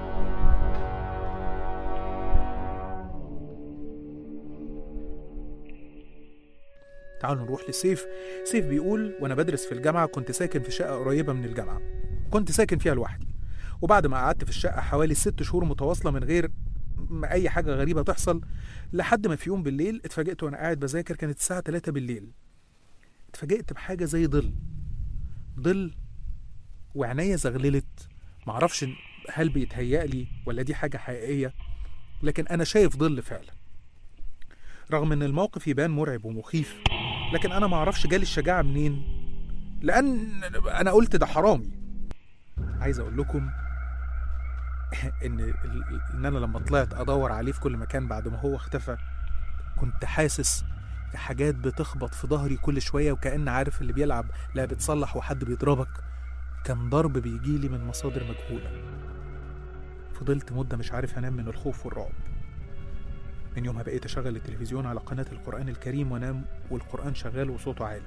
Speaker 1: تعالوا نروح لسيف سيف بيقول وانا بدرس في الجامعة كنت ساكن في شقة قريبة من الجامعة كنت ساكن فيها لوحدي وبعد ما قعدت في الشقة حوالي ست شهور متواصلة من غير ما أي حاجة غريبة تحصل لحد ما في يوم بالليل اتفاجئت وأنا قاعد بذاكر كانت الساعة 3 بالليل اتفاجئت بحاجة زي ظل ظل وعينيا زغللت معرفش هل بيتهيألي ولا دي حاجة حقيقية لكن أنا شايف ظل فعلا رغم إن الموقف يبان مرعب ومخيف لكن أنا معرفش جالي الشجاعة منين لأن أنا قلت ده حرامي عايز أقول لكم إن ال- إن أنا لما طلعت أدور عليه في كل مكان بعد ما هو اختفى كنت حاسس بحاجات بتخبط في ظهري كل شوية وكأن عارف اللي بيلعب لا بتصلح وحد بيضربك كان ضرب بيجيلي من مصادر مجهولة فضلت مدة مش عارف أنام من الخوف والرعب من يومها بقيت أشغل التلفزيون على قناة القرآن الكريم وأنام والقرآن شغال وصوته عالي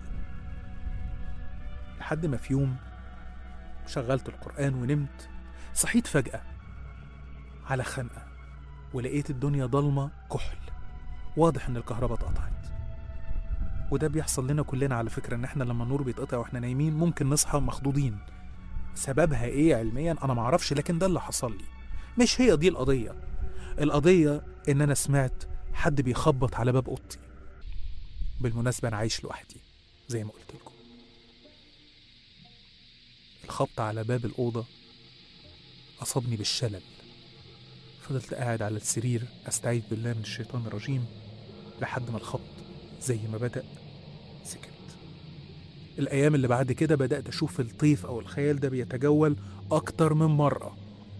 Speaker 1: لحد ما في يوم شغلت القرآن ونمت صحيت فجأة على خنقة ولقيت الدنيا ضلمة كحل واضح إن الكهرباء اتقطعت وده بيحصل لنا كلنا على فكرة إن إحنا لما النور بيتقطع وإحنا نايمين ممكن نصحى مخضوضين سببها إيه علميا أنا معرفش لكن ده اللي حصل لي مش هي دي القضية القضية إن أنا سمعت حد بيخبط على باب أوضتي بالمناسبة أنا عايش لوحدي زي ما قلت لكم الخبط على باب الأوضة أصابني بالشلل فضلت قاعد على السرير أستعيذ بالله من الشيطان الرجيم لحد ما الخبط زي ما بدأ سكت الأيام اللي بعد كده بدأت أشوف الطيف أو الخيال ده بيتجول أكتر من مرة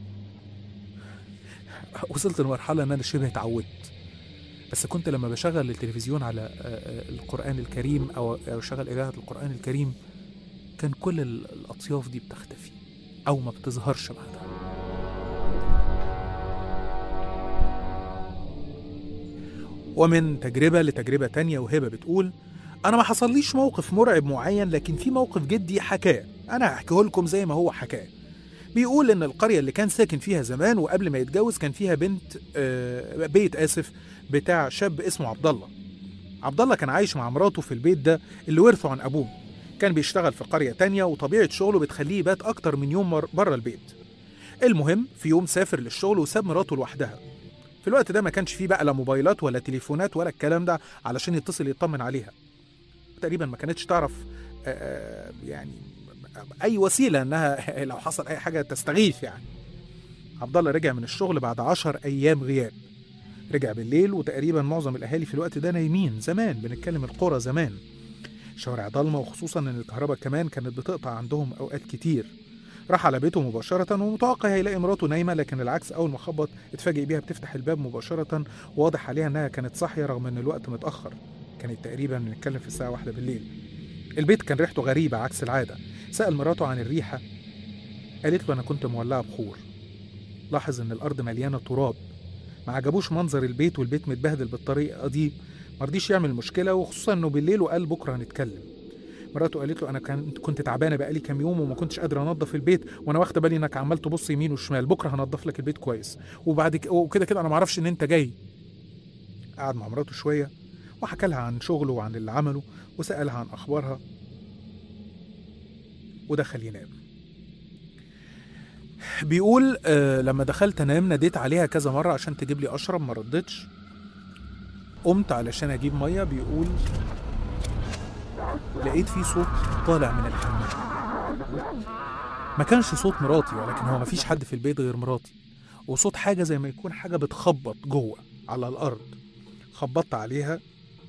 Speaker 1: وصلت لمرحلة إن أنا شبه اتعودت بس كنت لما بشغل التلفزيون على آه، آه، القرآن الكريم أو أو شغل إذاعة القرآن الكريم كان كل ال- الأطياف دي بتختفي أو ما بتظهرش بعدها ومن تجربة لتجربة تانية وهبة بتقول أنا ما حصليش موقف مرعب معين لكن في موقف جدي حكاه أنا هحكيه لكم زي ما هو حكاه بيقول إن القرية اللي كان ساكن فيها زمان وقبل ما يتجوز كان فيها بنت آه، بيت آسف بتاع شاب اسمه عبد الله عبد الله كان عايش مع مراته في البيت ده اللي ورثه عن ابوه كان بيشتغل في قريه تانية وطبيعه شغله بتخليه يبات اكتر من يوم مر- بره البيت المهم في يوم سافر للشغل وساب مراته لوحدها في الوقت ده ما كانش فيه بقى لا موبايلات ولا تليفونات ولا الكلام ده علشان يتصل يطمن عليها تقريبا ما كانتش تعرف آه، آه، يعني اي وسيله انها لو حصل اي حاجه تستغيث يعني عبد الله رجع من الشغل بعد عشر ايام غياب رجع بالليل وتقريبا معظم الاهالي في الوقت ده نايمين زمان بنتكلم القرى زمان شوارع ضلمه وخصوصا ان الكهرباء كمان كانت بتقطع عندهم اوقات كتير راح على بيته مباشرة ومتوقع هيلاقي مراته نايمة لكن العكس أول ما خبط اتفاجئ بيها بتفتح الباب مباشرة وواضح عليها إنها كانت صاحية رغم إن الوقت متأخر كانت تقريبا بنتكلم في الساعة واحدة بالليل البيت كان ريحته غريبة عكس العادة سأل مراته عن الريحة قالت له أنا كنت مولعة بخور لاحظ إن الأرض مليانة تراب ما عجبوش منظر البيت والبيت متبهدل بالطريقة دي مرضيش يعمل مشكلة وخصوصا إنه بالليل وقال بكرة هنتكلم مراته قالت له انا كنت كنت تعبانه بقالي كام يوم وما كنتش قادره انضف البيت وانا واخده بالي انك عمال تبص يمين وشمال بكره هنضف لك البيت كويس وبعد ك... وكده كده انا ما اعرفش ان انت جاي قعد مع مراته شويه وحكى لها عن شغله وعن اللي عمله وسالها عن اخبارها ودخل ينام بيقول آه لما دخلت انام ناديت عليها كذا مره عشان تجيب لي اشرب ما ردتش قمت علشان اجيب ميه بيقول لقيت في صوت طالع من الحمام ما كانش صوت مراتي ولكن هو ما فيش حد في البيت غير مراتي وصوت حاجة زي ما يكون حاجة بتخبط جوه على الأرض خبطت عليها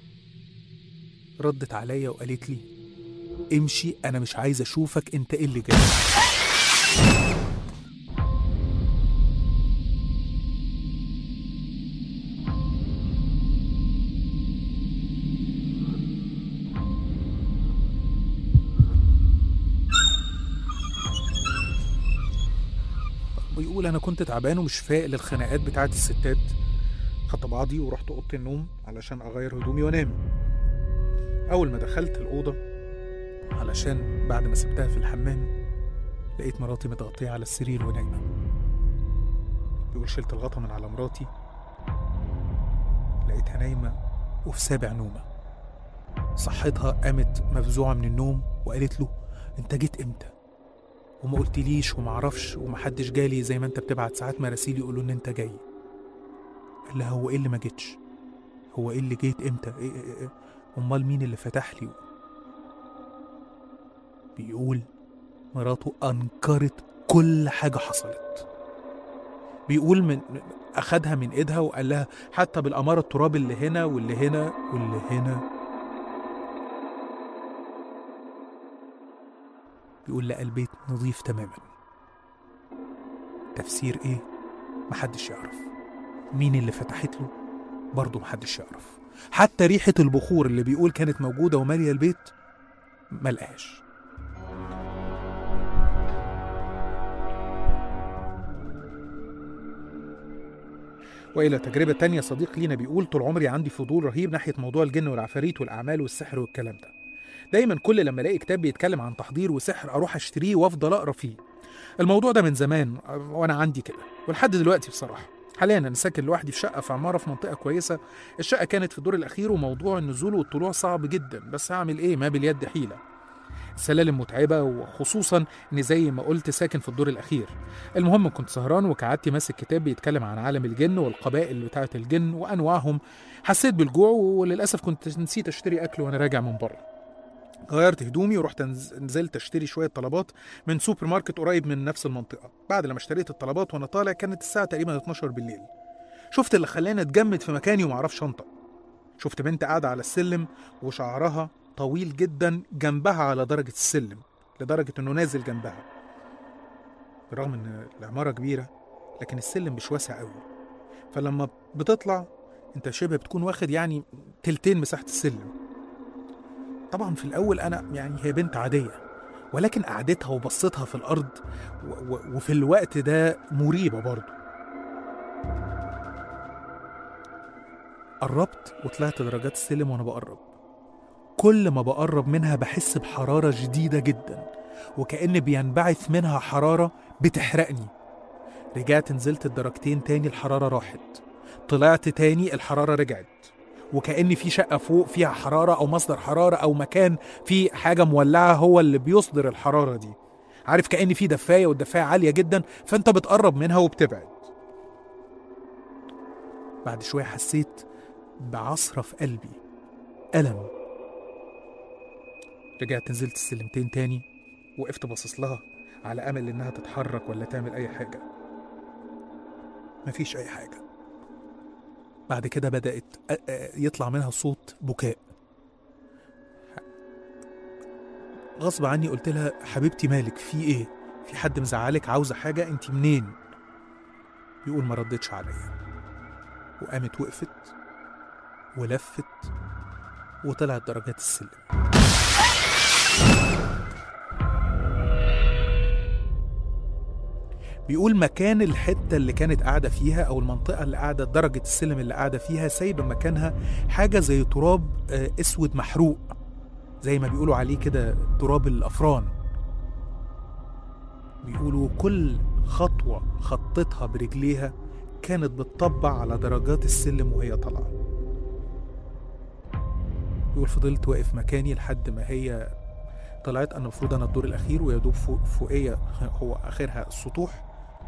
Speaker 1: ردت عليا وقالت لي امشي أنا مش عايز أشوفك أنت إيه اللي جاي ويقول انا كنت تعبان ومش فايق للخناقات بتاعت الستات خدت بعضي ورحت اوضه النوم علشان اغير هدومي وانام اول ما دخلت الاوضه علشان بعد ما سبتها في الحمام لقيت مراتي متغطيه على السرير ونايمه بيقول شلت الغطا من على مراتي لقيتها نايمه وفي سابع نومه صحتها قامت مفزوعه من النوم وقالت له انت جيت امتى وما قلتليش وما اعرفش ومحدش جالي زي ما انت بتبعت ساعات مراسيل يقولوا ان انت جاي قال لها هو ايه اللي ما جيتش هو ايه اللي جيت امتى إيه إيه إيه؟ امال مين اللي فتح لي بيقول مراته انكرت كل حاجه حصلت بيقول من اخدها من ايدها وقال لها حتى بالاماره التراب اللي هنا واللي هنا واللي هنا بيقول لقى البيت نظيف تماما تفسير ايه محدش يعرف مين اللي فتحت له برضه محدش يعرف حتى ريحة البخور اللي بيقول كانت موجودة ومالية البيت ملقاش وإلى تجربة تانية صديق لينا بيقول طول عمري عندي فضول رهيب ناحية موضوع الجن والعفاريت والأعمال والسحر والكلام ده دايما كل لما الاقي كتاب بيتكلم عن تحضير وسحر اروح اشتريه وافضل اقرا فيه الموضوع ده من زمان وانا عندي كده ولحد دلوقتي بصراحه حاليا انا ساكن لوحدي في شقه في عماره في منطقه كويسه الشقه كانت في الدور الاخير وموضوع النزول والطلوع صعب جدا بس هعمل ايه ما باليد حيله السلالم متعبة وخصوصا اني زي ما قلت ساكن في الدور الاخير المهم كنت سهران وكعادتي ماسك كتاب بيتكلم عن عالم الجن والقبائل بتاعة الجن وانواعهم حسيت بالجوع وللاسف كنت نسيت اشتري اكل وانا راجع من بره غيرت هدومي ورحت نز- نزلت اشتري شويه طلبات من سوبر ماركت قريب من نفس المنطقه بعد لما اشتريت الطلبات وانا طالع كانت الساعه تقريبا 12 بالليل شفت اللي خلاني اتجمد في مكاني ومعرفش انطق شفت بنت قاعده على السلم وشعرها طويل جدا جنبها على درجه السلم لدرجه انه نازل جنبها بالرغم ان العماره كبيره لكن السلم مش واسع قوي فلما بتطلع انت شبه بتكون واخد يعني تلتين مساحه السلم طبعا في الاول انا يعني هي بنت عاديه ولكن قعدتها وبصتها في الارض و- و- وفي الوقت ده مريبه برضه قربت وطلعت درجات السلم وانا بقرب كل ما بقرب منها بحس بحراره شديده جدا وكأن بينبعث منها حراره بتحرقني رجعت نزلت الدرجتين تاني الحراره راحت طلعت تاني الحراره رجعت وكأن في شقة فوق فيها حرارة أو مصدر حرارة أو مكان فيه حاجة مولعة هو اللي بيصدر الحرارة دي عارف كأن في دفاية والدفاية عالية جدا فأنت بتقرب منها وبتبعد بعد شوية حسيت بعصرة في قلبي ألم رجعت نزلت السلمتين تاني وقفت باصص لها على أمل إنها تتحرك ولا تعمل أي حاجة مفيش أي حاجة بعد كده بدأت أ- أ- يطلع منها صوت بكاء غصب عني قلت لها حبيبتي مالك في ايه في حد مزعلك عاوزة حاجة انت منين بيقول ما ردتش عليا وقامت وقفت ولفت وطلعت درجات السلم بيقول مكان الحتة اللي كانت قاعدة فيها أو المنطقة اللي قاعدة درجة السلم اللي قاعدة فيها سايبة مكانها حاجة زي تراب آه، أسود محروق زي ما بيقولوا عليه كده تراب الأفران بيقولوا كل خطوة خطتها برجليها كانت بتطبع على درجات السلم وهي طالعة بيقول فضلت واقف مكاني لحد ما هي طلعت انا المفروض انا الدور الاخير ويا دوب فوق فوقيه هو اخرها السطوح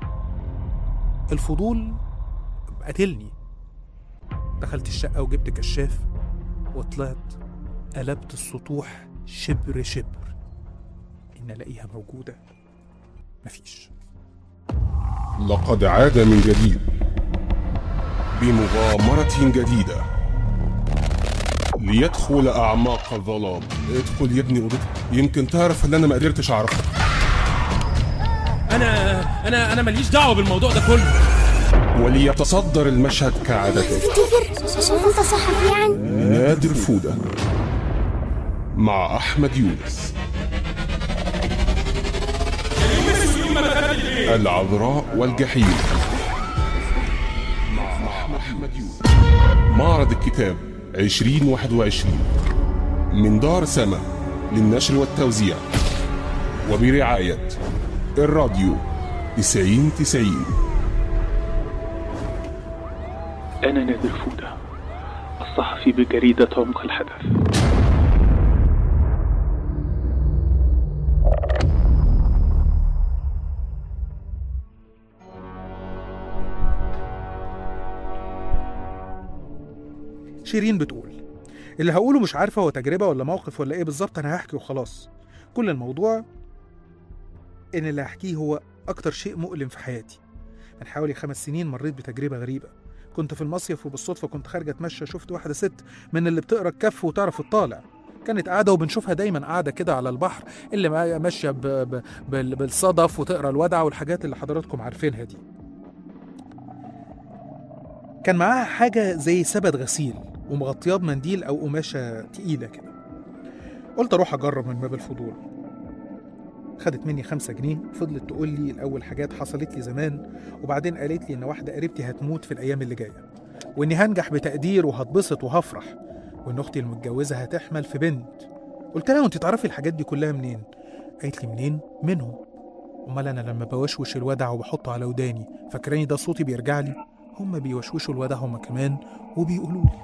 Speaker 1: الفضول قتلني دخلت الشقه وجبت كشاف وطلعت قلبت السطوح شبر شبر ان الاقيها موجوده مفيش
Speaker 2: لقد عاد من جديد بمغامرة جديدة ليدخل أعماق الظلام ادخل يا ابني أوضتك يمكن تعرف اللي أنا ما قدرتش أعرفه
Speaker 4: انا انا انا ماليش دعوه بالموضوع ده كله
Speaker 2: وليتصدر المشهد كعادته
Speaker 5: عشان انت صحفي يعني
Speaker 2: نادر فودة مع أحمد يونس العذراء والجحيم مع أحمد يونس معرض الكتاب 2021 من دار سما للنشر والتوزيع وبرعاية الراديو 90 90
Speaker 6: أنا نادر فودة الصحفي بجريدة عمق الحدث
Speaker 1: شيرين بتقول اللي هقوله مش عارفه هو تجربه ولا موقف ولا ايه بالظبط انا هحكي وخلاص كل الموضوع ان اللي هحكيه هو اكتر شيء مؤلم في حياتي من حوالي خمس سنين مريت بتجربه غريبه كنت في المصيف وبالصدفه كنت خارجه اتمشى شفت واحده ست من اللي بتقرا الكف وتعرف الطالع كانت قاعده وبنشوفها دايما قاعده كده على البحر اللي ما- ماشيه ب... ب... بال- بالصدف وتقرا الودع والحاجات اللي حضراتكم عارفينها دي كان معاها حاجه زي سبت غسيل ومغطياه بمنديل او قماشه تقيله كده قلت اروح اجرب من باب الفضول خدت مني خمسة جنيه فضلت تقول لي الأول حاجات حصلت لي زمان وبعدين قالت لي إن واحدة قريبتي هتموت في الأيام اللي جاية وإني هنجح بتقدير وهتبسط وهفرح وإن أختي المتجوزة هتحمل في بنت قلت لها وأنت تعرفي الحاجات دي كلها منين؟ قالت لي منين؟ منهم أمال أنا لما بوشوش الودع وبحطه على وداني فاكراني ده صوتي بيرجع لي هم بيوشوشوا الودع هم كمان وبيقولوا لي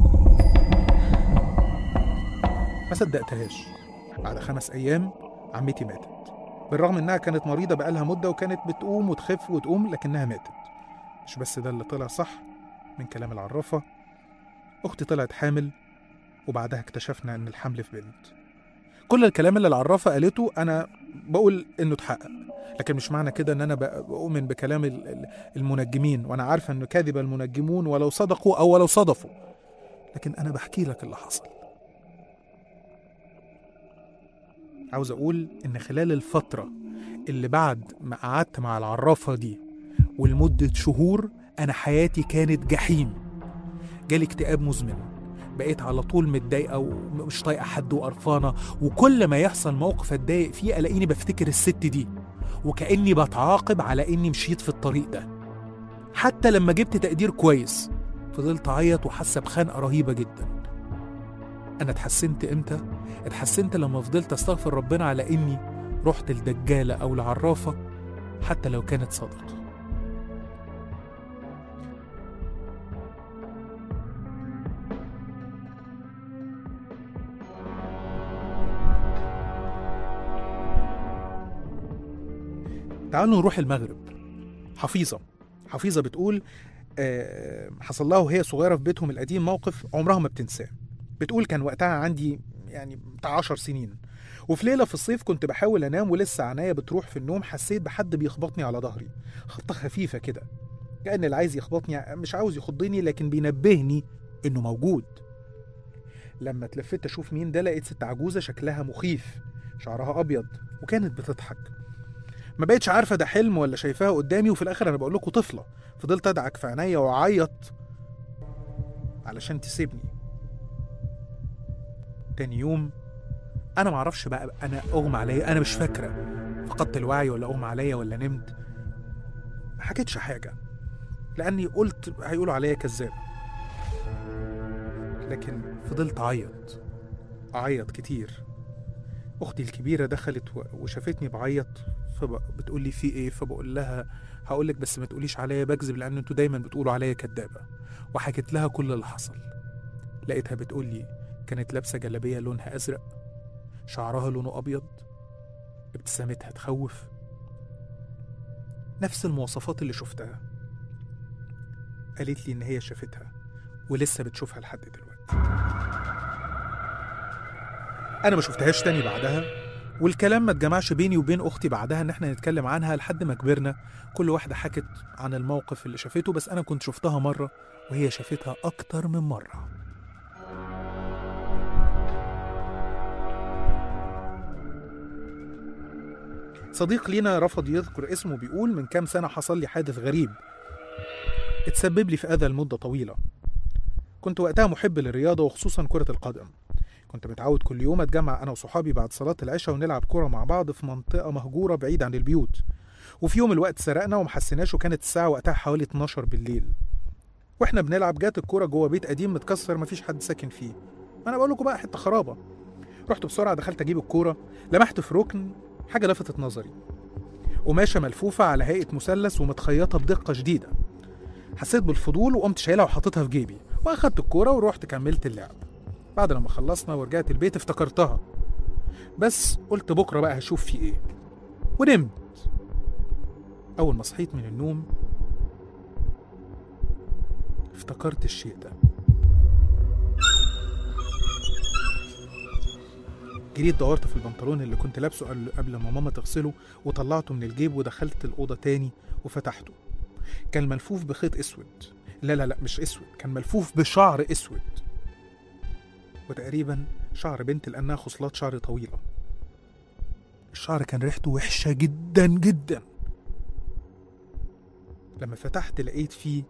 Speaker 1: ما صدقتهاش بعد خمس أيام عمتي ماتت بالرغم إنها كانت مريضة بقالها مدة وكانت بتقوم وتخف وتقوم لكنها ماتت مش بس ده اللي طلع صح من كلام العرافة أختي طلعت حامل وبعدها اكتشفنا إن الحمل في بنت كل الكلام اللي العرافة قالته أنا بقول إنه اتحقق لكن مش معنى كده إن أنا بق- بؤمن بكلام ال- ال- المنجمين وأنا عارفة إنه كاذب المنجمون ولو صدقوا أو ولو صدفوا لكن أنا بحكي لك اللي حصل عاوز أقول إن خلال الفترة اللي بعد ما قعدت مع العرافة دي ولمدة شهور أنا حياتي كانت جحيم جالي اكتئاب مزمن بقيت على طول متضايقة ومش طايقة حد وقرفانة وكل ما يحصل موقف اتضايق فيه ألاقيني بفتكر الست دي وكأني بتعاقب على إني مشيت في الطريق ده حتى لما جبت تقدير كويس فضلت أعيط وحاسة بخنقة رهيبة جدا أنا اتحسنت إمتى؟ اتحسنت لما فضلت أستغفر ربنا على إني رحت لدجالة أو لعرافة حتى لو كانت صادقة تعالوا نروح المغرب حفيظة حفيظة بتقول آه، حصل لها وهي صغيرة في بيتهم القديم موقف عمرها ما بتنساه بتقول كان وقتها عندي يعني بتاع عشر سنين وفي ليلة في الصيف كنت بحاول أنام ولسه عناية بتروح في النوم حسيت بحد بيخبطني على ظهري خبطة خفيفة كده كأن اللي عايز يخبطني مش عاوز يخضني لكن بينبهني إنه موجود لما اتلفت أشوف مين ده لقيت ست عجوزة شكلها مخيف شعرها أبيض وكانت بتضحك ما بقتش عارفة ده حلم ولا شايفاها قدامي وفي الآخر أنا بقول لكم طفلة فضلت أدعك في عينيا وأعيط علشان تسيبني تاني يوم انا معرفش بقى انا اغمى عليا انا مش فاكره فقدت الوعي ولا اغمى عليا ولا نمت ما حكيتش حاجه لاني قلت هيقولوا عليا كذاب لكن فضلت اعيط اعيط كتير اختي الكبيره دخلت و- وشافتني بعيط فبتقول لي في ايه فبقول لها هقول لك بس ما تقوليش عليا بكذب لان انتوا دايما بتقولوا عليا كدابه وحكيت لها كل اللي حصل لقيتها بتقول لي كانت لابسه جلابيه لونها ازرق شعرها لونه أبيض ابتسامتها تخوف نفس المواصفات اللي شفتها قالت لي إن هي شافتها ولسه بتشوفها لحد دلوقتي أنا ما شفتهاش تاني بعدها والكلام ما اتجمعش بيني وبين أختي بعدها إن احنا نتكلم عنها لحد ما كبرنا كل واحدة حكت عن الموقف اللي شافته بس أنا كنت شفتها مرة وهي شافتها أكتر من مرة صديق لينا رفض يذكر اسمه بيقول من كام سنة حصل لي حادث غريب اتسبب لي في أذى لمدة طويلة كنت وقتها محب للرياضة وخصوصا كرة القدم كنت متعود كل يوم أتجمع أنا وصحابي بعد صلاة العشاء ونلعب كرة مع بعض في منطقة مهجورة بعيد عن البيوت وفي يوم الوقت سرقنا ومحسناش وكانت الساعة وقتها حوالي 12 بالليل واحنا بنلعب جات الكرة جوه بيت قديم متكسر مفيش حد ساكن فيه انا بقول لكم بقى حته خرابه رحت بسرعه دخلت اجيب الكوره لمحت في ركن حاجه لفتت نظري قماشه ملفوفه على هيئه مثلث ومتخيطه بدقه شديده حسيت بالفضول وقمت شايلها وحطيتها في جيبي واخدت الكوره ورحت كملت اللعب بعد لما خلصنا ورجعت البيت افتكرتها بس قلت بكره بقى هشوف في ايه ونمت اول ما صحيت من النوم افتكرت الشيء ده جريت دورت في البنطلون اللي كنت لابسه قبل- قبل ما ماما تغسله وطلعته من الجيب ودخلت الأوضة تاني وفتحته كان ملفوف بخيط أسود لا لا لا مش أسود كان ملفوف بشعر أسود وتقريبا شعر بنت لأنها خصلات شعر طويلة الشعر كان ريحته وحشة جدا جدا لما فتحت لقيت فيه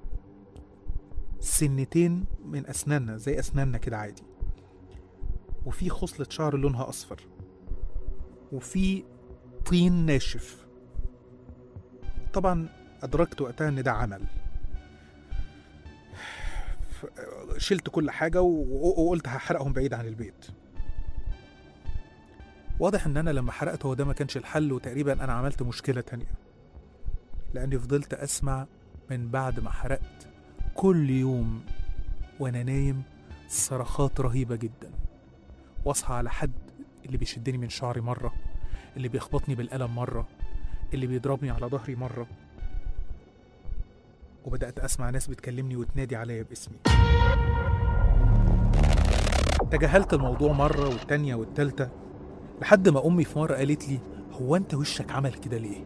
Speaker 1: سنتين من أسناننا زي أسناننا كده عادي وفي خصلة شعر لونها أصفر وفي طين ناشف طبعا أدركت وقتها إن ده عمل ف- شلت كل حاجة و- وقلت هحرقهم بعيد عن البيت واضح إن أنا لما حرقت هو ده ما كانش الحل وتقريبا أنا عملت مشكلة تانية لأني فضلت أسمع من بعد ما حرقت كل يوم وأنا نايم صرخات رهيبة جدا واصحى على حد اللي بيشدني من شعري مرة اللي بيخبطني بالقلم مرة اللي بيضربني على ظهري مرة وبدأت أسمع ناس بتكلمني وتنادي عليا باسمي تجاهلت الموضوع مرة والتانية والتالتة لحد ما أمي في مرة قالت لي هو أنت وشك عمل كده ليه؟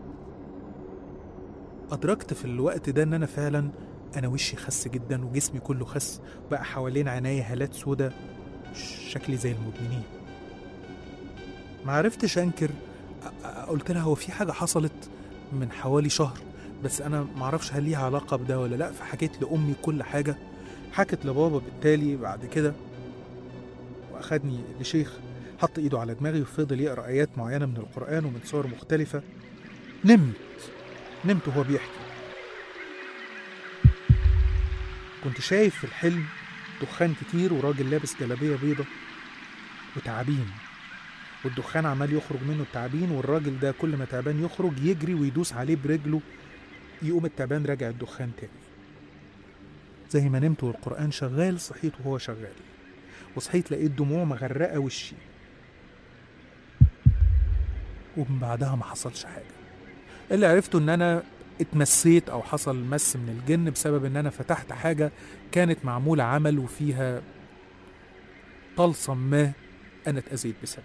Speaker 1: أدركت في الوقت ده إن أنا فعلا أنا وشي خس جدا وجسمي كله خس بقى حوالين عينيا هالات سودا شكلي زي المدمنين ما عرفتش انكر أ- أ- قلت لها هو في حاجه حصلت من حوالي شهر بس انا ما اعرفش هل ليها علاقه بده ولا لا فحكيت لامي كل حاجه حكت لبابا بالتالي بعد كده واخدني لشيخ حط ايده على دماغي وفضل يقرا ايات معينه من القران ومن صور مختلفه نمت نمت وهو بيحكي كنت شايف في الحلم دخان كتير وراجل لابس جلابيه بيضة وتعابين والدخان عمال يخرج منه التعابين والراجل ده كل ما تعبان يخرج يجري ويدوس عليه برجله يقوم التعبان راجع الدخان تاني زي ما نمت والقرآن شغال صحيت وهو شغال وصحيت لقيت دموع مغرقة وشي ومن بعدها ما حصلش حاجة
Speaker 7: اللي عرفته ان انا اتمسيت او حصل مس من الجن بسبب ان انا فتحت حاجه كانت معموله عمل وفيها طلسم ما انا اتاذيت بسببه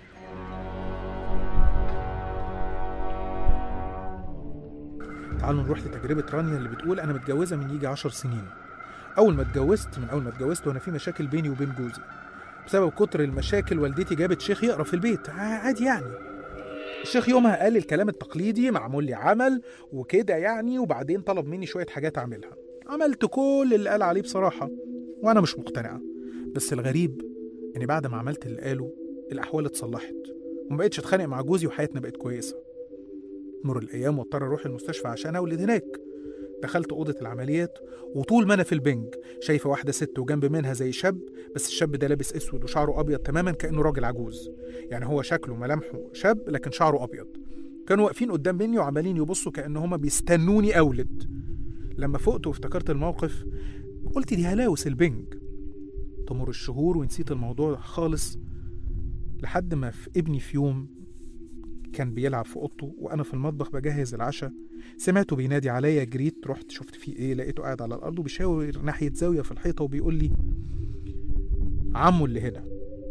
Speaker 7: تعالوا نروح لتجربة رانيا اللي بتقول أنا متجوزة من يجي عشر سنين أول ما اتجوزت من أول ما اتجوزت وأنا في مشاكل بيني وبين جوزي بسبب كتر المشاكل والدتي جابت شيخ يقرا في البيت عادي يعني الشيخ يومها قال الكلام التقليدي معمول لي عمل وكده يعني وبعدين طلب مني شوية حاجات أعملها عملت كل اللي قال عليه بصراحة وأنا مش مقتنعة بس الغريب إني بعد ما عملت اللي قاله الأحوال اتصلحت ومبقتش أتخانق مع جوزي وحياتنا بقت كويسة مر الأيام واضطر أروح المستشفى عشان أولد هناك دخلت أوضة العمليات وطول ما أنا في البنج شايفة واحدة ست وجنب منها زي شاب بس الشاب ده لابس أسود وشعره أبيض تماما كأنه راجل عجوز يعني هو شكله ملامحه شاب لكن شعره أبيض كانوا واقفين قدام مني وعمالين يبصوا كأن هما بيستنوني أولد لما فقت وافتكرت الموقف قلت دي هلاوس البنج تمر الشهور ونسيت الموضوع خالص لحد ما في ابني في يوم كان بيلعب في اوضته وانا في المطبخ بجهز العشاء سمعته بينادي عليا جريت رحت شفت فيه ايه لقيته قاعد على الارض وبيشاور ناحيه زاويه في الحيطه وبيقول لي عمو اللي هنا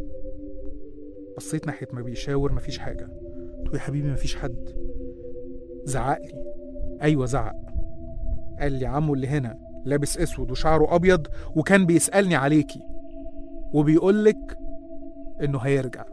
Speaker 7: بصيت ناحيه ما بيشاور مفيش حاجه قلت له يا حبيبي مفيش حد زعق لي ايوه زعق قال لي عمو اللي هنا لابس اسود وشعره ابيض وكان بيسالني عليكي وبيقول لك انه هيرجع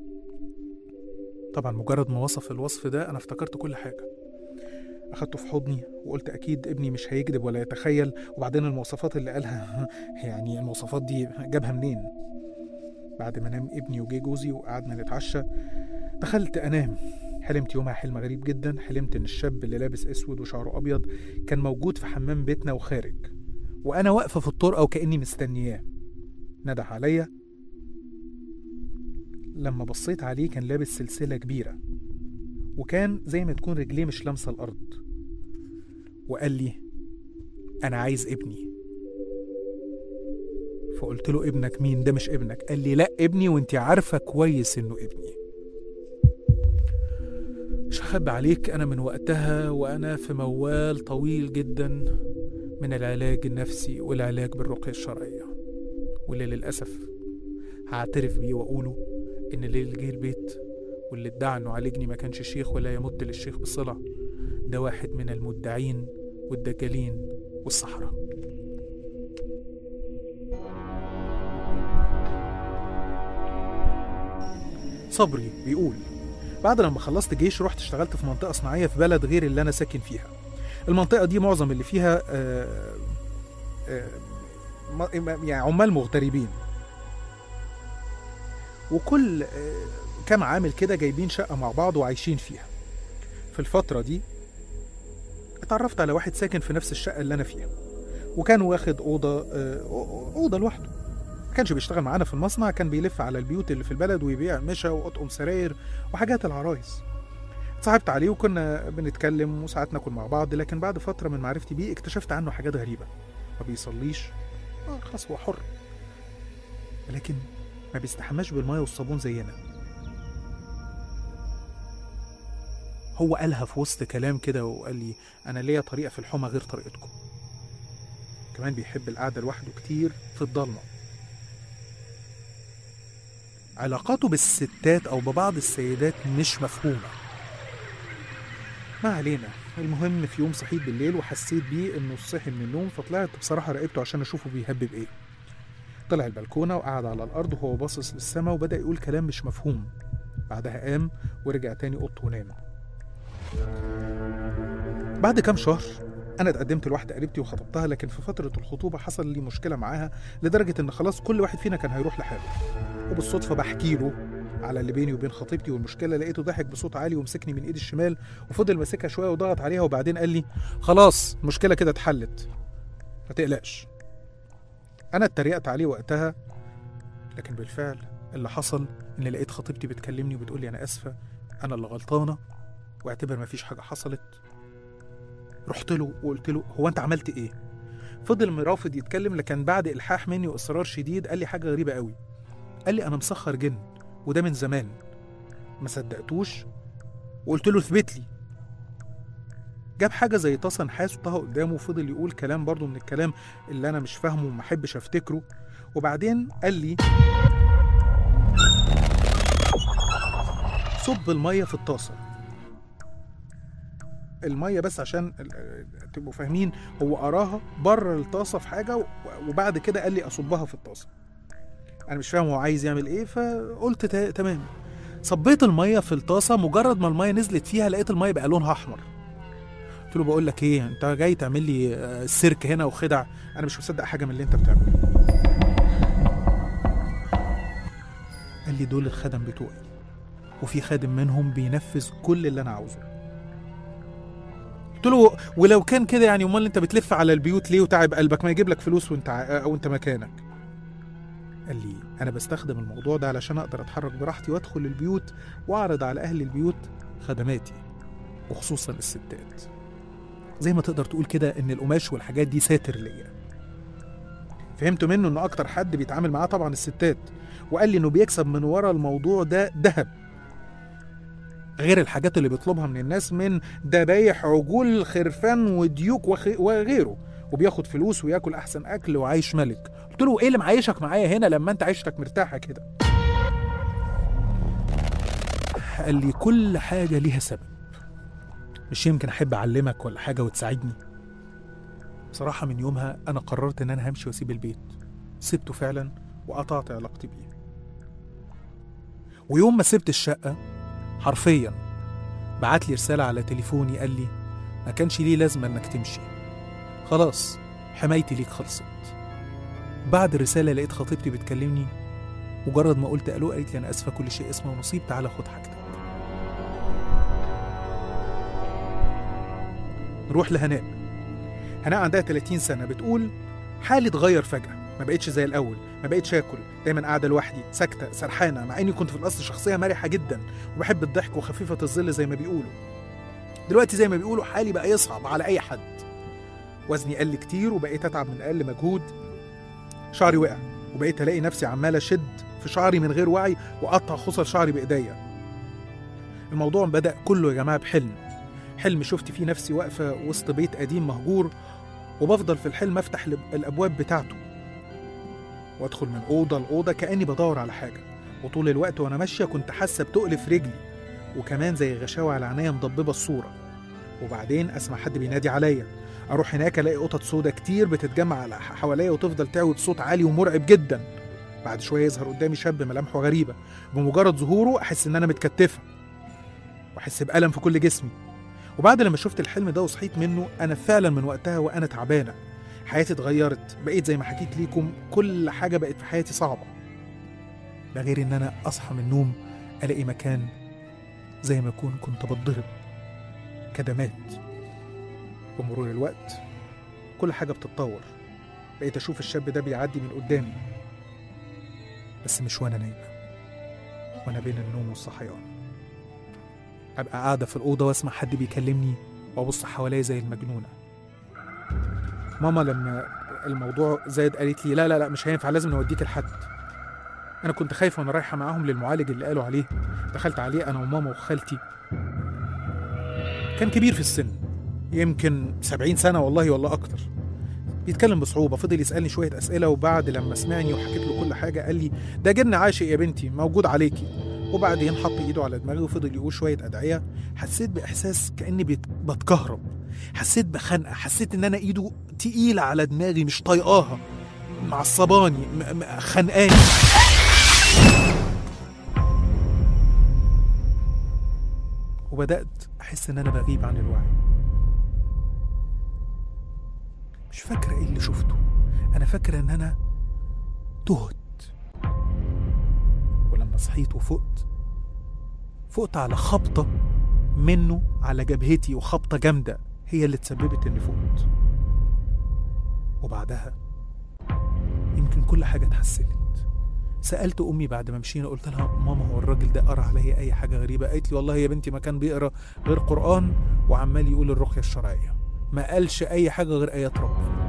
Speaker 7: طبعا مجرد ما وصف الوصف ده انا افتكرت كل حاجه اخدته في حضني وقلت اكيد ابني مش هيكذب ولا يتخيل وبعدين المواصفات اللي قالها يعني المواصفات دي جابها منين بعد ما نام ابني وجي جوزي وقعدنا نتعشى دخلت انام حلمت يومها حلم غريب جدا حلمت ان الشاب اللي لابس اسود وشعره ابيض كان موجود في حمام بيتنا وخارج وانا واقفه في الطرقه وكاني مستنياه نده عليا لما بصيت عليه كان لابس سلسلة كبيرة وكان زي ما تكون رجليه مش لامسة الأرض وقال لي أنا عايز ابني فقلت له ابنك مين ده مش ابنك قال لي لا ابني وانت عارفة كويس انه ابني مش هخبي عليك انا من وقتها وانا في موال طويل جدا من العلاج النفسي والعلاج بالرقية الشرعية واللي للأسف هعترف بيه وأقوله إن اللي جه البيت واللي ادعى إنه عالجني ما كانش شيخ ولا يمد للشيخ بصلة ده واحد من المدعين والدجالين والسحرة صبري بيقول بعد لما خلصت جيش رحت اشتغلت في منطقة صناعية في بلد غير اللي أنا ساكن فيها المنطقة دي معظم اللي فيها آه، آه، م- يعني عمال مغتربين وكل آه، كام عامل كده جايبين شقة مع بعض وعايشين فيها في الفترة دي اتعرفت على واحد ساكن في نفس الشقة اللي أنا فيها وكان واخد أوضة آه، أو- أوضة لوحده ما كانش بيشتغل معانا في المصنع كان بيلف على البيوت اللي في البلد ويبيع مشا وأطقم سراير وحاجات العرايس اتصاحبت عليه وكنا بنتكلم وساعات ناكل مع بعض لكن بعد فترة من معرفتي بيه اكتشفت عنه حاجات غريبة ما بيصليش اه خلاص هو حر لكن ما بيستحماش بالمية والصابون زينا هو قالها في وسط كلام كده وقال لي انا ليا طريقة في الحمى غير طريقتكم كمان بيحب القعدة لوحده كتير في الضلمة علاقاته بالستات او ببعض السيدات مش مفهومه ما علينا المهم في يوم صحيت بالليل وحسيت بيه انه صحي من النوم فطلعت بصراحه راقبته عشان اشوفه بيهبب ايه طلع البلكونه وقعد على الارض وهو باصص للسما وبدا يقول كلام مش مفهوم بعدها قام ورجع تاني اوضته ونام بعد كام شهر انا اتقدمت لواحده قريبتي وخطبتها لكن في فتره الخطوبه حصل لي مشكله معاها لدرجه ان خلاص كل واحد فينا كان هيروح لحاله وبالصدفه بحكي له على اللي بيني وبين خطيبتي والمشكله لقيته ضحك بصوت عالي ومسكني من ايدي الشمال وفضل ماسكها شويه وضغط عليها وبعدين قال لي خلاص المشكله كده اتحلت ما تقلقش انا اتريقت عليه وقتها لكن بالفعل اللي حصل ان لقيت خطيبتي بتكلمني وبتقول لي انا اسفه انا اللي غلطانه واعتبر ما فيش حاجه حصلت رحت له وقلت له هو انت عملت ايه فضل مرافض يتكلم لكن بعد الحاح مني واصرار شديد قال لي حاجه غريبه قوي قال لي انا مسخر جن وده من زمان ما صدقتوش وقلت له اثبت لي جاب حاجه زي طاسه نحاس وطها قدامه وفضل يقول كلام برضو من الكلام اللي انا مش فاهمه وما احبش افتكره وبعدين قال لي صب الميه في الطاسه الميه بس عشان ال- تبقوا فاهمين هو قراها بره الطاسه في حاجه و- وبعد كده قال لي اصبها في الطاسه انا مش فاهم هو عايز يعمل ايه فقلت تا- تمام صبيت الميه في الطاسه مجرد ما الميه نزلت فيها لقيت الميه بقى لونها احمر قلت له بقول لك ايه انت جاي تعمل لي آه، سيرك هنا وخدع انا مش مصدق حاجه من اللي انت بتعمله قال لي دول الخدم بتوعي وفي خادم منهم بينفذ كل اللي انا عاوزه قلت له ولو كان كده يعني امال انت بتلف على البيوت ليه وتعب قلبك ما يجيب لك فلوس وانت ع- وانت مكانك قال لي انا بستخدم الموضوع ده علشان اقدر اتحرك براحتي وادخل البيوت واعرض على اهل البيوت خدماتي وخصوصا الستات زي ما تقدر تقول كده ان القماش والحاجات دي ساتر ليا فهمت منه انه اكتر حد بيتعامل معاه طبعا الستات وقال لي انه بيكسب من ورا الموضوع ده ذهب غير الحاجات اللي بيطلبها من الناس من دبايح عجول خرفان وديوك وخ- وغيره وبياخد فلوس وياكل احسن اكل وعايش ملك قلت له ايه اللي معيشك معايا هنا لما انت عيشتك مرتاحه كده قال لي كل حاجه ليها سبب مش يمكن احب اعلمك ولا حاجه وتساعدني بصراحه من يومها انا قررت ان انا همشي واسيب البيت سبته فعلا وقطعت علاقتي بيه ويوم ما سبت الشقه حرفيا بعت لي رساله على تليفوني قال لي ما كانش ليه لازمه انك تمشي خلاص حمايتي ليك خلصت بعد الرساله لقيت خطيبتي بتكلمني مجرد ما قلت الو قالت لي انا اسفه كل شيء اسمه ونصيب تعالى خد حاجتك نروح لهناء هناء عندها 30 سنه بتقول حالي اتغير فجاه ما بقتش زي الاول ما بقتش اكل دايما قاعده لوحدي ساكته سرحانه مع اني كنت في الاصل شخصيه مرحه جدا وبحب الضحك وخفيفه الظل زي ما بيقولوا دلوقتي زي ما بيقولوا حالي بقى يصعب على اي حد وزني قل كتير وبقيت اتعب من اقل مجهود شعري وقع وبقيت الاقي نفسي عمال اشد في شعري من غير وعي واقطع خصل شعري بايديا الموضوع بدا كله يا جماعه بحلم حلم شفت فيه نفسي واقفه وسط بيت قديم مهجور وبفضل في الحلم افتح الأب- الابواب بتاعته وادخل من اوضه لاوضه كاني بدور على حاجه وطول الوقت وانا ماشيه كنت حاسه بتقل في رجلي وكمان زي غشاوه على عينيا مضببه الصوره وبعدين اسمع حد بينادي عليا اروح هناك الاقي قطط سودا كتير بتتجمع على حواليا وتفضل تعوي بصوت عالي ومرعب جدا بعد شويه يظهر قدامي شاب ملامحه غريبه بمجرد ظهوره احس ان انا متكتفه واحس بالم في كل جسمي وبعد لما شفت الحلم ده وصحيت منه انا فعلا من وقتها وانا تعبانه حياتي اتغيرت بقيت زي ما حكيت ليكم كل حاجه بقت في حياتي صعبه ده غير ان انا اصحى من النوم الاقي مكان زي ما اكون كنت بتضرب كدمات بمرور الوقت كل حاجه بتتطور بقيت اشوف الشاب ده بيعدي من قدامي بس مش وانا نايمه وانا بين النوم والصحيان ابقى قاعده في الاوضه واسمع حد بيكلمني وابص حواليا زي المجنونه ماما لما الموضوع زاد قالت لي لا لا لا مش هينفع لازم نوديك لحد انا كنت خايفه وانا رايحه معاهم للمعالج اللي قالوا عليه دخلت عليه انا وماما وخالتي كان كبير في السن يمكن سبعين سنة والله ولا أكتر بيتكلم بصعوبة فضل يسألني شوية أسئلة وبعد لما سمعني وحكيت له كل حاجة قال لي ده جن عاشق يا بنتي موجود عليكي وبعدين حط ايده على دماغي وفضل يقول شوية أدعية حسيت بإحساس كأني بت- بتكهرب حسيت بخنقة حسيت إن أنا إيده تقيلة على دماغي مش طايقاها معصباني م- م- خنقاني وبدأت أحس إن أنا بغيب عن الوعي مش فاكرة إيه اللي شفته أنا فاكرة إن أنا تهت ولما صحيت وفقت فقت على خبطة منه على جبهتي وخبطة جامدة هي اللي تسببت إني فقت وبعدها يمكن كل حاجة اتحسنت سألت أمي بعد ما مشينا قلت لها ماما هو الراجل ده قرا عليا أي حاجة غريبة قالت لي والله يا بنتي ما كان بيقرا غير قرآن وعمال يقول الرقية الشرعية ما قالش أي حاجة غير آيات ربنا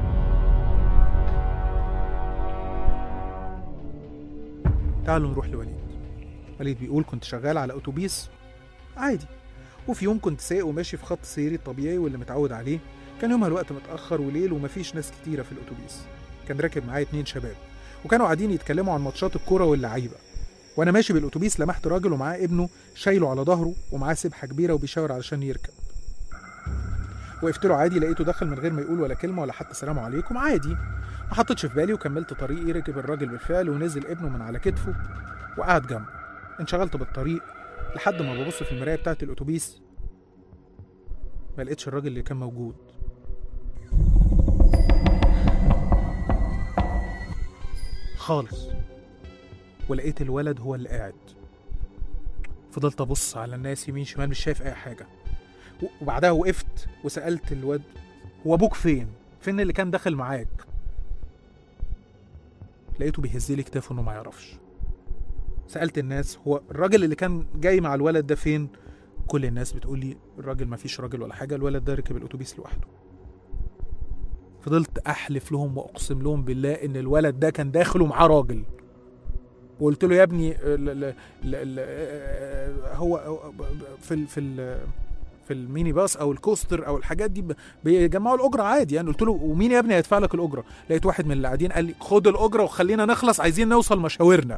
Speaker 7: تعالوا نروح لوليد وليد بيقول كنت شغال على أتوبيس عادي وفي يوم كنت سايق وماشي في خط سيري الطبيعي واللي متعود عليه كان يومها الوقت متأخر وليل ومفيش ناس كتيرة في الأتوبيس كان راكب معايا اتنين شباب وكانوا قاعدين يتكلموا عن ماتشات الكورة واللعيبة وأنا ماشي بالأتوبيس لمحت راجل ومعاه ابنه شايله على ظهره ومعاه سبحة كبيرة وبيشاور علشان يركب وقفت له عادي لقيته دخل من غير ما يقول ولا كلمة ولا حتى سلام عليكم عادي ما حطيتش في بالي وكملت طريقي ركب الراجل بالفعل ونزل ابنه من على كتفه وقعد جنبه انشغلت بالطريق لحد ما ببص في المراية بتاعة الأتوبيس ما لقيتش الراجل اللي كان موجود خالص ولقيت الولد هو اللي قاعد فضلت ابص على الناس يمين شمال مش شايف اي حاجه و- وبعدها وقفت وسالت الواد هو ابوك فين فين اللي كان داخل معاك لقيته بيهز لي كتافه انه ما يعرفش سالت الناس هو الراجل اللي كان جاي مع الولد ده فين كل الناس بتقول لي الراجل ما فيش راجل ولا حاجه الولد ده ركب الاتوبيس لوحده فضلت احلف لهم واقسم لهم بالله ان الولد ده كان داخل ومعاه راجل وقلت له يا ابني ال- ال- ال- ال- هو هو في ال في ال في الميني باص او الكوستر او الحاجات دي ب- بيجمعوا الاجره عادي يعني قلت له ومين يا ابني هيدفع لك الاجره لقيت واحد من اللي قاعدين قال لي خد الاجره وخلينا نخلص عايزين نوصل مشاورنا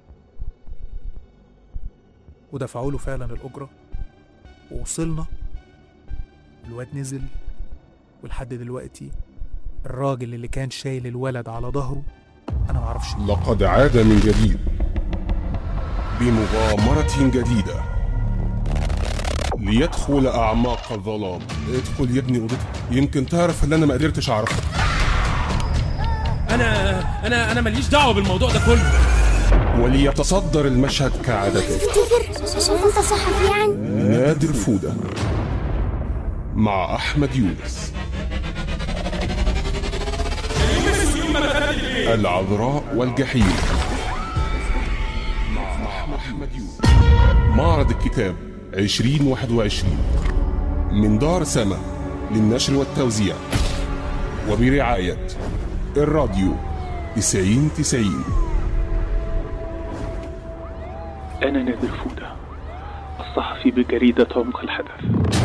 Speaker 7: ودفعوا له فعلا الاجره ووصلنا الواد نزل ولحد دلوقتي الراجل اللي كان شايل الولد على ظهره انا معرفش مين.
Speaker 2: لقد عاد من جديد بمغامرة جديدة ليدخل أعماق الظلام ادخل يا ابني أوضتي يمكن تعرف اللي أنا ما قدرتش أعرفه
Speaker 4: انا انا انا ماليش دعوه بالموضوع ده كله
Speaker 2: وليتصدر المشهد كعادته
Speaker 5: تفتكر عشان انت صحفي يعني
Speaker 2: نادر فودة مع أحمد يونس العذراء والجحيم مع أحمد يونس معرض الكتاب 2021 من دار سما للنشر والتوزيع وبرعاية الراديو 90 90
Speaker 6: أنا نادر فودة الصحفي بجريدة عمق الحدث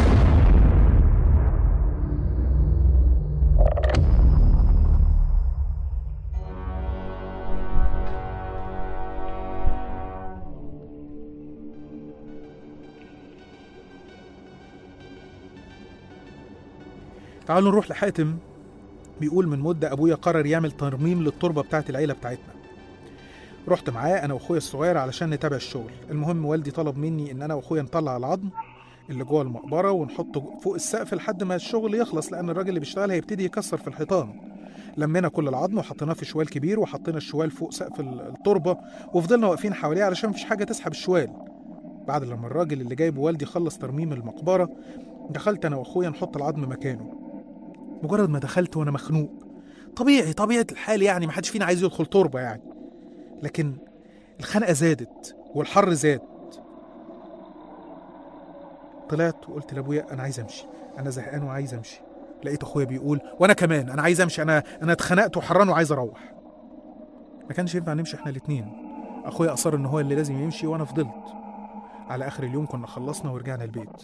Speaker 7: تعالوا نروح لحاتم بيقول من مدة أبويا قرر يعمل ترميم للتربة بتاعت العيلة بتاعتنا رحت معاه أنا وأخويا الصغير علشان نتابع الشغل المهم والدي طلب مني إن أنا وأخويا نطلع العظم اللي جوه المقبرة ونحطه فوق السقف لحد ما الشغل يخلص لأن الراجل اللي بيشتغل هيبتدي يكسر في الحيطان لمينا كل العظم وحطيناه في شوال كبير وحطينا الشوال فوق سقف ال- التربة وفضلنا واقفين حواليه علشان مفيش حاجة تسحب الشوال بعد لما الراجل اللي جايبه والدي خلص ترميم المقبرة دخلت أنا وأخويا نحط العظم مكانه مجرد ما دخلت وانا مخنوق طبيعي طبيعة الحال يعني محدش فينا عايز يدخل تربة يعني لكن الخنقة زادت والحر زاد طلعت وقلت لابويا انا عايز امشي انا زهقان وعايز امشي لقيت اخويا بيقول وانا كمان انا عايز امشي انا انا اتخنقت وحران وعايز اروح ما كانش ينفع نمشي احنا الاتنين اخويا اصر ان هو اللي لازم يمشي وانا فضلت على اخر اليوم كنا خلصنا ورجعنا البيت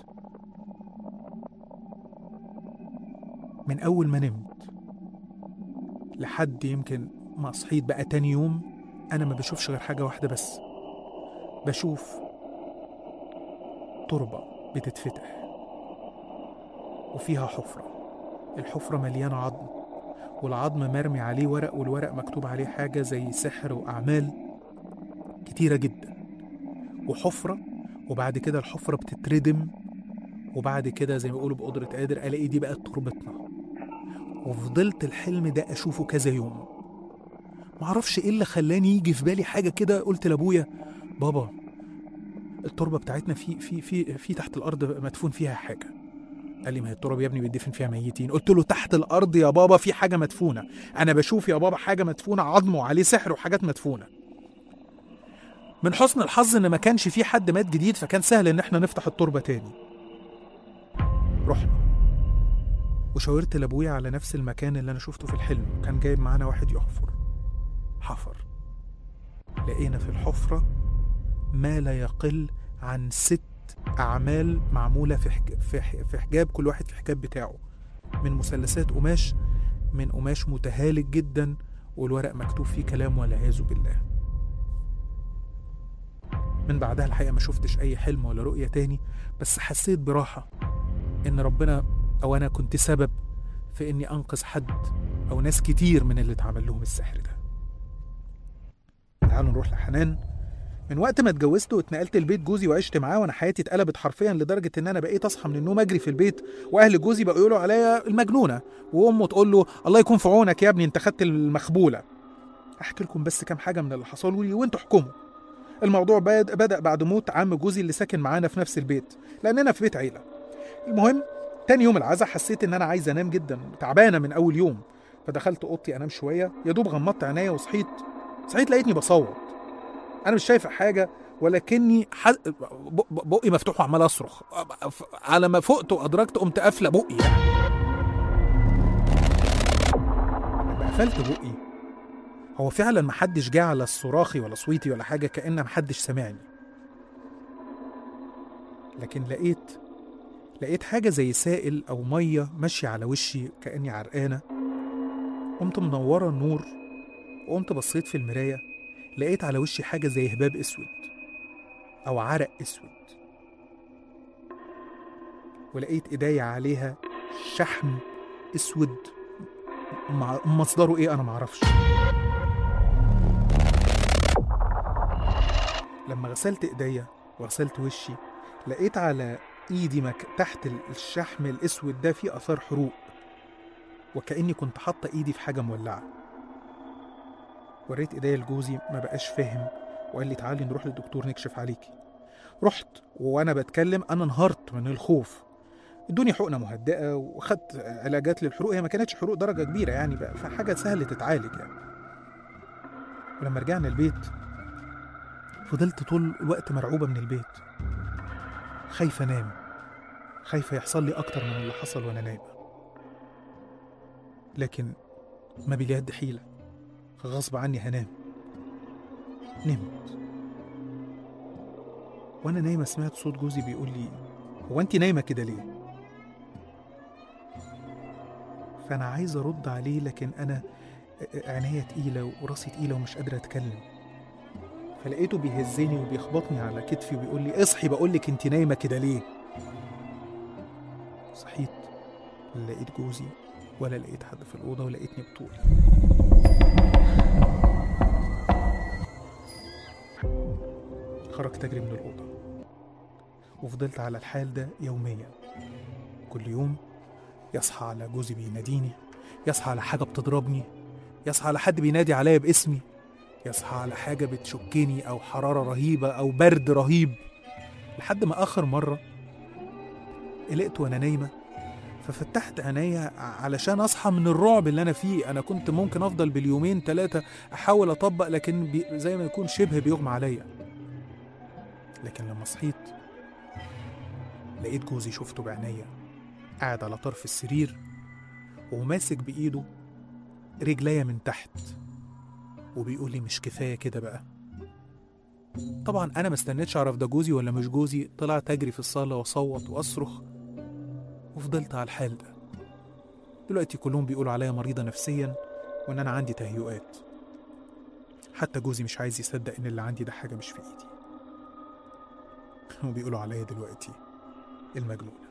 Speaker 7: من أول ما نمت لحد يمكن ما صحيت بقى تاني يوم أنا ما بشوفش غير حاجة واحدة بس بشوف تربة بتتفتح وفيها حفرة الحفرة مليانة عظم والعظم مرمي عليه ورق والورق مكتوب عليه حاجة زي سحر وأعمال كتيرة جدا وحفرة وبعد كده الحفرة بتتردم وبعد كده زي ما بيقولوا بقدرة قادر ألاقي دي بقت تربتنا وفضلت الحلم ده أشوفه كذا يوم معرفش إيه اللي خلاني يجي في بالي حاجة كده قلت لأبويا بابا التربة بتاعتنا في في في في تحت الأرض مدفون فيها حاجة قال لي ما هي التراب يا ابني بيدفن فيها ميتين قلت له تحت الأرض يا بابا في حاجة مدفونة أنا بشوف يا بابا حاجة مدفونة عظم وعليه سحر وحاجات مدفونة من حسن الحظ ان ما كانش في حد مات جديد فكان سهل ان احنا نفتح التربه تاني رحنا وشاورت لابويا على نفس المكان اللي انا شفته في الحلم كان جايب معانا واحد يحفر حفر لقينا في الحفرة ما لا يقل عن ست اعمال معموله في حج... في, ح... في حجاب كل واحد في حجاب بتاعه من مثلثات قماش من قماش متهالك جدا والورق مكتوب فيه كلام والعياذ بالله من بعدها الحقيقه ما شفتش اي حلم ولا رؤيه تاني بس حسيت براحه ان ربنا او انا كنت سبب في اني انقذ حد او ناس كتير من اللي اتعمل لهم السحر ده تعالوا نروح لحنان من وقت ما اتجوزت واتنقلت لبيت جوزي وعشت معاه وانا حياتي اتقلبت حرفيا لدرجه ان انا بقيت اصحى من النوم اجري في البيت واهل جوزي بقوا يقولوا عليا المجنونه وامه تقول له الله يكون في عونك يا ابني انت خدت المخبوله احكي لكم بس كام حاجه من اللي حصلوا لي وانتوا احكموا الموضوع بد- بدا بعد موت عم جوزي اللي ساكن معانا في نفس البيت لاننا في بيت عيله المهم تاني يوم العزاء حسيت ان انا عايز انام جدا تعبانه من اول يوم فدخلت اوضتي انام شويه يا دوب غمضت عينيا وصحيت صحيت لقيتني بصوت انا مش شايف حاجه ولكني ح... ب- ب- بقي مفتوح وعمال اصرخ على ما فقت وادركت قمت قافله بقي يعني لما قفلت بقي هو فعلا محدش جه على صراخي ولا صويتي ولا حاجه كأن محدش سمعني لكن لقيت لقيت حاجه زي سائل او ميه ماشيه على وشي كأني عرقانه قمت منوره النور وقمت بصيت في المرايه لقيت على وشي حاجه زي هباب اسود او عرق اسود ولقيت ايديا عليها شحم اسود مع مصدره ايه انا معرفش لما غسلت ايديا وغسلت وشي لقيت على ايدي مك... تحت الشحم الاسود ده في اثار حروق وكاني كنت حاطه ايدي في حاجه مولعه وريت ايديا لجوزي ما بقاش فاهم وقال لي تعالي نروح للدكتور نكشف عليكي رحت وانا بتكلم انا انهارت من الخوف ادوني حقنه مهدئه وخدت علاجات للحروق هي ما كانتش حروق درجه كبيره يعني بقى فحاجه سهله تتعالج يعني ولما رجعنا البيت فضلت طول الوقت مرعوبه من البيت خايفه انام خايفه يحصل لي اكتر من اللي حصل وانا نايمه لكن ما باليد حيله غصب عني هنام نمت وانا نايمه سمعت صوت جوزي بيقول لي هو انت نايمه كده ليه فانا عايز ارد عليه لكن انا عينيا تقيله وراسي تقيله ومش قادره اتكلم فلقيته بيهزني وبيخبطني على كتفي وبيقول لي اصحي بقول لك انت نايمه كده ليه صحيت لا لقيت جوزي ولا لقيت حد في الاوضه ولقيتني بطولي خرجت اجري من الاوضه وفضلت على الحال ده يوميا كل يوم يصحى على جوزي بيناديني يصحى على حاجه بتضربني يصحى على حد بينادي عليا باسمي يصحى على حاجه بتشكني او حراره رهيبه او برد رهيب لحد ما اخر مره قلقت وانا نايمه ففتحت عينيا علشان اصحى من الرعب اللي انا فيه انا كنت ممكن افضل باليومين ثلاثه احاول اطبق لكن بي زي ما يكون شبه بيغمى عليا لكن لما صحيت لقيت جوزي شفته بعينيا قاعد على طرف السرير وماسك بايده رجليا من تحت وبيقول لي مش كفايه كده بقى طبعا انا ما استنيتش اعرف ده جوزي ولا مش جوزي طلعت اجري في الصاله واصوت واصرخ وفضلت على الحال ده دلوقتي كلهم بيقولوا عليا مريضه نفسيا وان انا عندي تهيؤات حتى جوزي مش عايز يصدق ان اللي عندي ده حاجه مش في ايدي وبيقولوا عليا دلوقتي المجنونه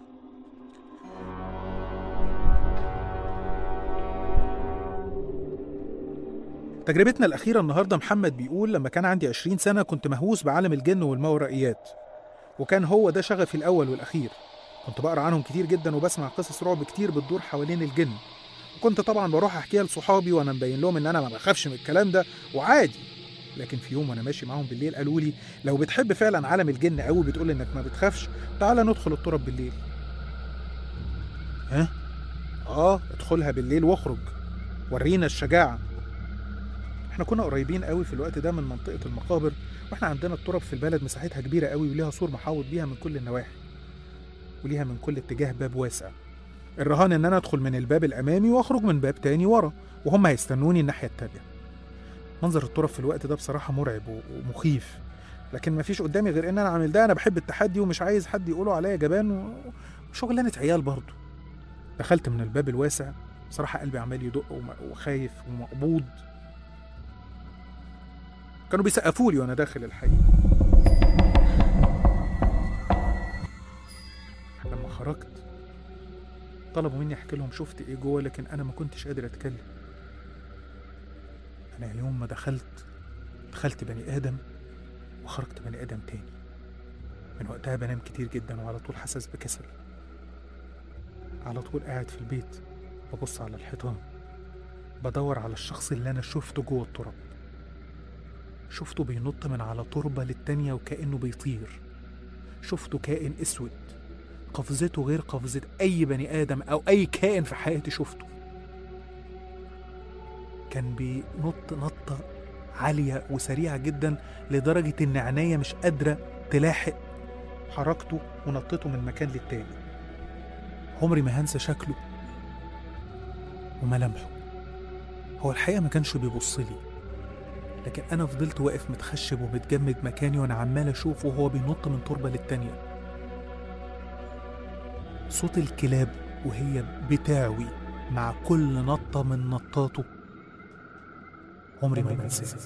Speaker 7: تجربتنا الأخيرة النهاردة محمد بيقول لما كان عندي 20 سنة كنت مهووس بعالم الجن والماورائيات وكان هو ده شغفي الأول والأخير كنت بقرا عنهم كتير جدا وبسمع قصص رعب كتير بتدور حوالين الجن وكنت طبعا بروح احكيها لصحابي وانا مبين لهم ان انا ما بخافش من الكلام ده وعادي لكن في يوم وانا ماشي معاهم بالليل قالوا لي لو بتحب فعلا عالم الجن قوي بتقول انك ما بتخافش تعالى ندخل التراب بالليل ها اه ادخلها بالليل واخرج ورينا الشجاعه احنا كنا قريبين قوي في الوقت ده من منطقه المقابر واحنا عندنا التراب في البلد مساحتها كبيره قوي وليها سور محاوط بيها من كل النواحي وليها من كل اتجاه باب واسع الرهان ان انا ادخل من الباب الامامي واخرج من باب تاني ورا وهم هيستنوني الناحيه التانيه منظر التراب في الوقت ده بصراحه مرعب و- ومخيف لكن ما فيش قدامي غير ان انا عامل ده انا بحب التحدي ومش عايز حد يقولوا عليا جبان و- وشغلانه عيال برضه دخلت من الباب الواسع بصراحه قلبي عمال يدق وم- وخايف ومقبوض كانوا بيسقفوا لي وانا داخل الحقيقه لما خرجت طلبوا مني احكي لهم شفت ايه جوه لكن انا ما كنتش قادر اتكلم انا يوم ما دخلت دخلت بني ادم وخرجت بني ادم تاني من وقتها بنام كتير جدا وعلى طول حاسس بكسل على طول قاعد في البيت ببص على الحيطان بدور على الشخص اللي انا شفته جوه التراب شفته بينط من على تربة للتانية وكأنه بيطير شفته كائن اسود قفزته غير قفزة أي بني آدم أو أي كائن في حياتي شفته كان بينط نطة عالية وسريعة جدا لدرجة إن عينيا مش قادرة تلاحق حركته ونطته من مكان للتاني عمري ما هنسى شكله وملامحه هو الحقيقة ما كانش بيبص لي لكن أنا فضلت واقف متخشب ومتجمد مكاني وأنا عمال أشوفه وهو بينط من تربة للتانية صوت الكلاب وهي بتاوي مع كل نطة من نطاته عمري ما بنساه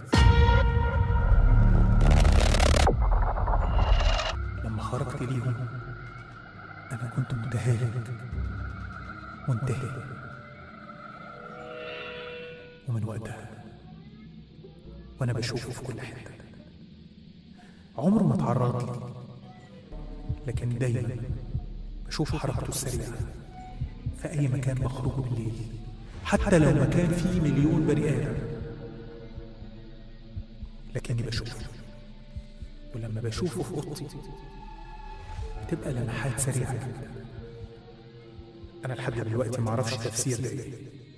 Speaker 7: لما خرجت ليهم أنا كنت متهالك منتهي ومن وقتها وأنا بشوفه في كل حتة عمره ما اتعرض لي لكن دايما بشوف حركته السريعة في أي مكان بخرج بالليل حتى لو مكان فيه مليون بني آدم لكني بشوفه ولما بشوفه في أوضتي بتبقى لمحات سريعة جدا أنا لحد دلوقتي معرفش تفسير ده إيه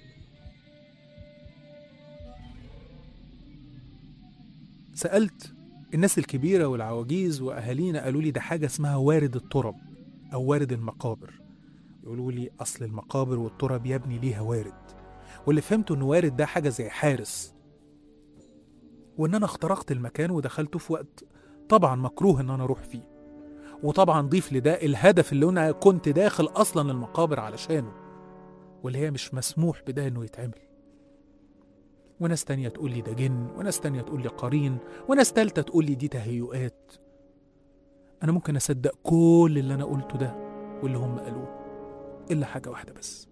Speaker 7: سألت الناس الكبيرة والعواجيز وأهالينا قالوا لي ده حاجة اسمها وارد الترب أو وارد المقابر يقولوا لي أصل المقابر والترب يا ابني ليها وارد واللي فهمته إن وارد ده حاجة زي حارس وإن أنا اخترقت المكان ودخلته في وقت طبعا مكروه إن أنا أروح فيه وطبعا ضيف لده الهدف اللي أنا كنت داخل أصلا المقابر علشانه واللي هي مش مسموح بده إنه يتعمل وناس تانية تقول لي ده جن وناس تانية تقول لي قرين وناس تالتة تقول لي دي تهيؤات أنا ممكن أصدق كل اللي أنا قلته ده واللي هم قالوه إلا حاجة واحدة بس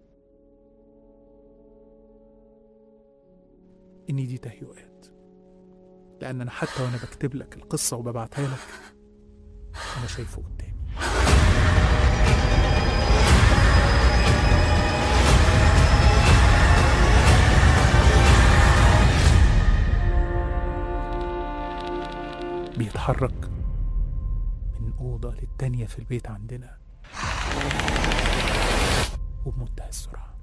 Speaker 7: إن دي تهيؤات لأن أنا حتى وأنا بكتب لك القصة وببعتها لك أنا شايفه قدامي بيتحرك من أوضة للتانية في البيت عندنا وبمنتهى السرعة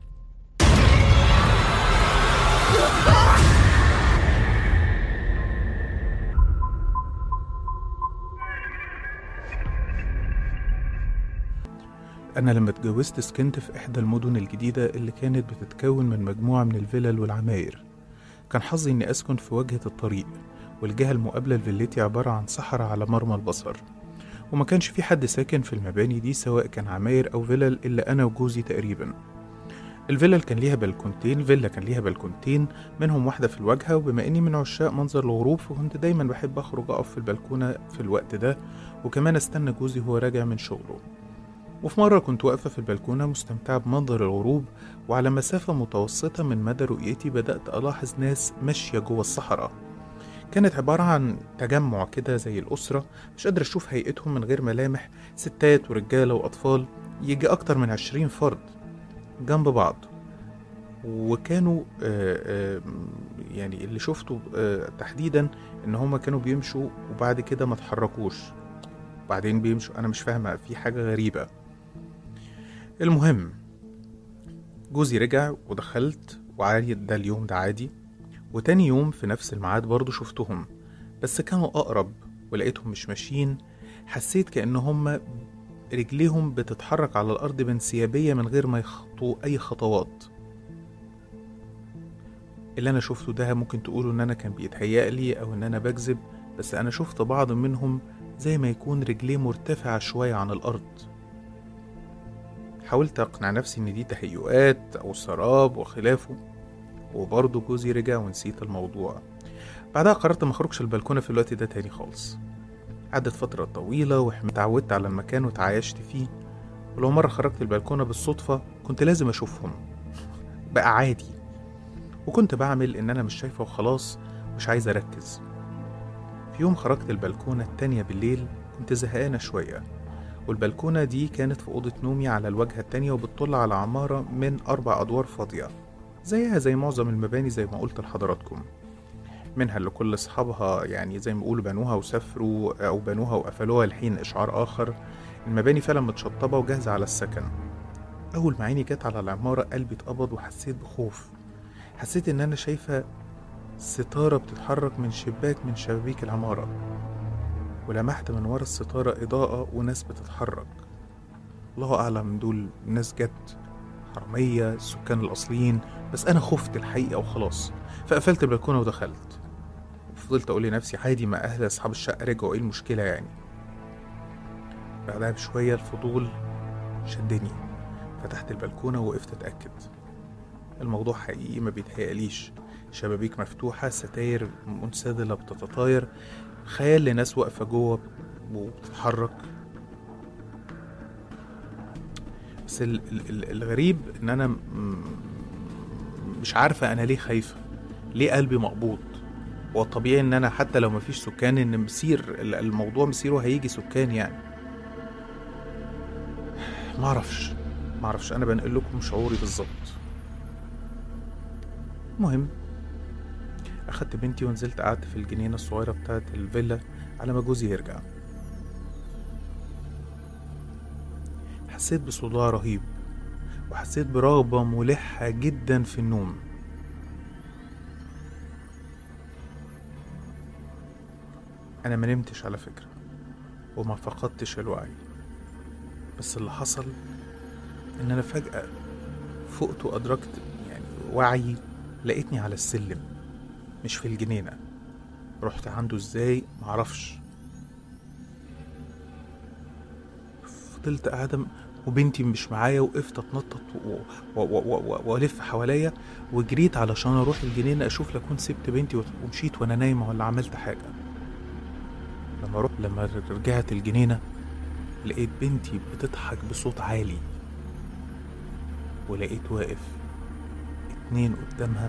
Speaker 7: أنا لما اتجوزت سكنت في إحدى المدن الجديدة اللي كانت بتتكون من مجموعة من الفلل والعماير كان حظي إني أسكن في واجهة الطريق والجهة المقابلة لفيلتي عبارة عن صحراء على مرمى البصر وما كانش في حد ساكن في المباني دي سواء كان عماير أو فيلل إلا أنا وجوزي تقريبا الفيلل كان ليها بلكونتين فيلا كان ليها بلكونتين منهم واحدة في الواجهة وبما إني من عشاق منظر الغروب فكنت دايما بحب أخرج أقف في البلكونة في الوقت ده وكمان أستنى جوزي وهو راجع من شغله وفي مرة كنت واقفة في البلكونة مستمتعة بمنظر الغروب وعلى مسافة متوسطة من مدى رؤيتي بدأت ألاحظ ناس ماشية جوه الصحراء كانت عبارة عن تجمع كده زي الأسرة مش قادر أشوف هيئتهم من غير ملامح ستات ورجالة وأطفال يجي أكتر من عشرين فرد جنب بعض وكانوا آه، آه، يعني اللي شفته آه، تحديدا ان هما كانوا بيمشوا وبعد كده ما اتحركوش بعدين بيمشوا انا مش فاهمه في حاجه غريبه المهم جوزي رجع ودخلت وعادي ده اليوم ده عادي وتاني يوم في نفس الميعاد برضه شفتهم بس كانوا أقرب ولقيتهم مش ماشيين حسيت كأن هم رجليهم بتتحرك على الأرض بانسيابية من غير ما يخطوا أي خطوات اللي أنا شفته ده ممكن تقولوا إن أنا كان بيتهيألي أو إن أنا بكذب
Speaker 1: بس أنا شفت بعض منهم زي ما يكون رجليه مرتفعة شوية عن الأرض حاولت أقنع نفسي إن دي تهيؤات أو سراب وخلافه وبرضه جوزي رجع ونسيت الموضوع بعدها قررت ما اخرجش البلكونة في الوقت ده تاني خالص عدت فترة طويلة واتعودت على المكان وتعايشت فيه ولو مرة خرجت البلكونة بالصدفة كنت لازم أشوفهم بقى عادي وكنت بعمل إن أنا مش شايفة وخلاص مش عايز أركز في يوم خرجت البلكونة التانية بالليل كنت زهقانة شوية والبلكونة دي كانت في أوضة نومي على الواجهة التانية وبتطل على عمارة من أربع أدوار فاضية زيها زي معظم المباني زي ما قلت لحضراتكم منها اللي كل أصحابها يعني زي ما بيقولوا بنوها وسافروا أو بنوها وقفلوها لحين إشعار آخر المباني فعلا متشطبة وجاهزة على السكن أول ما عيني جت على العمارة قلبي اتقبض وحسيت بخوف حسيت إن أنا شايفة ستارة بتتحرك من شباك من شبابيك العمارة ولمحت من ورا الستارة إضاءة وناس بتتحرك الله أعلم دول ناس جت حرامية السكان الأصليين بس أنا خفت الحقيقة وخلاص فقفلت البلكونة ودخلت وفضلت أقول لنفسي عادي ما أهل أصحاب الشقة رجعوا إيه المشكلة يعني بعدها بشوية الفضول شدني فتحت البلكونة ووقفت أتأكد الموضوع حقيقي ما بيتهيأليش شبابيك مفتوحة ستاير منسدلة بتتطاير خيال لناس واقفة جوه وبتتحرك بس ال- ال- ال- الغريب ان انا م- مش عارفة انا ليه خايفة ليه قلبي مقبوض هو الطبيعي ان انا حتى لو مفيش سكان ان مسير ال- الموضوع مسيره هيجي سكان يعني معرفش معرفش انا بنقل لكم شعوري بالظبط المهم اخدت بنتي ونزلت قعدت في الجنينة الصغيرة بتاعت الفيلا على ما جوزي يرجع حسيت بصداع رهيب وحسيت برغبة ملحة جدا في النوم أنا ما نمتش على فكرة وما فقدتش الوعي بس اللي حصل إن أنا فجأة فقت وأدركت يعني وعي لقيتني على السلم مش في الجنينة رحت عنده ازاي معرفش فضلت قاعدة م- وبنتي مش معايا وقفت اتنطط و- و- و- و- و- والف حواليا وجريت علشان اروح الجنينة اشوف لكون سبت بنتي وت- ومشيت وانا نايمة ولا عملت حاجة لما رحت لما رجعت الجنينة لقيت بنتي بتضحك بصوت عالي ولقيت واقف اتنين قدامها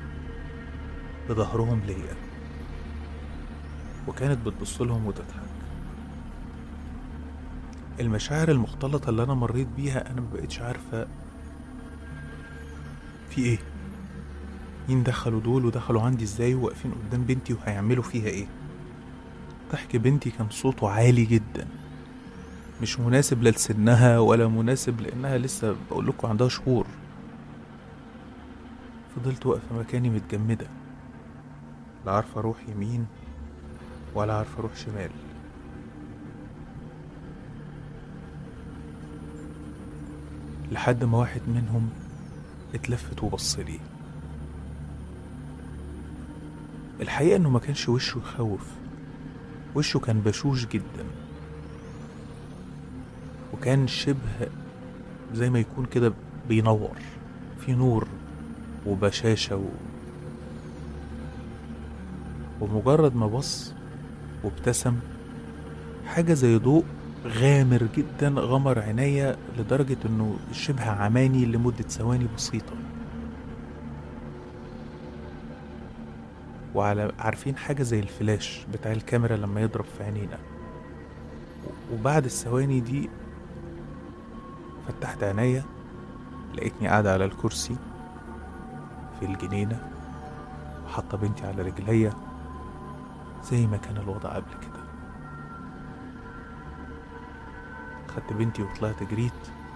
Speaker 1: بظهرهم ليا وكانت بتبص لهم وتضحك المشاعر المختلطة اللي أنا مريت بيها أنا مبقتش عارفة في إيه مين دخلوا دول ودخلوا عندي إزاي وواقفين قدام بنتي وهيعملوا فيها إيه ضحك بنتي كان صوته عالي جدا مش مناسب لا لسنها ولا مناسب لأنها لسه بقول لكم عندها شهور فضلت واقفة مكاني متجمدة لا عارفة أروح يمين ولا عارفة أروح شمال لحد ما واحد منهم اتلفت وبص لي الحقيقة إنه ما كانش وشه يخوف وشه كان بشوش جدا وكان شبه زي ما يكون كده بينور في نور وبشاشة و... ومجرد ما بص وابتسم حاجة زي ضوء غامر جدا غمر عينيا لدرجة انه شبه عماني لمدة ثواني بسيطة وعلى عارفين حاجة زي الفلاش بتاع الكاميرا لما يضرب في عينينا وبعد الثواني دي فتحت عينيا لقيتني قاعدة على الكرسي في الجنينة وحاطة بنتي على رجليا زي ما كان الوضع قبل كده خدت بنتي وطلعت جريت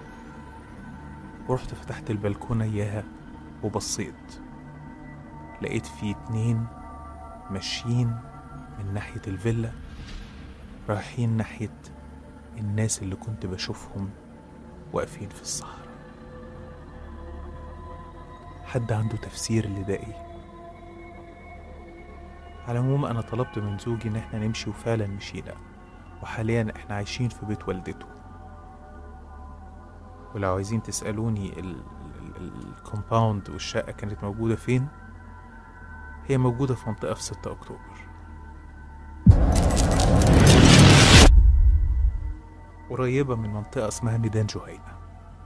Speaker 1: ورحت فتحت البلكونة إياها وبصيت لقيت في اتنين ماشيين من ناحية الفيلا رايحين ناحية الناس اللي كنت بشوفهم واقفين في الصحراء حد عنده تفسير لده ايه على العموم أنا طلبت من زوجي إن إحنا نمشي وفعلا مشينا وحاليا إحنا عايشين في بيت والدته ولو عايزين تسألوني الكومباوند والشقة كانت موجودة فين هي موجودة في منطقة في 6 أكتوبر قريبة من منطقة اسمها ميدان جهينة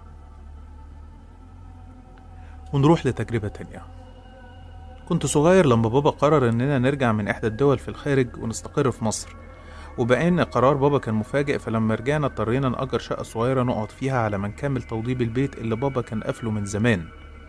Speaker 1: ونروح لتجربة تانية كنت صغير لما بابا قرر إننا نرجع من إحدى الدول في الخارج ونستقر في مصر وبأن قرار بابا كان مفاجئ فلما رجعنا اضطرينا نأجر شقة صغيرة نقعد فيها على ما نكمل توضيب البيت اللي بابا كان قافله من زمان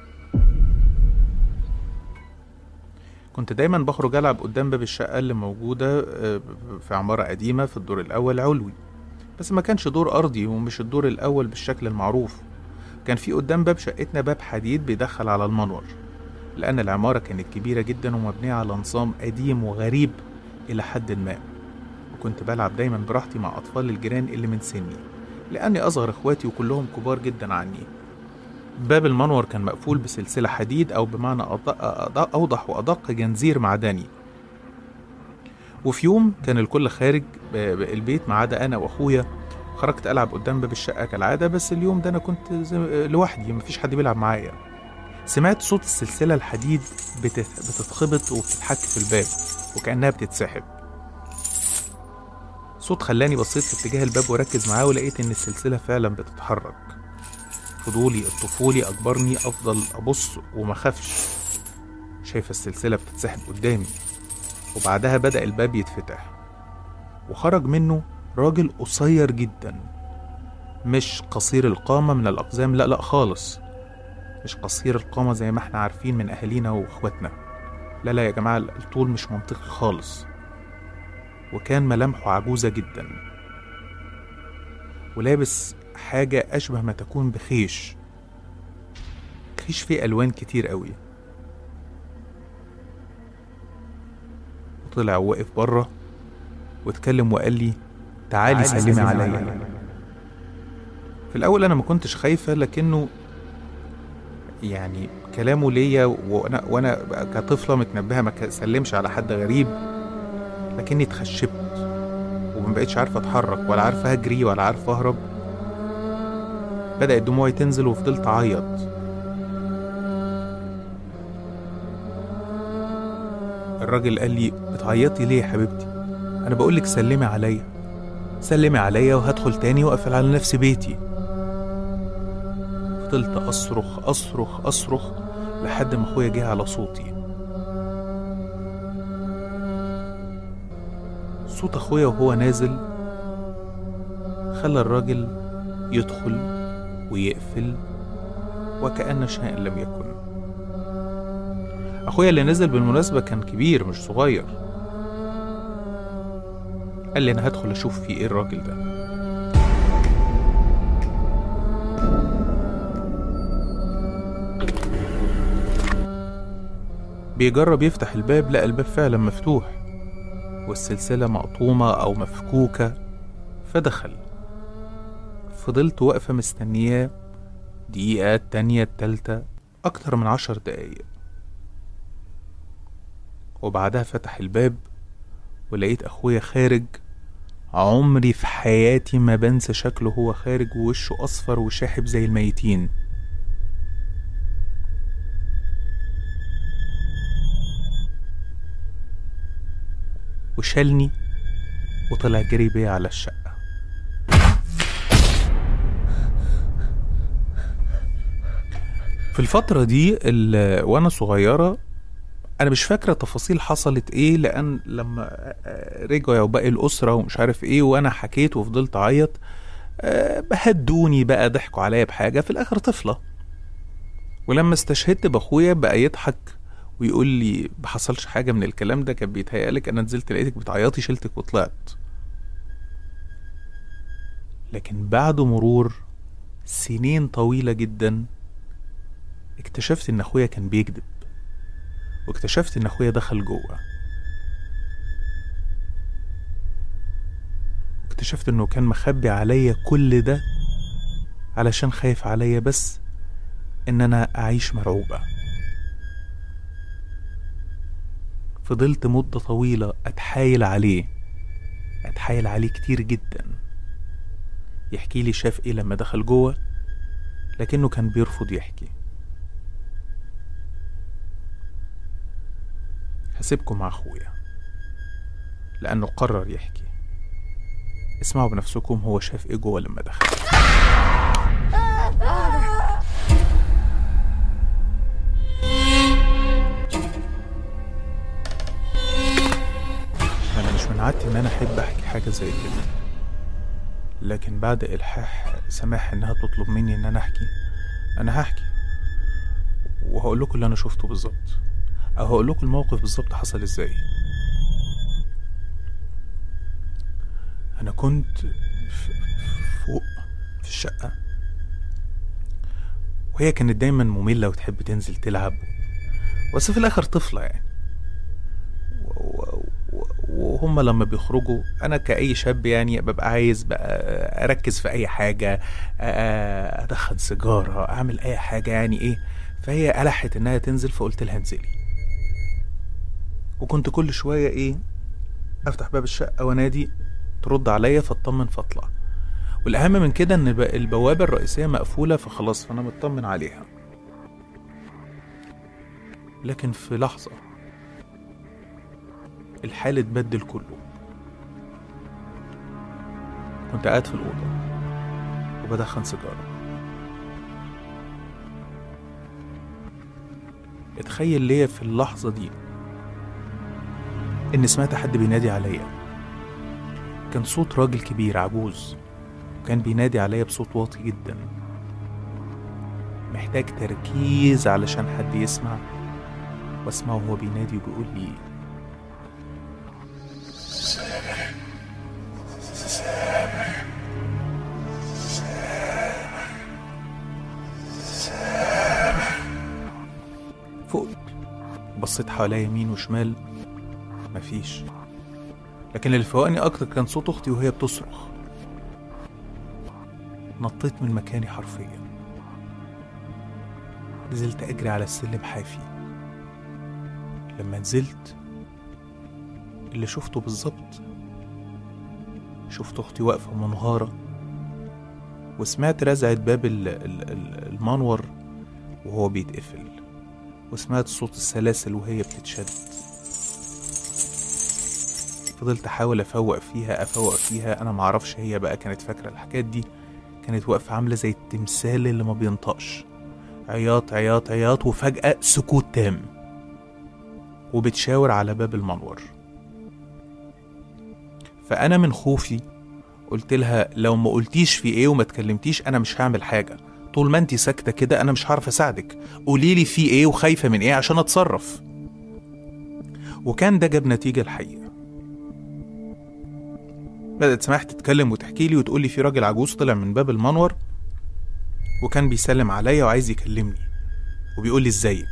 Speaker 1: كنت دايما بخرج ألعب قدام باب الشقة اللي موجودة آه، في عمارة قديمة في الدور الأول علوي بس ما كانش دور أرضي ومش الدور الأول بالشكل المعروف كان في قدام باب شقتنا باب حديد بيدخل على المنور لأن العمارة كانت كبيرة جدا ومبنية على نظام قديم وغريب إلى حد ما وكنت بلعب دايما براحتي مع أطفال الجيران اللي من سني لأني أصغر إخواتي وكلهم كبار جدا عني باب المنور كان مقفول بسلسلة حديد أو بمعنى أض- أض- أوضح وأدق جنزير معدني وفي يوم كان الكل خارج ب- ب- البيت ما عدا أنا وأخويا خرجت ألعب قدام باب الشقة كالعادة بس اليوم ده أنا كنت زي- لوحدي مفيش حد بيلعب معايا سمعت صوت السلسلة الحديد بتت- بتتخبط وبتتحك في الباب وكأنها بتتسحب صوت خلاني بصيت في اتجاه الباب وركز معاه ولقيت إن السلسلة فعلا بتتحرك فضولي الطفولي أجبرني أفضل أبص وما خافش شايف السلسلة بتتسحب قدامي وبعدها بدأ الباب يتفتح وخرج منه راجل قصير جدا مش قصير القامة من الأقزام لا لا خالص مش قصير القامة زي ما احنا عارفين من أهالينا وإخواتنا لا لا يا جماعة الطول مش منطقي خالص وكان ملامحه عجوزة جدا ولابس حاجة أشبه ما تكون بخيش خيش فيه ألوان كتير قوي وطلع وقف بره واتكلم وقال لي تعالي سلمي عليا في الأول أنا ما كنتش خايفة لكنه يعني كلامه ليا وأنا وأنا كطفلة متنبهة ما سلمش على حد غريب لكني اتخشبت وما بقتش عارفة أتحرك ولا عارفة أجري ولا عارفة أهرب بدأت دموعي تنزل وفضلت أعيط الراجل قال لي بتعيطي ليه يا حبيبتي أنا بقولك سلمي عليا سلمي عليا وهدخل تاني وأقفل على نفسي بيتي فضلت أصرخ أصرخ أصرخ لحد ما أخويا جه على صوتي صوت أخويا وهو نازل خلى الراجل يدخل ويقفل وكأن شيئا لم يكن أخويا اللي نزل بالمناسبة كان كبير مش صغير قال لي أنا هدخل أشوف في إيه الراجل ده بيجرب يفتح الباب لقى الباب فعلا مفتوح والسلسلة مقطومة أو مفكوكة فدخل فضلت واقفة مستنياه دقيقة التانية التالتة أكتر من عشر دقايق وبعدها فتح الباب ولقيت أخويا خارج عمري في حياتي ما بنسى شكله هو خارج ووشه أصفر وشاحب زي الميتين وشالني وطلع جري بيا على الشقة في الفترة دي ال- وأنا صغيرة أنا مش فاكرة تفاصيل حصلت إيه لأن لما آه، رجعوا باقي الأسرة ومش عارف إيه وأنا حكيت وفضلت أعيط آه، هدوني بقى ضحكوا عليا بحاجة في الآخر طفلة ولما استشهدت بأخويا بقى يضحك ويقول لي ما حصلش حاجة من الكلام ده كان بيتهيألك أنا نزلت لقيتك بتعيطي شلتك وطلعت لكن بعد مرور سنين طويلة جدا اكتشفت إن أخويا كان بيكذب واكتشفت إن أخويا دخل جوه اكتشفت إنه كان مخبي عليا كل ده علشان خايف عليا بس إن أنا أعيش مرعوبة فضلت مدة طويلة أتحايل عليه أتحايل عليه كتير جدا يحكي لي شاف إيه لما دخل جوه لكنه كان بيرفض يحكي هسيبكم مع أخويا لأنه قرر يحكي اسمعوا بنفسكم هو شاف إيه جوه لما دخل أنا مش من عادتي إن أنا أحب أحكي حاجة زي كده لكن بعد إلحاح سماح إنها تطلب مني إن أنا أحكي أنا هحكي وهقول لكم اللي أنا شفته بالظبط أو هقول لكم الموقف بالظبط حصل إزاي أنا كنت ف- فوق في الشقة وهي كانت دايما مملة وتحب تنزل تلعب بس في الآخر طفلة يعني و- و- و- وهم لما بيخرجوا انا كاي شاب يعني ببقى عايز بقى اركز في اي حاجه أ- ادخن سيجاره اعمل اي حاجه يعني ايه فهي الحت انها تنزل فقلت لها انزلي وكنت كل شويه ايه افتح باب الشقه وانادي ترد عليا فاطمن فاطلع والاهم من كده ان الب- البوابه الرئيسيه مقفوله فخلاص فانا مطمن عليها لكن في لحظه الحال اتبدل كله كنت قاعد في الأوضة وبدخن سيجارة اتخيل ليا في اللحظة دي إن سمعت حد بينادي عليا كان صوت راجل كبير عجوز وكان بينادي عليا بصوت واطي جدا محتاج تركيز علشان حد يسمع واسمعه وهو بينادي وبيقول لي فقت بصيت حواليا يمين وشمال مفيش لكن اللي فوقني اكتر كان صوت اختي وهي بتصرخ نطيت من مكاني حرفيا نزلت اجري على السلم حافي لما نزلت اللي شفته بالظبط شفت اختي واقفه منهاره وسمعت رزعة باب ال- ال- ال- المنور وهو بيتقفل وسمعت صوت السلاسل وهي بتتشد فضلت احاول افوق فيها افوق فيها انا معرفش هي بقى كانت فاكره الحكايات دي كانت واقفه عامله زي التمثال اللي ما بينطقش عياط عياط عياط وفجاه سكوت تام وبتشاور على باب المنور فانا من خوفي قلت لها لو ما قلتيش في ايه وما تكلمتيش انا مش هعمل حاجه طول ما انتي ساكته كده انا مش هعرف اساعدك قولي لي في ايه وخايفه من ايه عشان اتصرف وكان ده جاب نتيجه الحقيقه بدأت سماح تتكلم وتحكي لي وتقول لي في راجل عجوز طلع من باب المنور وكان بيسلم عليا وعايز يكلمني وبيقول لي ازيك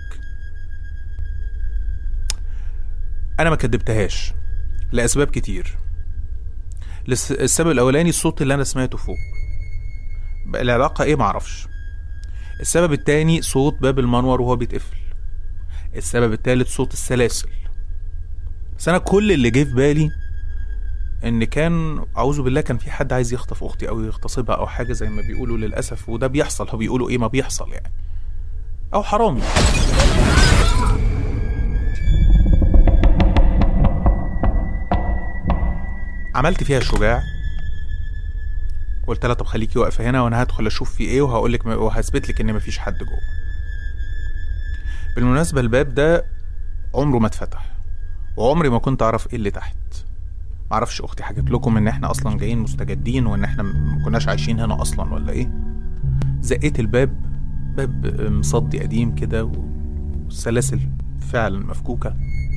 Speaker 1: انا ما كدبتهاش لاسباب كتير لس- السبب الاولاني الصوت اللي انا سمعته فوق بقى العلاقه ايه معرفش السبب التاني صوت باب المنور وهو بيتقفل السبب التالت صوت السلاسل بس انا كل اللي جه في بالي ان كان اعوذ بالله كان في حد عايز يخطف اختي او يغتصبها او حاجه زي ما بيقولوا للاسف وده بيحصل هو بيقولوا ايه ما بيحصل يعني او حرامي عملت فيها شجاع قلت لها طب خليكي واقفه هنا وانا هدخل اشوف في ايه وهقول لك وهثبت لك ان مفيش حد جوه بالمناسبه الباب ده عمره ما اتفتح وعمري ما كنت اعرف ايه اللي تحت معرفش اختي حكت لكم ان احنا اصلا جايين مستجدين وان احنا ما كناش عايشين هنا اصلا ولا ايه زقيت الباب باب مصدي قديم كده والسلاسل فعلا مفكوكه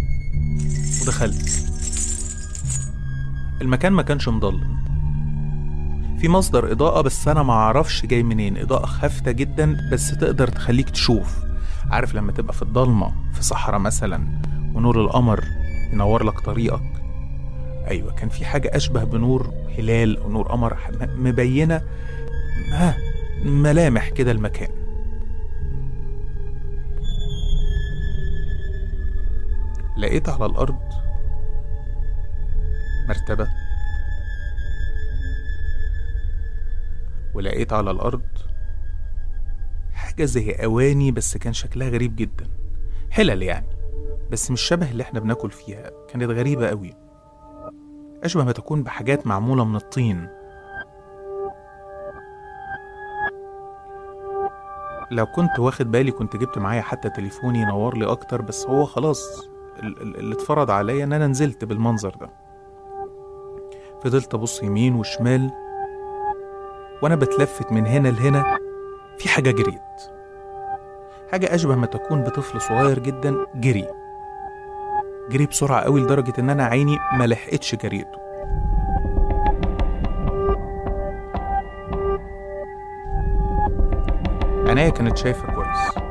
Speaker 1: ودخلت المكان ما كانش مضلم في مصدر إضاءة بس أنا ما أعرفش جاي منين إضاءة خافتة جدا بس تقدر تخليك تشوف عارف لما تبقى في الضلمة في صحراء مثلا ونور القمر ينور لك طريقك أيوة كان في حاجة أشبه بنور هلال أو نور قمر م- مبينة ها ملامح كده المكان لقيت على الأرض مرتبة ولقيت على الأرض حاجة زي أواني بس كان شكلها غريب جدا حلل يعني بس مش شبه اللي احنا بناكل فيها كانت غريبة قوي أشبه ما تكون بحاجات معمولة من الطين لو كنت واخد بالي كنت جبت معايا حتى تليفوني ينور لي أكتر بس هو خلاص ال- ال- اللي اتفرض عليا إن أنا نزلت بالمنظر ده فضلت أبص يمين وشمال وأنا بتلفت من هنا لهنا في حاجة جريت حاجة أشبه ما تكون بطفل صغير جدا جري جري بسرعة قوي لدرجة إن أنا عيني ما لحقتش جريته عينيا كانت شايفة كويس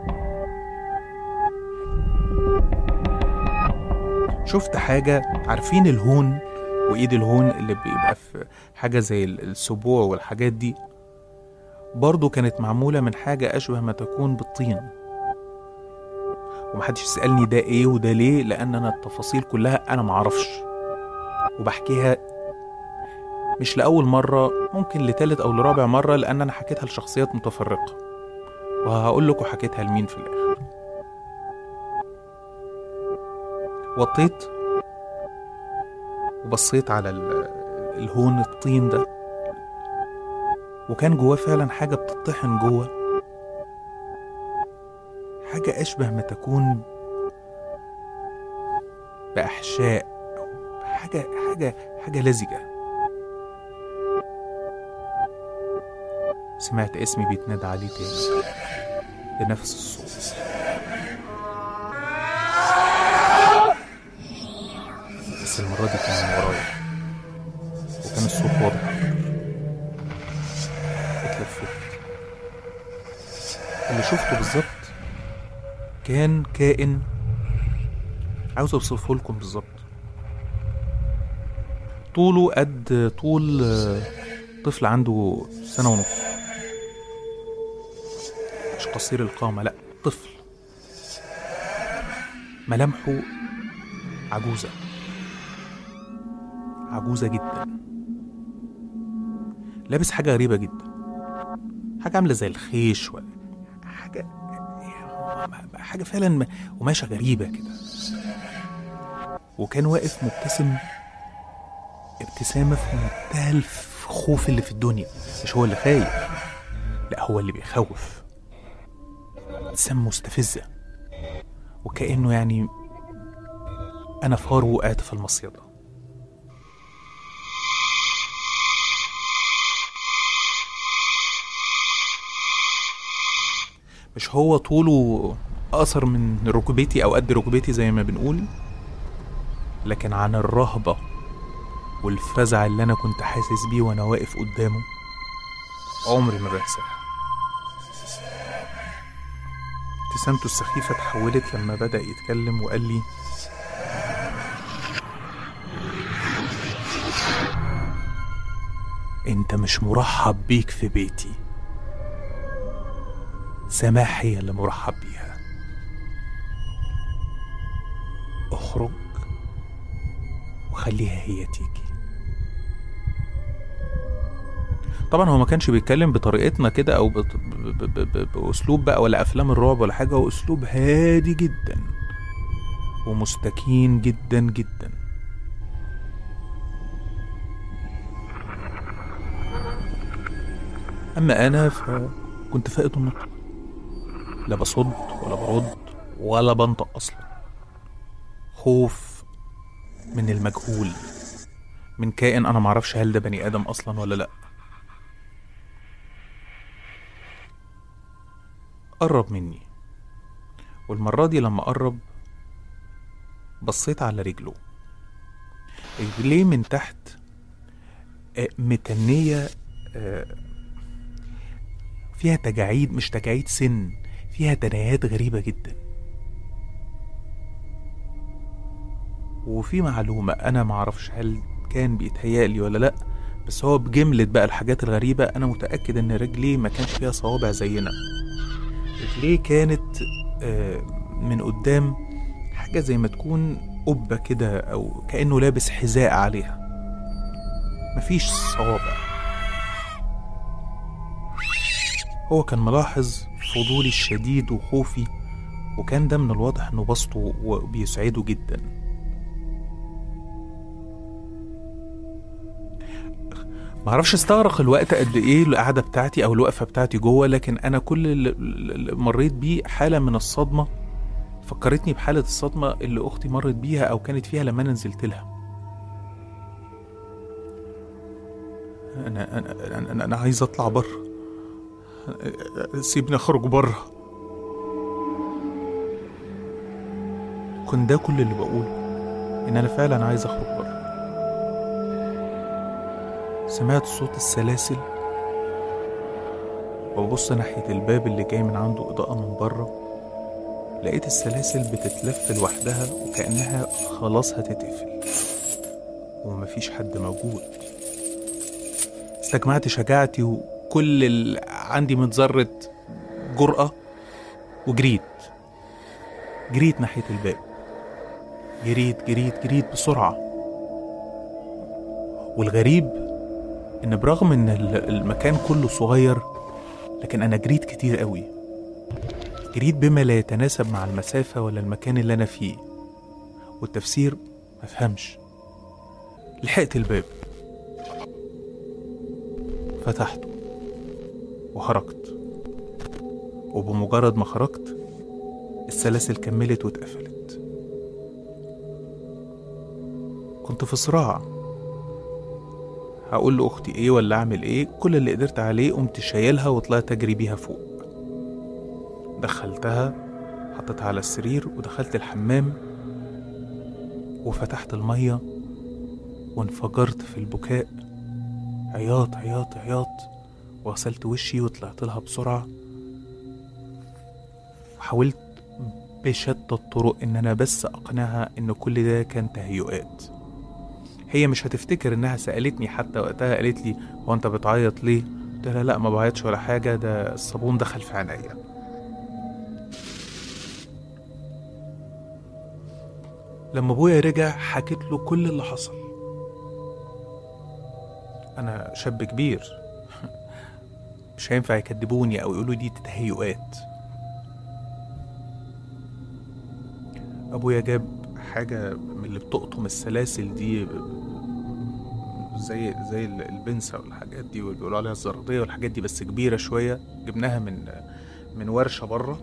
Speaker 1: شفت حاجة عارفين الهون وإيد الهون اللي بيبقى في حاجة زي ال- السبوع والحاجات دي برضه كانت معمولة من حاجة أشبه ما تكون بالطين ومحدش يسألني ده إيه وده ليه لأن أنا التفاصيل كلها أنا معرفش وبحكيها مش لأول مرة ممكن لتالت أو لرابع مرة لأن أنا حكيتها لشخصيات متفرقة وهقول لكم حكيتها لمين في الآخر وطيت وبصيت على ال- الهون الطين ده وكان جواه فعلا حاجة بتطحن جوه حاجة أشبه ما تكون بأحشاء أو حاجة حاجة حاجة لزجة سمعت اسمي بيتنادى عليه تاني بنفس الصوت بس المرة دي كان من ورايا وكان الصوت واضح أكتر اتلفت اللي شفته بالظبط كان كائن عاوز اوصفه لكم بالظبط طوله قد طول آه، طفل عنده سنة ونص مش قصير القامة لا طفل ملامحه عجوزة عجوزة جدا لابس حاجة غريبة جدا حاجة عاملة زي الخيش ولا حاجة حاجة فعلا م- قماشة غريبة كده وكان واقف مبتسم ابتسامة في منتهى الخوف اللي في الدنيا مش هو اللي خايف لا هو اللي بيخوف ابتسامة مستفزة وكأنه يعني أنا فار وقعت في المصيدة مش هو طوله أقصر من ركبتي أو قد ركبتي زي ما بنقول لكن عن الرهبة والفزع اللي أنا كنت حاسس بيه وأنا واقف قدامه عمري ما بنساها ابتسامته السخيفة اتحولت لما بدأ يتكلم وقال لي انت مش مرحب بيك في بيتي سماح هي اللي مرحب بيها اخرج وخليها هي تيجي طبعا هو ما كانش بيتكلم بطريقتنا كده او بط- ب- ب- ب- ب- باسلوب بقى ولا افلام الرعب ولا حاجه هو اسلوب هادي جدا ومستكين جدا جدا اما انا فكنت فائت النطق لا بصد ولا برد ولا بنطق اصلا خوف من المجهول من كائن انا معرفش هل ده بني ادم اصلا ولا لا قرب مني والمرة دي لما قرب بصيت على رجله رجليه من تحت آه، متنية آه، فيها تجاعيد مش تجاعيد سن فيها تنايات غريبة جدا وفي معلومة أنا معرفش هل كان بيتهيألي ولا لأ بس هو بجملة بقى الحاجات الغريبة أنا متأكد إن رجليه ما كانش فيها صوابع زينا رجليه كانت آه، من قدام حاجة حاجة زي ما تكون قبة كده أو كأنه لابس حذاء عليها مفيش صوابع هو كان ملاحظ فضولي الشديد وخوفي وكان ده من الواضح انه بسطه وبيسعده جدا معرفش استغرق الوقت قد ايه القعده بتاعتي او الوقفه بتاعتي جوه لكن انا كل اللي اللي مريت بيه حاله من الصدمه فكرتني بحاله الصدمه اللي اختي مرت بيها او كانت فيها لما انا نزلت لها انا انا انا, أنا عايز اطلع بره سيبني اخرج بره كنت ده كل اللي بقوله ان انا فعلا عايز اخرج بره سمعت صوت السلاسل وببص ناحية الباب اللي جاي من عنده إضاءة من بره لقيت السلاسل بتتلف لوحدها وكأنها خلاص هتتقفل ومفيش حد موجود استجمعت شجاعتي وكل اللي عندي من ذرة جرأة وجريت جريت ناحية الباب جريت جريت جريت بسرعة والغريب إن برغم إن ال- المكان كله صغير لكن أنا جريت كتير قوي جريت بما لا يتناسب مع المسافة ولا المكان اللي أنا فيه والتفسير مفهمش لحقت الباب فتحته وخرجت وبمجرد ما خرجت السلاسل كملت واتقفلت كنت في صراع هقول لأختي ايه ولا اعمل ايه كل اللي قدرت عليه قمت شايلها وطلعت اجري بيها فوق دخلتها حطيتها على السرير ودخلت الحمام وفتحت المية وانفجرت في البكاء عياط عياط عياط وغسلت وشي وطلعت لها بسرعة وحاولت بشتى الطرق ان انا بس اقنعها ان كل ده كان تهيؤات هي مش هتفتكر انها سالتني حتى وقتها قالت لي هو انت بتعيط ليه قلت لها لا ما بعيطش ولا حاجه ده الصابون دخل في عينيا لما ابويا رجع حكيت له كل اللي حصل انا شاب كبير مش هينفع يكدبوني او يقولوا دي تهيؤات ابويا جاب حاجه من اللي بتقطم السلاسل دي زي زي ال- البنسة والحاجات دي واللي بيقولوا عليها الزرادية والحاجات دي بس كبيرة شوية جبناها من من ورشة بره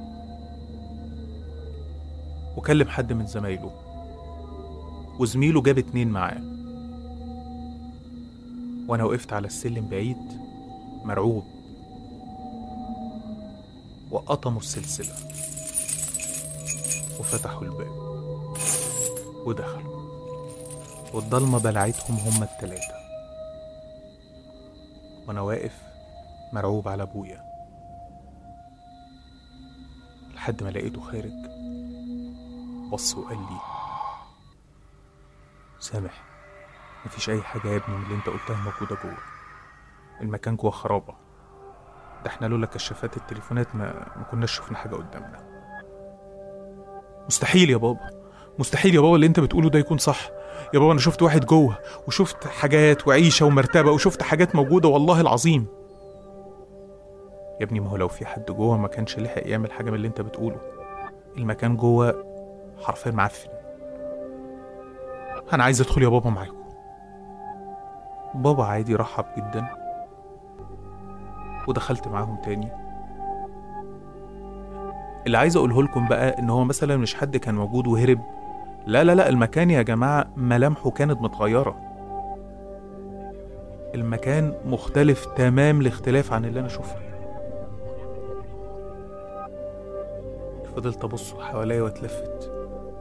Speaker 1: وكلم حد من زمايله وزميله جاب اتنين معاه وانا وقفت على السلم بعيد مرعوب وقطموا السلسلة وفتحوا الباب ودخلوا والضلمة بلعتهم هما التلاتة وأنا واقف مرعوب على أبويا لحد ما لقيته خارج بص وقال لي سامح مفيش أي حاجة يا ابني من اللي أنت قلتها موجودة جوه المكان جوه خرابة ده احنا لولا كشافات التليفونات ما, ما كناش شفنا حاجة قدامنا مستحيل يا بابا مستحيل يا بابا اللي انت بتقوله ده يكون صح يا بابا انا شفت واحد جوه وشفت حاجات وعيشه ومرتبه وشفت حاجات موجوده والله العظيم يا ابني ما هو لو في حد جوه ما كانش لحق يعمل حاجه من اللي انت بتقوله المكان جوه حرفيا معفن انا عايز ادخل يا بابا معاكم بابا عادي رحب جدا ودخلت معاهم تاني اللي عايز اقوله لكم بقى ان هو مثلا مش حد كان موجود وهرب لا لا لا المكان يا جماعة ملامحه كانت متغيرة المكان مختلف تمام الاختلاف عن اللي أنا شفته فضلت أبص حواليا واتلفت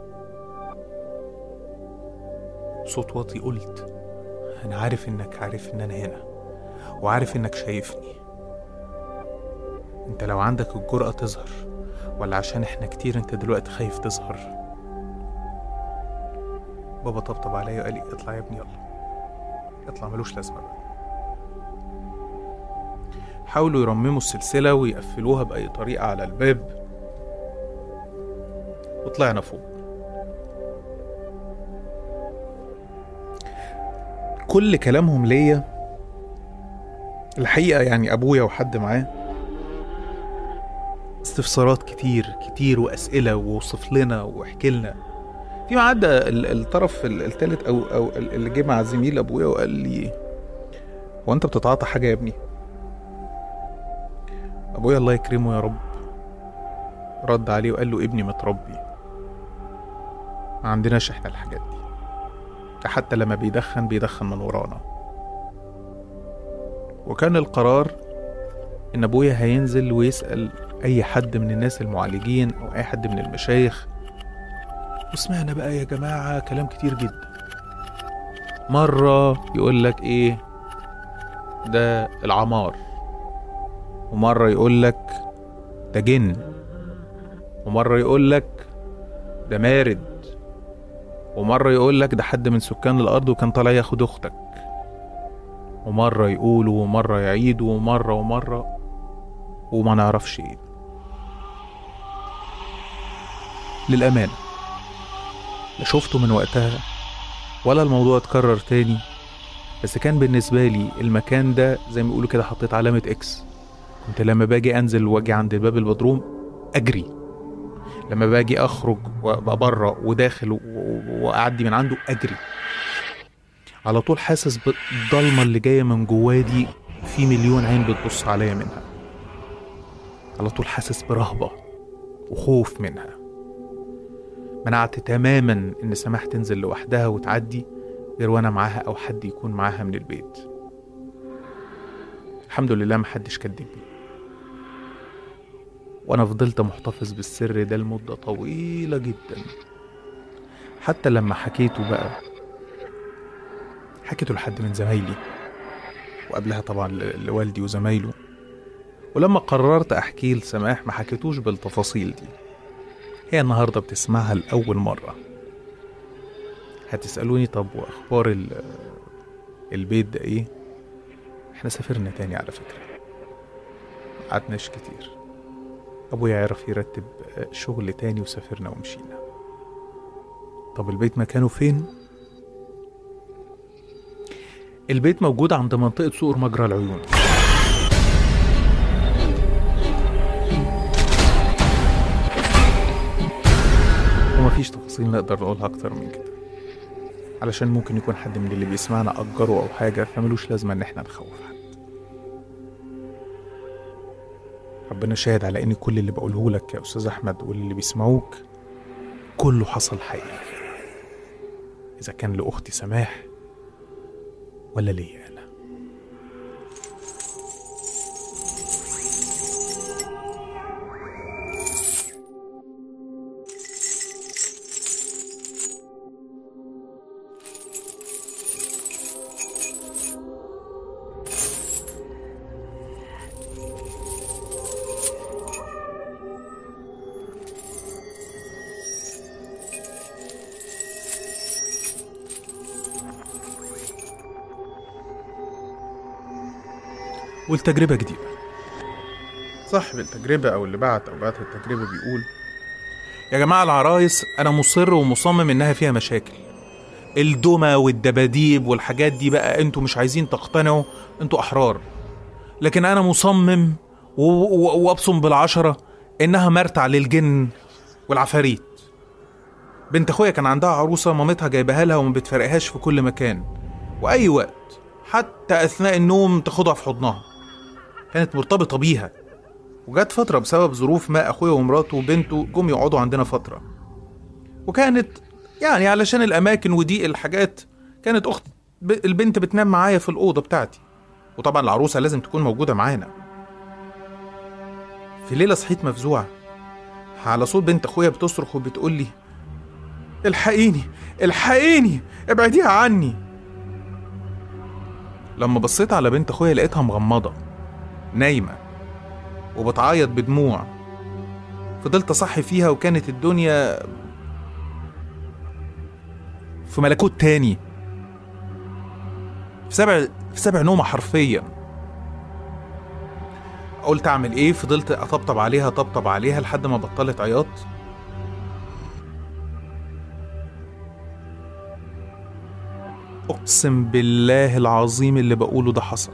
Speaker 1: صوت واطي قلت أنا عارف إنك عارف إن أنا هنا وعارف إنك شايفني أنت لو عندك الجرأة تظهر ولا عشان إحنا كتير أنت دلوقتي خايف تظهر بابا طبطب عليا وقال لي اطلع يا ابني يلا اطلع ملوش لازمة بقى حاولوا يرمموا السلسلة ويقفلوها بأي طريقة على الباب وطلعنا فوق
Speaker 7: كل كلامهم ليا الحقيقة يعني أبويا وحد معاه استفسارات كتير كتير وأسئلة ووصف لنا واحكي لنا فيما عدا ال- الطرف ال- التالت أو أو ال- اللي جه مع زميل أبويا وقال لي هو أنت بتتعاطى حاجة يا ابني؟ أبويا الله يكرمه يا رب رد عليه وقال له ابني متربي ما عندناش احنا الحاجات دي ده حتى لما بيدخن بيدخن من ورانا وكان القرار ان ابويا هينزل ويسأل اي حد من الناس المعالجين او اي حد من المشايخ وسمعنا بقى يا جماعة كلام كتير جدا مرة يقول لك ايه ده العمار ومرة يقول لك ده جن ومرة يقول لك ده مارد ومرة يقول لك ده حد من سكان الأرض وكان طالع ياخد أختك ومرة يقولوا ومرة يعيدوا ومرة ومرة وما نعرفش ايه للأمانة لا شفته من وقتها ولا الموضوع اتكرر تاني بس كان بالنسبة لي المكان ده زي ما بيقولوا كده حطيت علامة اكس كنت لما باجي انزل واجي عند الباب البدروم اجري لما باجي اخرج وابقى بره وداخل و- و- واعدي من عنده اجري على طول حاسس بالضلمه اللي جايه من جوايا دي في مليون عين بتبص عليا منها على طول حاسس برهبه وخوف منها منعت تماما ان سماح تنزل لوحدها وتعدي غير وانا معاها او حد يكون معاها من البيت الحمد لله محدش كدبني وانا فضلت محتفظ بالسر ده لمدة طويلة جدا حتى لما حكيته بقى حكيته لحد من زمايلي وقبلها طبعا ل- لوالدي وزمايله ولما قررت احكيه لسماح ما حكيتوش بالتفاصيل دي هي النهاردة بتسمعها لأول مرة هتسألوني طب وأخبار ال- البيت ده إيه؟ إحنا سافرنا تاني على فكرة قعدناش كتير أبويا عرف يرتب شغل تاني وسافرنا ومشينا طب البيت مكانه فين؟ البيت موجود عند منطقة سوق مجرى العيون ومفيش تفاصيل نقدر نقولها أكتر من كده علشان ممكن يكون حد من اللي بيسمعنا أجره أو حاجة فملوش لازمة إن احنا نخوف حد ربنا شاهد على ان كل اللي بقوله لك يا استاذ احمد واللي بيسمعوك كله حصل حقيقي اذا كان لاختي سماح ولا ليا انا والتجربة جديدة صاحب التجربة أو اللي بعت أو بعت التجربة بيقول يا جماعة العرايس أنا مصر ومصمم إنها فيها مشاكل الدمى والدباديب والحاجات دي بقى انتوا مش عايزين تقتنعوا انتوا أحرار لكن أنا مصمم و- و- وأبصم بالعشرة إنها مرتع للجن والعفاريت بنت أخويا كان عندها عروسة مامتها جايباها لها وما بتفرقهاش في كل مكان وأي وقت حتى أثناء النوم تاخدها في حضنها كانت مرتبطة بيها وجت فترة بسبب ظروف ما أخويا ومراته وبنته جم يقعدوا عندنا فترة وكانت يعني علشان الأماكن وضيق الحاجات كانت أخت ب- البنت بتنام معايا في الأوضة بتاعتي وطبعا العروسة لازم تكون موجودة معانا في ليلة صحيت مفزوعة على صوت بنت أخويا بتصرخ وبتقول لي الحقيني الحقيني ابعديها عني لما بصيت على بنت أخويا لقيتها مغمضة نايمة وبتعيط بدموع فضلت أصحي فيها وكانت الدنيا في ملكوت تاني في سبع في سبع نومة حرفيا قلت أعمل إيه فضلت أطبطب عليها أطبطب عليها لحد ما بطلت عياط
Speaker 1: اقسم بالله العظيم اللي بقوله ده حصل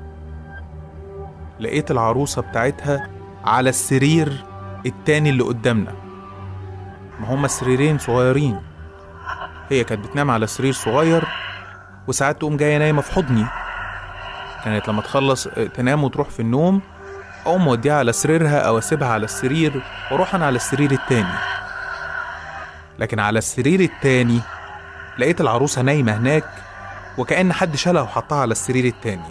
Speaker 1: لقيت العروسة بتاعتها على السرير التاني اللي قدامنا ما هما سريرين صغيرين هي كانت بتنام على سرير صغير وساعات تقوم جاية نايمة في حضني كانت لما تخلص آه، تنام وتروح في النوم أقوم موديها على سريرها أو أسيبها على السرير وأروح أنا على السرير التاني لكن على السرير التاني لقيت العروسة نايمة هناك وكأن حد شالها وحطها على السرير التاني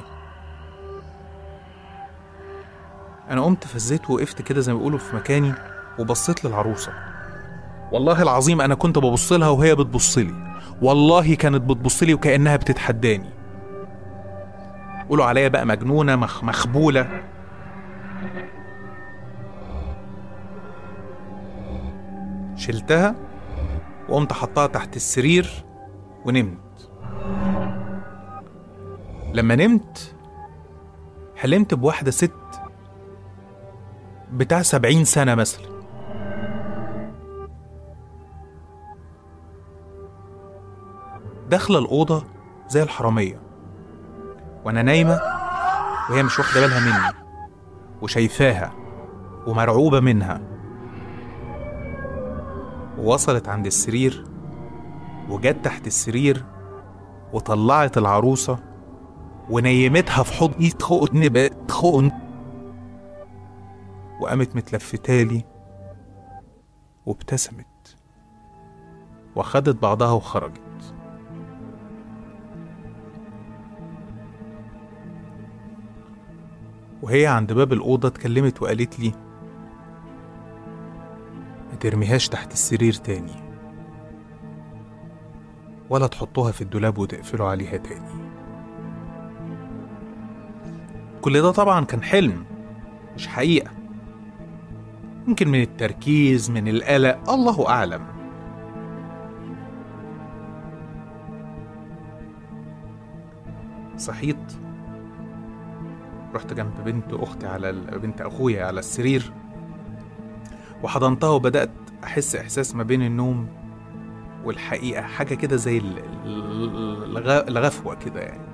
Speaker 1: أنا قمت فزيت وقفت كده زي ما بيقولوا في مكاني وبصيت للعروسة والله العظيم أنا كنت ببص لها وهي بتبص لي والله كانت بتبص لي وكأنها بتتحداني قولوا عليا بقى مجنونة مخ مخبولة شلتها وقمت حطها تحت السرير ونمت لما نمت حلمت بواحدة ست بتاع سبعين سنة مثلا داخلة الأوضة زي الحرامية وأنا نايمة وهي مش واخدة بالها مني وشايفاها ومرعوبة منها ووصلت عند السرير وجت تحت السرير وطلعت العروسة ونيمتها في حضني تخون بقى تخون وقامت متلفتالي وابتسمت وخدت بعضها وخرجت وهي عند باب الأوضة اتكلمت وقالت لي ما ترميهاش تحت السرير تاني ولا تحطوها في الدولاب وتقفلوا عليها تاني كل ده طبعا كان حلم مش حقيقة يمكن من التركيز من القلق الله أعلم صحيت رحت جنب بنت أختي على ال... بنت أخويا على السرير وحضنتها وبدأت أحس إحساس ما بين النوم والحقيقة حاجة كده زي ال- ال- الغ- الغفوة كده يعني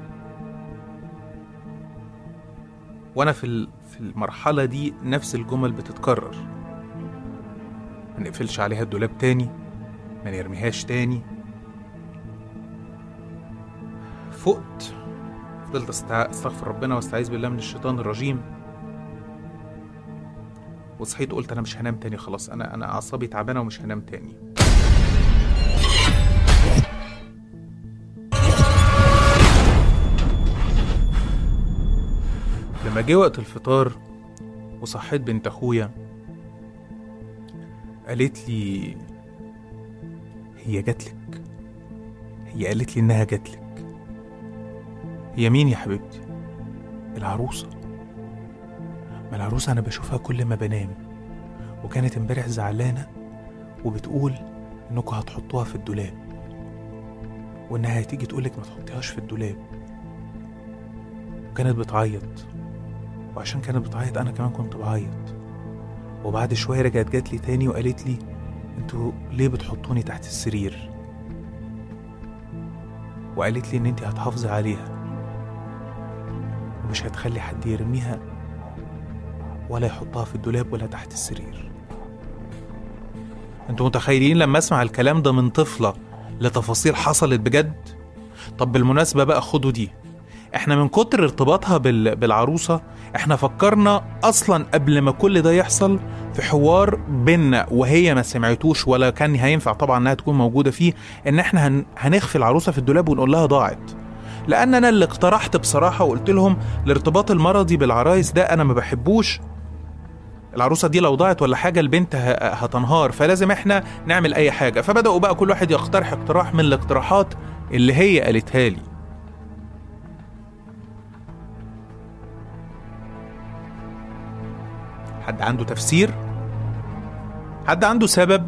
Speaker 1: وأنا في ال- في المرحلة دي نفس الجمل بتتكرر ما نقفلش عليها الدولاب تاني ما نرميهاش تاني فقت فضلت أستع- استغفر ربنا واستعيذ بالله من الشيطان الرجيم وصحيت قلت انا مش هنام تاني خلاص انا انا اعصابي تعبانه ومش هنام تاني لما جه وقت الفطار وصحيت بنت اخويا قالت لي هي جاتلك هي قالت لي انها جاتلك هي مين يا حبيبتي العروسه ما العروسة أنا بشوفها كل ما بنام وكانت امبارح زعلانة وبتقول إنكم هتحطوها في الدولاب وإنها هتيجي تقولك ما تحطيهاش في الدولاب وكانت بتعيط وعشان كانت بتعيط أنا كمان كنت بعيط وبعد شوية رجعت جات لي تاني وقالت لي انتوا ليه بتحطوني تحت السرير وقالت لي ان انت هتحافظي عليها ومش هتخلي حد يرميها ولا يحطها في الدولاب ولا تحت السرير انتوا متخيلين لما اسمع الكلام ده من طفلة لتفاصيل حصلت بجد طب بالمناسبة بقى خدوا دي احنا من كتر ارتباطها بال... بالعروسة احنا فكرنا اصلا قبل ما كل ده يحصل في حوار بينا وهي ما سمعتوش ولا كان هينفع طبعا انها تكون موجودة فيه ان احنا هن... هنخفي العروسة في الدولاب ونقول لها ضاعت لان انا اللي اقترحت بصراحة وقلت لهم الارتباط المرضي بالعرايس ده انا ما بحبوش العروسه دي لو ضاعت ولا حاجه البنت ه- هتنهار فلازم احنا نعمل اي حاجه فبداوا بقى كل واحد يقترح اقتراح من الاقتراحات اللي هي قالتها لي حد عنده تفسير حد عنده سبب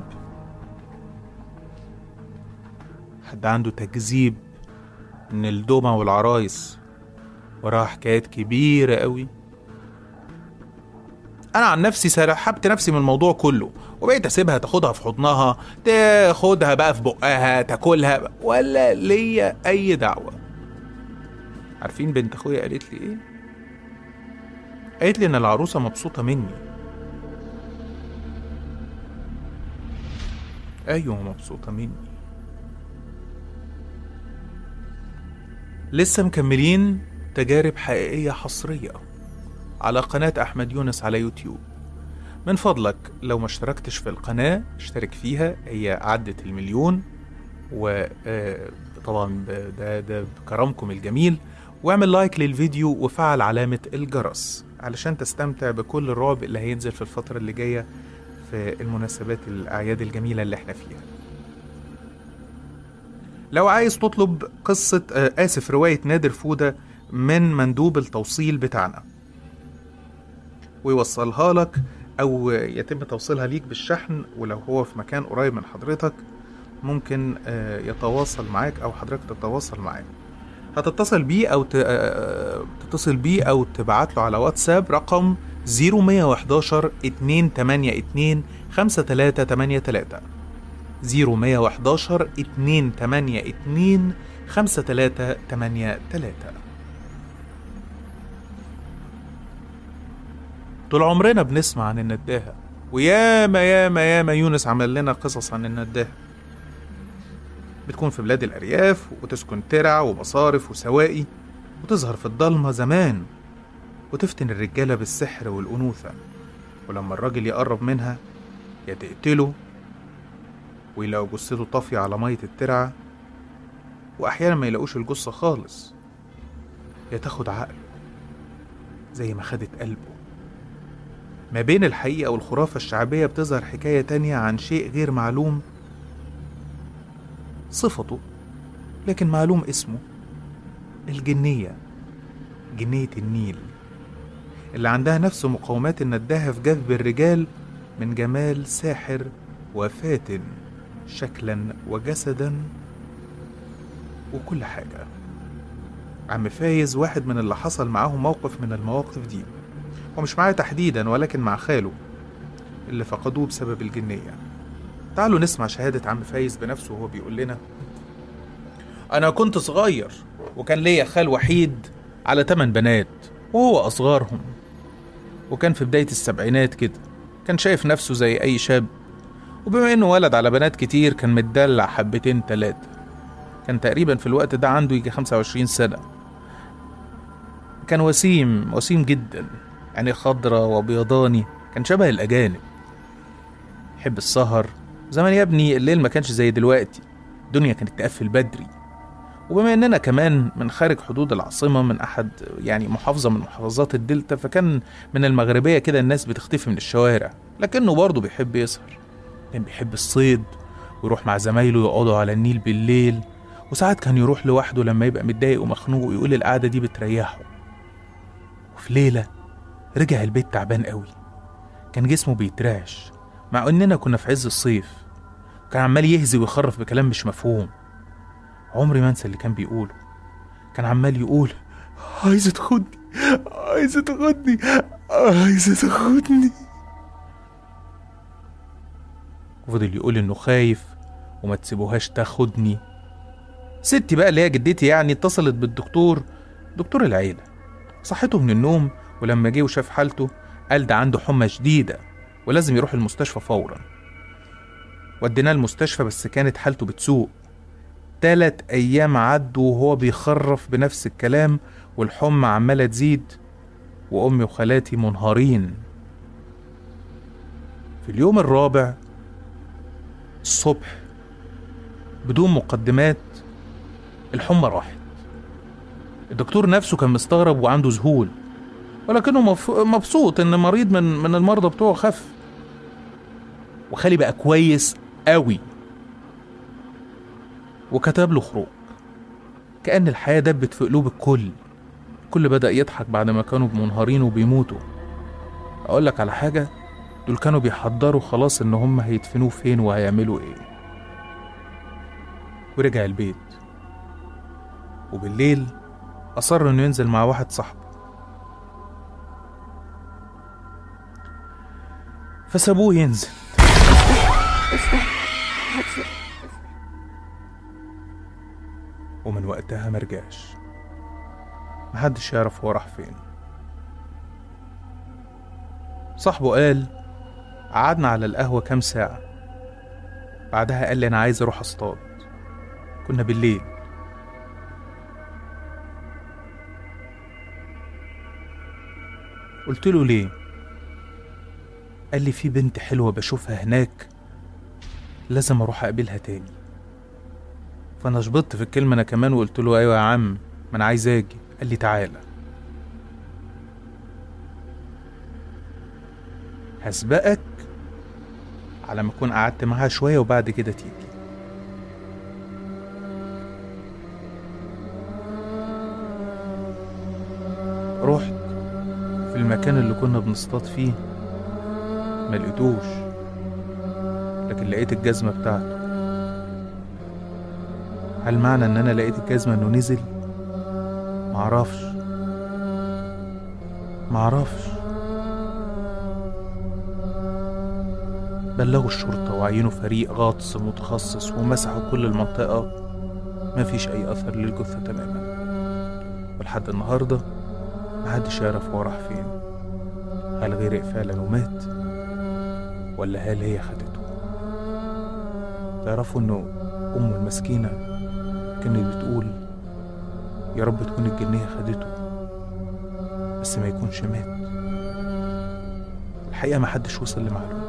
Speaker 1: حد عنده تكذيب ان الدومه والعرايس وراها حكايات كبيره قوي انا عن نفسي سرحبت نفسي من الموضوع كله وبقيت اسيبها تاخدها في حضنها تاخدها بقى في بقها تاكلها ولا ليا اي دعوه عارفين بنت اخويا قالت لي ايه قالت لي ان العروسه مبسوطه مني ايوه مبسوطه مني لسه مكملين تجارب حقيقيه حصريه على قناه احمد يونس على يوتيوب من فضلك لو ما اشتركتش في القناه اشترك فيها هي عدت المليون وطبعا ده ده بكرمكم الجميل واعمل لايك للفيديو وفعل علامة الجرس علشان تستمتع بكل الرعب اللي هينزل في الفترة اللي جاية في المناسبات الأعياد الجميلة اللي احنا فيها لو عايز تطلب قصة آه، آسف رواية نادر فودة من مندوب التوصيل بتاعنا ويوصلها لك أو يتم توصيلها ليك بالشحن ولو هو في مكان قريب من حضرتك ممكن آه، يتواصل معاك أو حضرتك تتواصل معاه هتتصل بيه او ت- آه، تتصل بيه او تبعت له على واتساب رقم 0111 282 5383 0111 282 5383 طول عمرنا بنسمع عن النداهة وياما ياما ياما يونس عمل لنا قصص عن النداهة بتكون في بلاد الأرياف وتسكن ترع ومصارف وسواقي وتظهر في الضلمة زمان وتفتن الرجالة بالسحر والأنوثة ولما الراجل يقرب منها يا تقتله ويلاقوا جثته طافية على مية الترعة وأحيانا ما يلاقوش الجثة خالص يا تاخد عقله زي ما خدت قلبه ما بين الحقيقة والخرافة الشعبية بتظهر حكاية تانية عن شيء غير معلوم صفته لكن معلوم اسمه الجنية جنية النيل اللي عندها نفس مقومات النداهة في جذب الرجال من جمال ساحر وفاتن شكلا وجسدا وكل حاجة عم فايز واحد من اللي حصل معاهم موقف من المواقف دي ومش معاه تحديدا ولكن مع خاله اللي فقدوه بسبب الجنية تعالوا نسمع شهادة عم فايز بنفسه وهو بيقول لنا أنا كنت صغير وكان ليا خال وحيد على تمن بنات وهو أصغرهم وكان في بداية السبعينات كده كان شايف نفسه زي أي شاب وبما إنه ولد على بنات كتير كان متدلع حبتين تلاتة كان تقريبا في الوقت ده عنده يجي 25 سنة كان وسيم وسيم جدا يعني خضرة وبيضاني كان شبه الأجانب يحب السهر زمان يا ابني الليل ما كانش زي دلوقتي الدنيا كانت تقفل بدري وبما اننا كمان من خارج حدود العاصمه من احد يعني محافظه من محافظات الدلتا فكان من المغربيه كده الناس بتختفي من الشوارع لكنه برضه بيحب يسهر كان بيحب الصيد ويروح مع زمايله يقعدوا على النيل بالليل وساعات كان يروح لوحده لما يبقى متضايق ومخنوق ويقول القعده دي بتريحه وفي ليله رجع البيت تعبان قوي كان جسمه بيترعش مع اننا كنا في عز الصيف كان عمال يهزي ويخرف بكلام مش مفهوم عمري ما انسى اللي كان بيقوله كان عمال يقول عايزة تاخدني عايزة تاخدني عايزة تاخدني وفضل يقول انه خايف وما تسيبوهاش تاخدني ستي بقى اللي هي جدتي يعني اتصلت بالدكتور دكتور العيلة صحته من النوم ولما جه وشاف حالته قال ده عنده حمى شديدة ولازم يروح المستشفى فورا وديناه المستشفى بس كانت حالته بتسوء تلات أيام عدوا وهو بيخرف بنفس الكلام والحمى عمالة تزيد وأمي وخالاتي منهارين في اليوم الرابع الصبح بدون مقدمات الحمى راحت الدكتور نفسه كان مستغرب وعنده ذهول ولكنه مف- مبسوط ان مريض من من المرضى بتوعه خف وخالي بقى كويس قوي وكتب له خروج كأن الحياة دبت في قلوب الكل الكل بدأ يضحك بعد ما كانوا منهارين وبيموتوا أقول لك على حاجة دول كانوا بيحضروا خلاص إن هم هيدفنوه فين وهيعملوا إيه ورجع البيت وبالليل أصر إنه ينزل مع واحد صاحبه فسابوه ينزل ومن وقتها مرجعش محدش يعرف هو راح فين صاحبه قال قعدنا على القهوة كام ساعة بعدها قال لي أنا عايز أروح أصطاد كنا بالليل قلت له ليه قال لي في بنت حلوة بشوفها هناك لازم أروح أقابلها تاني فأنا شبطت في الكلمة أنا كمان وقلت له أيوة يا عم ما أنا عايز أجي قال لي تعالى هسبقك على ما أكون قعدت معاها شوية وبعد كده تيجي رحت في المكان اللي كنا بنصطاد فيه ما لقيتوش لكن لقيت الجزمة بتاعته هل معنى ان انا لقيت الجزمة انه نزل معرفش معرفش بلغوا الشرطة وعينوا فريق غاطس متخصص ومسحوا كل المنطقة مفيش أي أثر للجثة تماما ولحد النهاردة محدش يعرف هو راح فين هل غرق فعلا ومات ولا هل هي خدته تعرفوا انه امه المسكينة كانت بتقول يا رب تكون الجنية خدته بس ما يكونش مات الحقيقة ما حدش وصل لمعلومة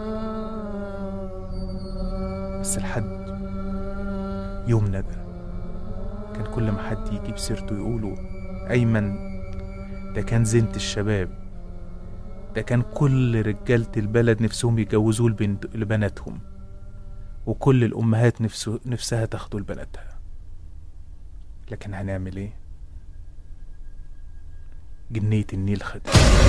Speaker 1: بس لحد يومنا ده كان كل ما حد يجيب سيرته يقولوا أيمن ده كان زينة الشباب ده كان كل رجالة البلد نفسهم يجوزوه لبنت لبناتهم وكل الأمهات نفسه نفسها تاخده لبناتها لكن هنعمل ايه جنية النيل خدت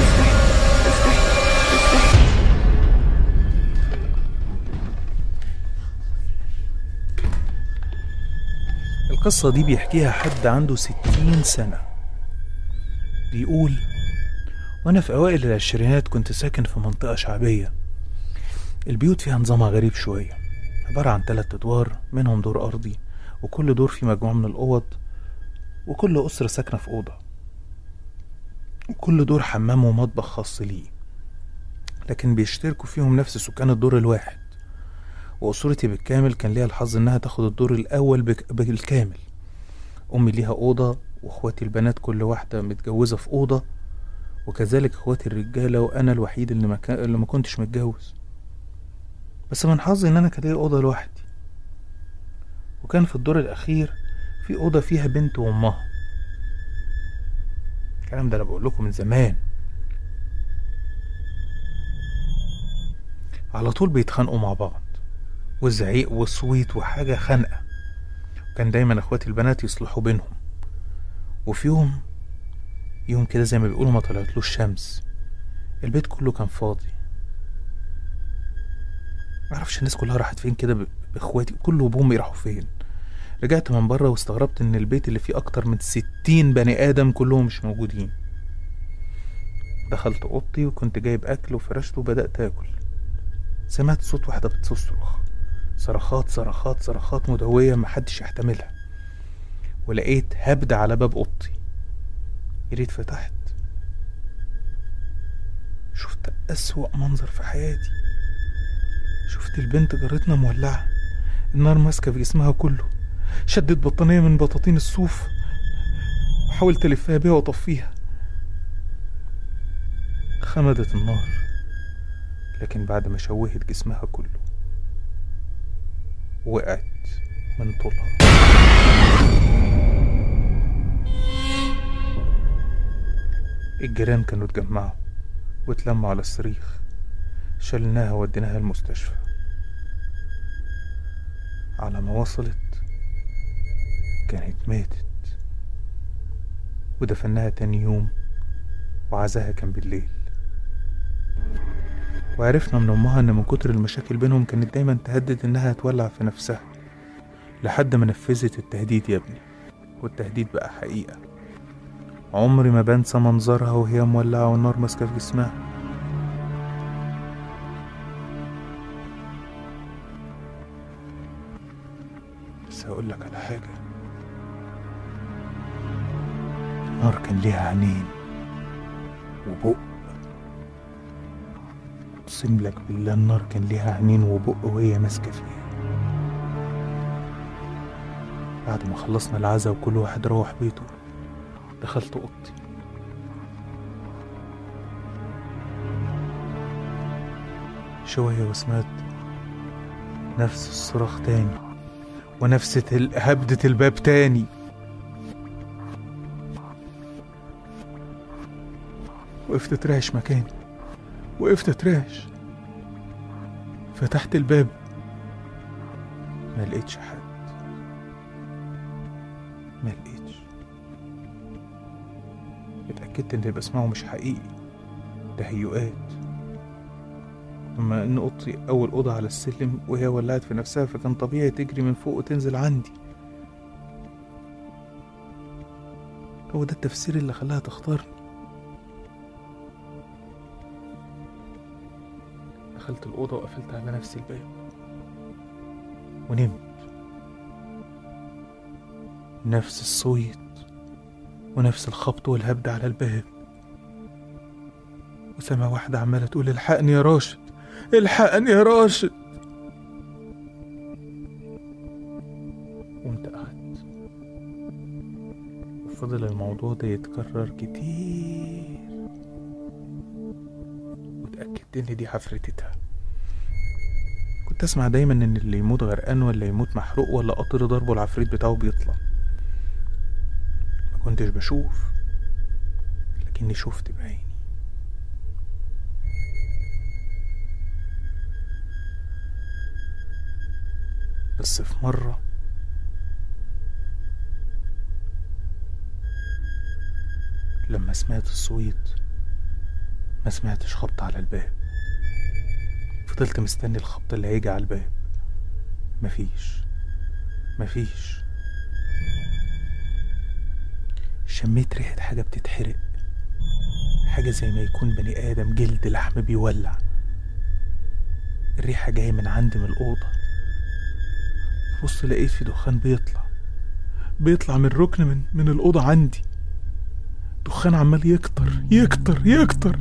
Speaker 1: القصة دي بيحكيها حد عنده ستين سنة بيقول وأنا في أوائل العشرينات كنت ساكن في منطقة شعبية البيوت فيها نظامها غريب شوية عبارة عن تلات أدوار منهم دور أرضي وكل دور فيه مجموعة من الأوض وكل أسرة ساكنة في أوضة وكل دور حمام ومطبخ خاص ليه لكن بيشتركوا فيهم نفس سكان الدور الواحد وأسرتي بالكامل كان ليها الحظ إنها تاخد الدور الأول بك- بالكامل أمي ليها أوضة وإخواتي البنات كل واحدة متجوزة في أوضة وكذلك إخواتي الرجالة وأنا الوحيد اللي ما, كان اللي ما كنتش متجوز بس من حظي إن أنا كان ليا أوضة لوحدي وكان في الدور الأخير في أوضة فيها بنت وأمها الكلام ده أنا بقول لكم من زمان على طول بيتخانقوا مع بعض والزعيق والصويت وحاجة خانقة كان دايما اخواتي البنات يصلحوا بينهم وفي يوم يوم كده زي ما بيقولوا ما طلعتلوش شمس البيت كله كان فاضي معرفش الناس كلها راحت فين كده ب- باخواتي كله بامي راحوا فين رجعت من بره واستغربت ان البيت اللي فيه اكتر من ستين بني ادم كلهم مش موجودين دخلت اوضتي وكنت جايب اكل وفرشته وبدات اكل سمعت صوت واحده بتصرخ صرخات صرخات صرخات مدوية محدش يحتملها ولقيت هبد على باب أوضتي جريت فتحت شفت أسوأ منظر في حياتي شفت البنت جارتنا مولعة النار ماسكة في جسمها كله شدت بطانية من بطاطين الصوف وحاولت ألفها بيها وأطفيها خمدت النار لكن بعد ما شوهت جسمها كله وقعت من طولها الجيران كانوا اتجمعوا واتلموا على الصريخ شلناها وديناها المستشفى على ما وصلت كانت ماتت ودفناها تاني يوم وعزاها كان بالليل وعرفنا من أمها إن من كتر المشاكل بينهم كانت دايما تهدد إنها تولع في نفسها لحد ما نفذت التهديد يا ابني والتهديد بقى حقيقة عمري ما بنسى منظرها وهي مولعة والنار ماسكة في جسمها أقول لك على حاجة النار كان ليها عينين وبق أقسم لك بالله النار كان ليها عينين وبق وهي ماسكة فيها بعد ما خلصنا العزا وكل واحد روح بيته دخلت أوضتي شوية وسمعت نفس الصراخ تاني ونفس تل- هبدة الباب تاني وقفت اترعش مكاني وقفت اترعش فتحت الباب ما لقيتش حد ما لقيتش اتأكدت ان اللي بسمعه مش حقيقي ده هيؤات بما ان اوضتي اول اوضه على السلم وهي ولعت في نفسها فكان طبيعي تجري من فوق وتنزل عندي هو ده التفسير اللي خلاها تختارني دخلت الأوضة وقفلت على نفسي الباب ونمت نفس الصويت ونفس الخبط والهبد على الباب وسامع واحدة عمالة تقول الحقني يا راشد الحقني يا راشد قمت قعدت وفضل الموضوع ده يتكرر كتير واتأكدت إن دي عفرتتها كنت أسمع دايما إن اللي يموت غرقان ولا يموت محروق ولا قطر ضربه العفريت بتاعه بيطلع ما كنتش بشوف لكني شفت بعيني بس في مرة لما سمعت الصويت ما سمعتش خبط على الباب فضلت مستني الخبط اللي هيجي على الباب مفيش مفيش شميت ريحة حاجة بتتحرق حاجة زي ما يكون بني آدم جلد لحم بيولع الريحة جاية من عندي من الأوضة بص لقيت في دخان بيطلع بيطلع من ركن من من الأوضة عندي دخان عمال يكتر يكتر يكتر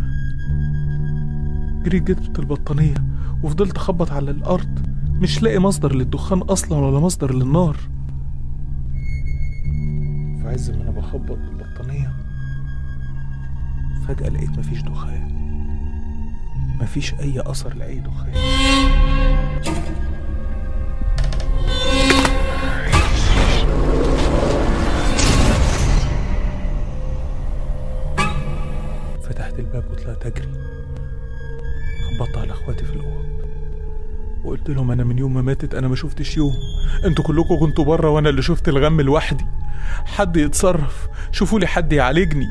Speaker 1: جريت جبت البطانية وفضلت أخبط على الأرض مش لاقي مصدر للدخان أصلا ولا مصدر للنار في عز ما أنا بخبط بالبطانية فجأة لقيت مفيش دخان مفيش أي أثر لأي دخان فتحت الباب وطلعت أجري خبطت على اخواتي في الاوض وقلت لهم انا من يوم ما ماتت انا ما شفتش يوم انتوا كلكم كنتوا بره وانا اللي شفت الغم لوحدي حد يتصرف شوفوا لي حد يعالجني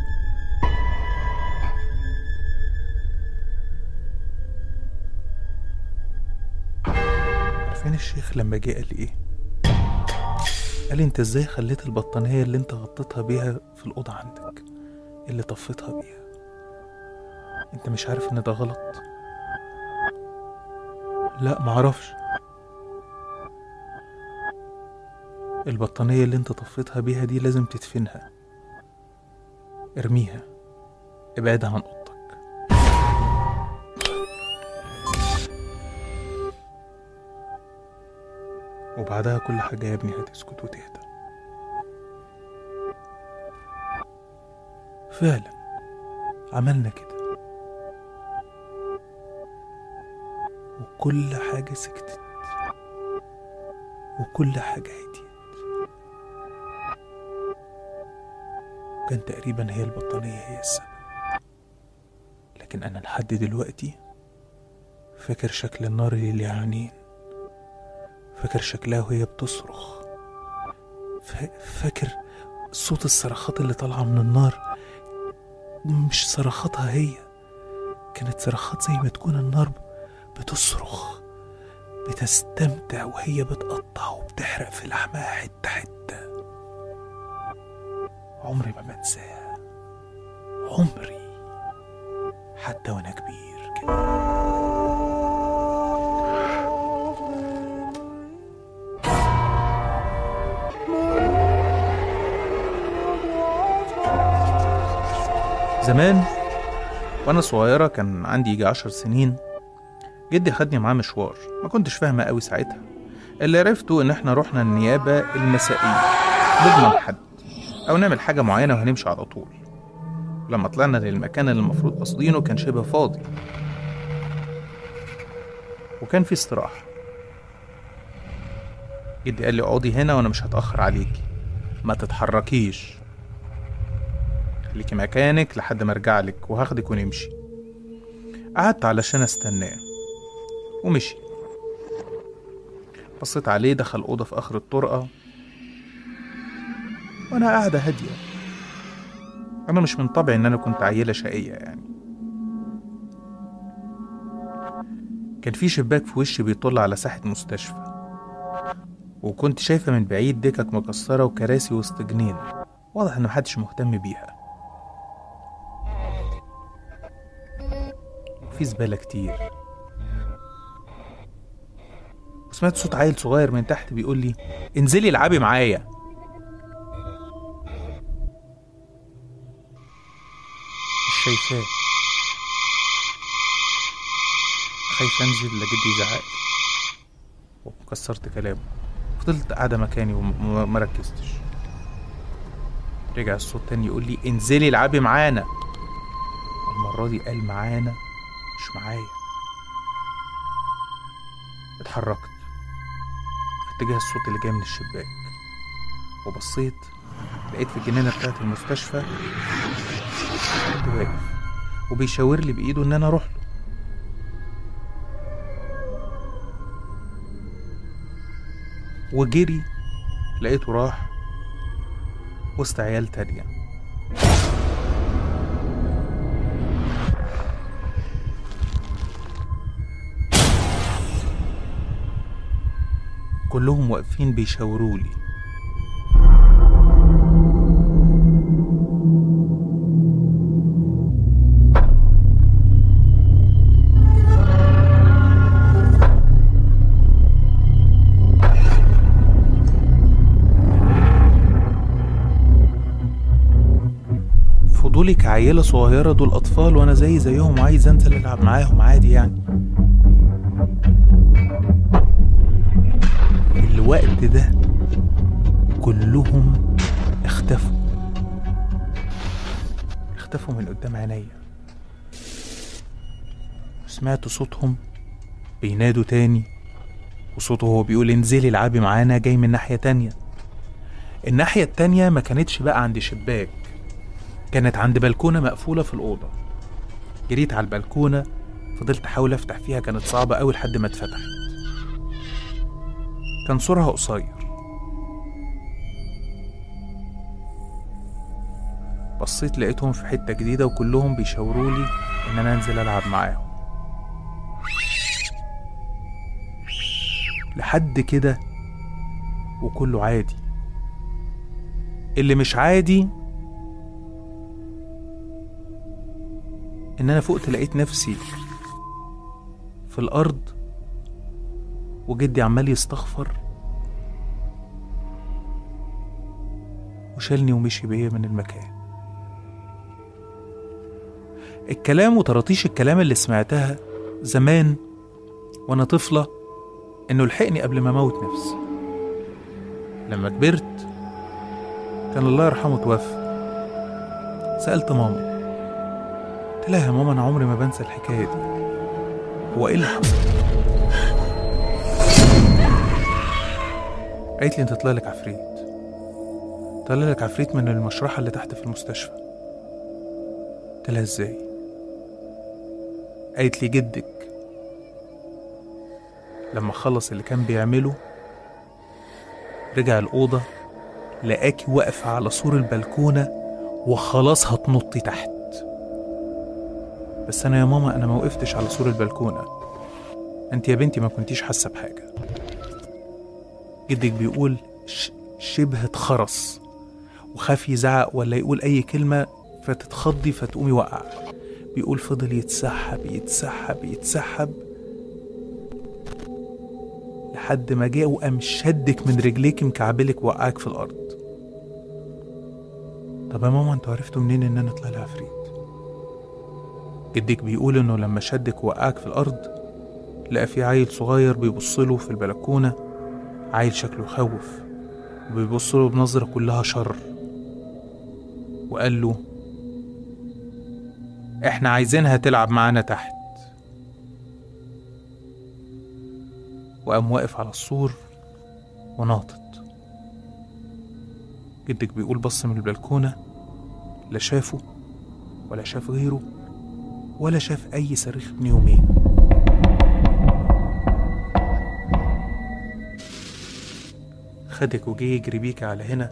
Speaker 1: عارفين الشيخ لما جه قال لي ايه قال لي انت ازاي خليت البطانيه اللي انت غطيتها بيها في الاوضه عندك اللي طفيتها بيها انت مش عارف ان ده غلط لا معرفش البطانية اللي انت طفيتها بيها دي لازم تدفنها ارميها ابعدها عن اوضتك وبعدها كل حاجة يا ابني هتسكت وتهدى فعلا عملنا كده وكل حاجة سكتت وكل حاجة هديت كان تقريبا هي البطانية هي السبب لكن أنا لحد دلوقتي فاكر شكل النار اللي ليها عينين فاكر شكلها وهي بتصرخ فا- فاكر صوت الصرخات اللي طالعة من النار مش صرخاتها هي كانت صرخات زي ما تكون النار بتصرخ بتستمتع وهي بتقطع وبتحرق في لحمها حتة حتة عمري ما بنساها عمري حتى وانا كبير كده زمان وانا صغيرة كان عندي يجي عشر سنين جدي خدني معاه مشوار ما كنتش فاهمة قوي ساعتها اللي عرفته ان احنا رحنا النيابة المسائية نضمن حد او نعمل حاجة معينة وهنمشي على طول لما طلعنا للمكان اللي المفروض قاصدينه كان شبه فاضي وكان في استراحة جدي قال لي اقعدي هنا وانا مش هتأخر عليكي ما تتحركيش خليكي مكانك لحد ما ارجع لك وهاخدك ونمشي قعدت علشان استناه ومشي بصيت عليه دخل أوضة في آخر الطرقة وأنا قاعدة هادية أنا مش من طبعي إن أنا كنت عيلة شقية يعني كان في شباك في وشي بيطل على ساحة مستشفى وكنت شايفة من بعيد دكك مكسرة وكراسي وسط جنين واضح إن محدش مهتم بيها وفي زبالة كتير وسمعت صوت عيل صغير من تحت بيقول لي انزلي العبي معايا مش شايفاه خايف انزل لجدي يزعق لي وكسرت كلامه فضلت قاعدة مكاني وما ما ركزتش رجع الصوت تاني يقول لي انزلي العبي معانا المرة دي قال معانا مش معايا اتحركت في اتجاه الصوت اللي جاي من الشباك وبصيت لقيت في الجنينة بتاعت المستشفى حد واقف وبيشاور لي بإيده إن أنا أروح له وجري لقيته راح وسط عيال تانية كلهم واقفين بيشاورولي فضولي كعيلة صغيرة دول أطفال وأنا زي زيهم وعايز أنزل ألعب معاهم عادي يعني في الوقت ده كلهم اختفوا اختفوا من قدام عينيا سمعت صوتهم بينادوا تاني وصوته هو بيقول انزلي العبي معانا جاي من ناحية تانية الناحية التانية ما كانتش بقى عند شباك كانت عند بلكونة مقفولة في الأوضة جريت على البلكونة فضلت أحاول أفتح فيها كانت صعبة أوي لحد ما اتفتحت كان سورها قصير بصيت لقيتهم في حتة جديدة وكلهم بيشاورولي إن أنا أنزل ألعب معاهم لحد كده وكله عادي اللي مش عادي ان انا فقت لقيت نفسي في الارض وجدي عمال يستغفر وشالني ومشي بيا من المكان الكلام وطراطيش الكلام اللي سمعتها زمان وانا طفلة انه لحقني قبل ما اموت نفسي لما كبرت كان الله يرحمه توفى سألت ماما قلت لها يا ماما انا عمري ما بنسى الحكايه دي هو ايه اللي حصل قالت لي انت طلع لك عفريت طلع لك عفريت من المشرحه اللي تحت في المستشفى قلت لها ازاي قالت لي جدك لما خلص اللي كان بيعمله رجع الأوضة لقاكي واقفة على سور البلكونة وخلاص هتنطي تحت بس انا يا ماما انا ما وقفتش على سور البلكونه انت يا بنتي ما كنتيش حاسه بحاجه جدك بيقول ش- شبه اتخرس وخاف يزعق ولا يقول اي كلمه فتتخضي فتقومي وقع بيقول فضل يتسحب يتسحب يتسحب لحد ما جه وقام شدك من رجليك مكعبلك وقعك في الارض طب يا ماما انتوا عرفتوا منين ان انا طلع لي عفريت جدك بيقول إنه لما شدك ووقعك في الأرض لقى في عيل صغير بيبصله في البلكونة عيل شكله يخوف وبيبصله بنظرة كلها شر وقال له احنا عايزينها تلعب معانا تحت وقام واقف على السور وناطط جدك بيقول بص من البلكونة لا شافه ولا شاف غيره ولا شاف أي صريخ من يومين خدك وجه يجري بيك على هنا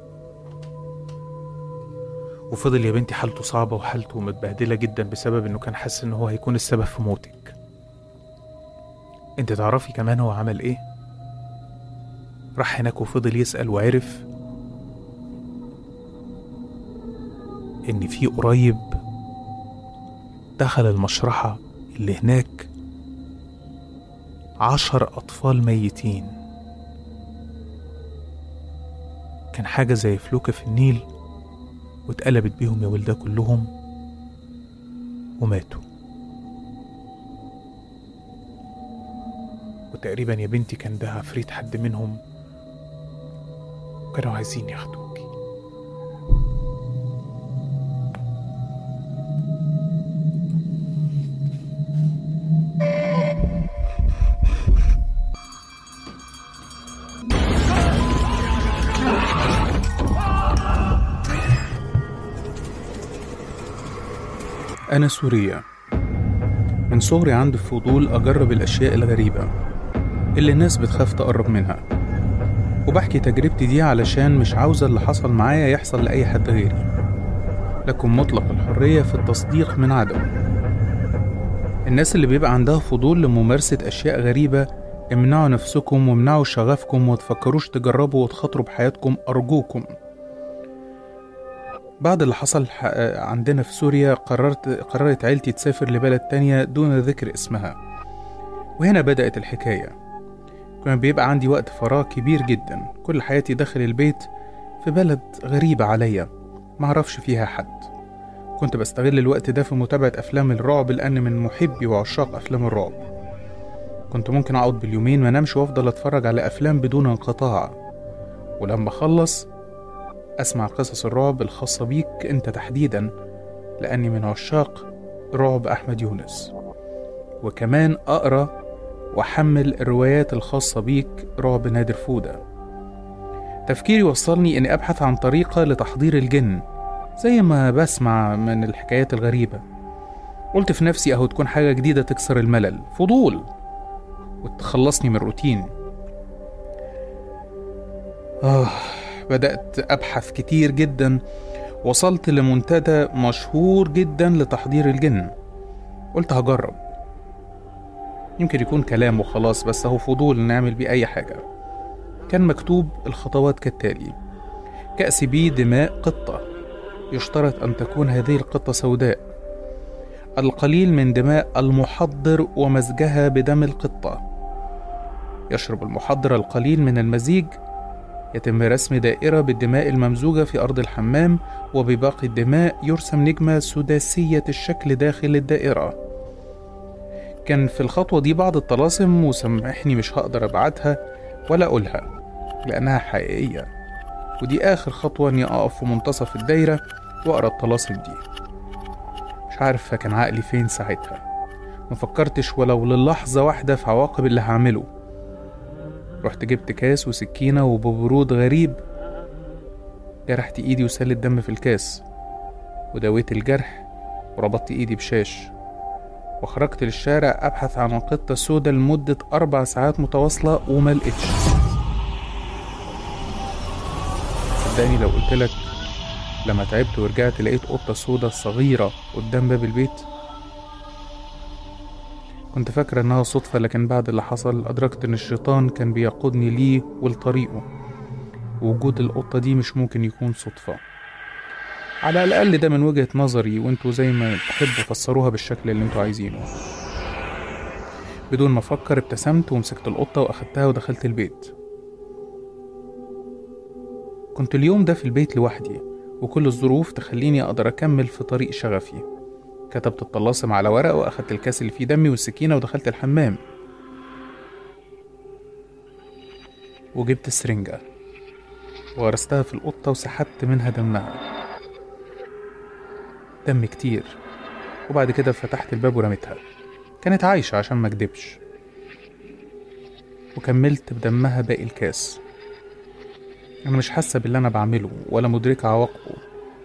Speaker 1: وفضل يا بنتي حالته صعبة وحالته متبهدلة جدا بسبب انه كان حاسس ان هو هيكون السبب في موتك انت تعرفي كمان هو عمل ايه راح هناك وفضل يسأل وعرف ان في قريب دخل المشرحة اللي هناك عشر أطفال ميتين كان حاجة زي فلوكة في النيل واتقلبت بيهم يا ولده كلهم وماتوا وتقريبا يا بنتي كان ده عفريت حد منهم وكانوا عايزين ياخدوكي أنا سوريا من صغري عندي فضول أجرب الأشياء الغريبة اللي الناس بتخاف تقرب منها وبحكي تجربتي دي علشان مش عاوزة اللي حصل معايا يحصل لأي حد غيري لكم مطلق الحرية في التصديق من عدم الناس اللي بيبقى عندها فضول لممارسة أشياء غريبة امنعوا نفسكم وامنعوا شغفكم وتفكروش تجربوا وتخاطروا بحياتكم أرجوكم بعد اللي حصل ح- عندنا في سوريا قررت قررت عيلتي تسافر لبلد تانية دون ذكر اسمها وهنا بدأت الحكاية كان بيبقى عندي وقت فراغ كبير جدا كل حياتي داخل البيت في بلد غريبة عليا معرفش فيها حد كنت بستغل الوقت ده في متابعة أفلام الرعب لأن من محبي وعشاق أفلام الرعب كنت ممكن أقعد باليومين ما نمشي وأفضل أتفرج على أفلام بدون انقطاع ولما أخلص أسمع قصص الرعب الخاصة بيك أنت تحديدا لأني من عشاق رعب أحمد يونس وكمان أقرأ وأحمل الروايات الخاصة بيك رعب نادر فودة تفكيري وصلني إني أبحث عن طريقة لتحضير الجن زي ما بسمع من الحكايات الغريبة قلت في نفسي أهو تكون حاجة جديدة تكسر الملل فضول وتخلصني من الروتين آه بدأت أبحث كتير جدا وصلت لمنتدى مشهور جدا لتحضير الجن قلت هجرب يمكن يكون كلام وخلاص بس هو فضول نعمل بيه أي حاجة كان مكتوب الخطوات كالتالي كأس بيه دماء قطة يشترط أن تكون هذه القطة سوداء القليل من دماء المحضر ومزجها بدم القطة يشرب المحضر القليل من المزيج يتم رسم دائرة بالدماء الممزوجة في أرض الحمام وبباقي الدماء يرسم نجمة سداسية الشكل داخل الدائرة كان في الخطوة دي بعض الطلاسم وسامحني مش هقدر أبعتها ولا أقولها لأنها حقيقية ودي آخر خطوة إني أقف في منتصف الدايرة وأقرأ الطلاسم دي مش عارف كان عقلي فين ساعتها مفكرتش ولو للحظة واحدة في عواقب اللي هعمله رحت جبت كاس وسكينة وببرود غريب جرحت ايدي وسال الدم في الكاس وداويت الجرح وربطت ايدي بشاش وخرجت للشارع ابحث عن القطة السوداء لمدة اربع ساعات متواصلة وما لقيتش صدقني لو قلتلك لما تعبت ورجعت لقيت قطة سوداء صغيرة قدام باب البيت كنت فاكرة إنها صدفة لكن بعد اللي حصل أدركت إن الشيطان كان بيقودني ليه ولطريقه ووجود القطة دي مش ممكن يكون صدفة على الأقل ده من وجهة نظري وانتوا زي ما تحبوا فسروها بالشكل اللي انتوا عايزينه بدون ما أفكر ابتسمت ومسكت القطة وأخدتها ودخلت البيت كنت اليوم ده في البيت لوحدي وكل الظروف تخليني أقدر أكمل في طريق شغفي كتبت الطلاسم على ورق وأخدت الكاس اللي فيه دمي والسكينة ودخلت الحمام وجبت السرنجة وغرستها في القطة وسحبت منها دمها دم كتير وبعد كده فتحت الباب ورميتها كانت عايشة عشان ما اكدبش وكملت بدمها باقي الكاس أنا مش حاسة باللي أنا بعمله ولا مدركة عواقبه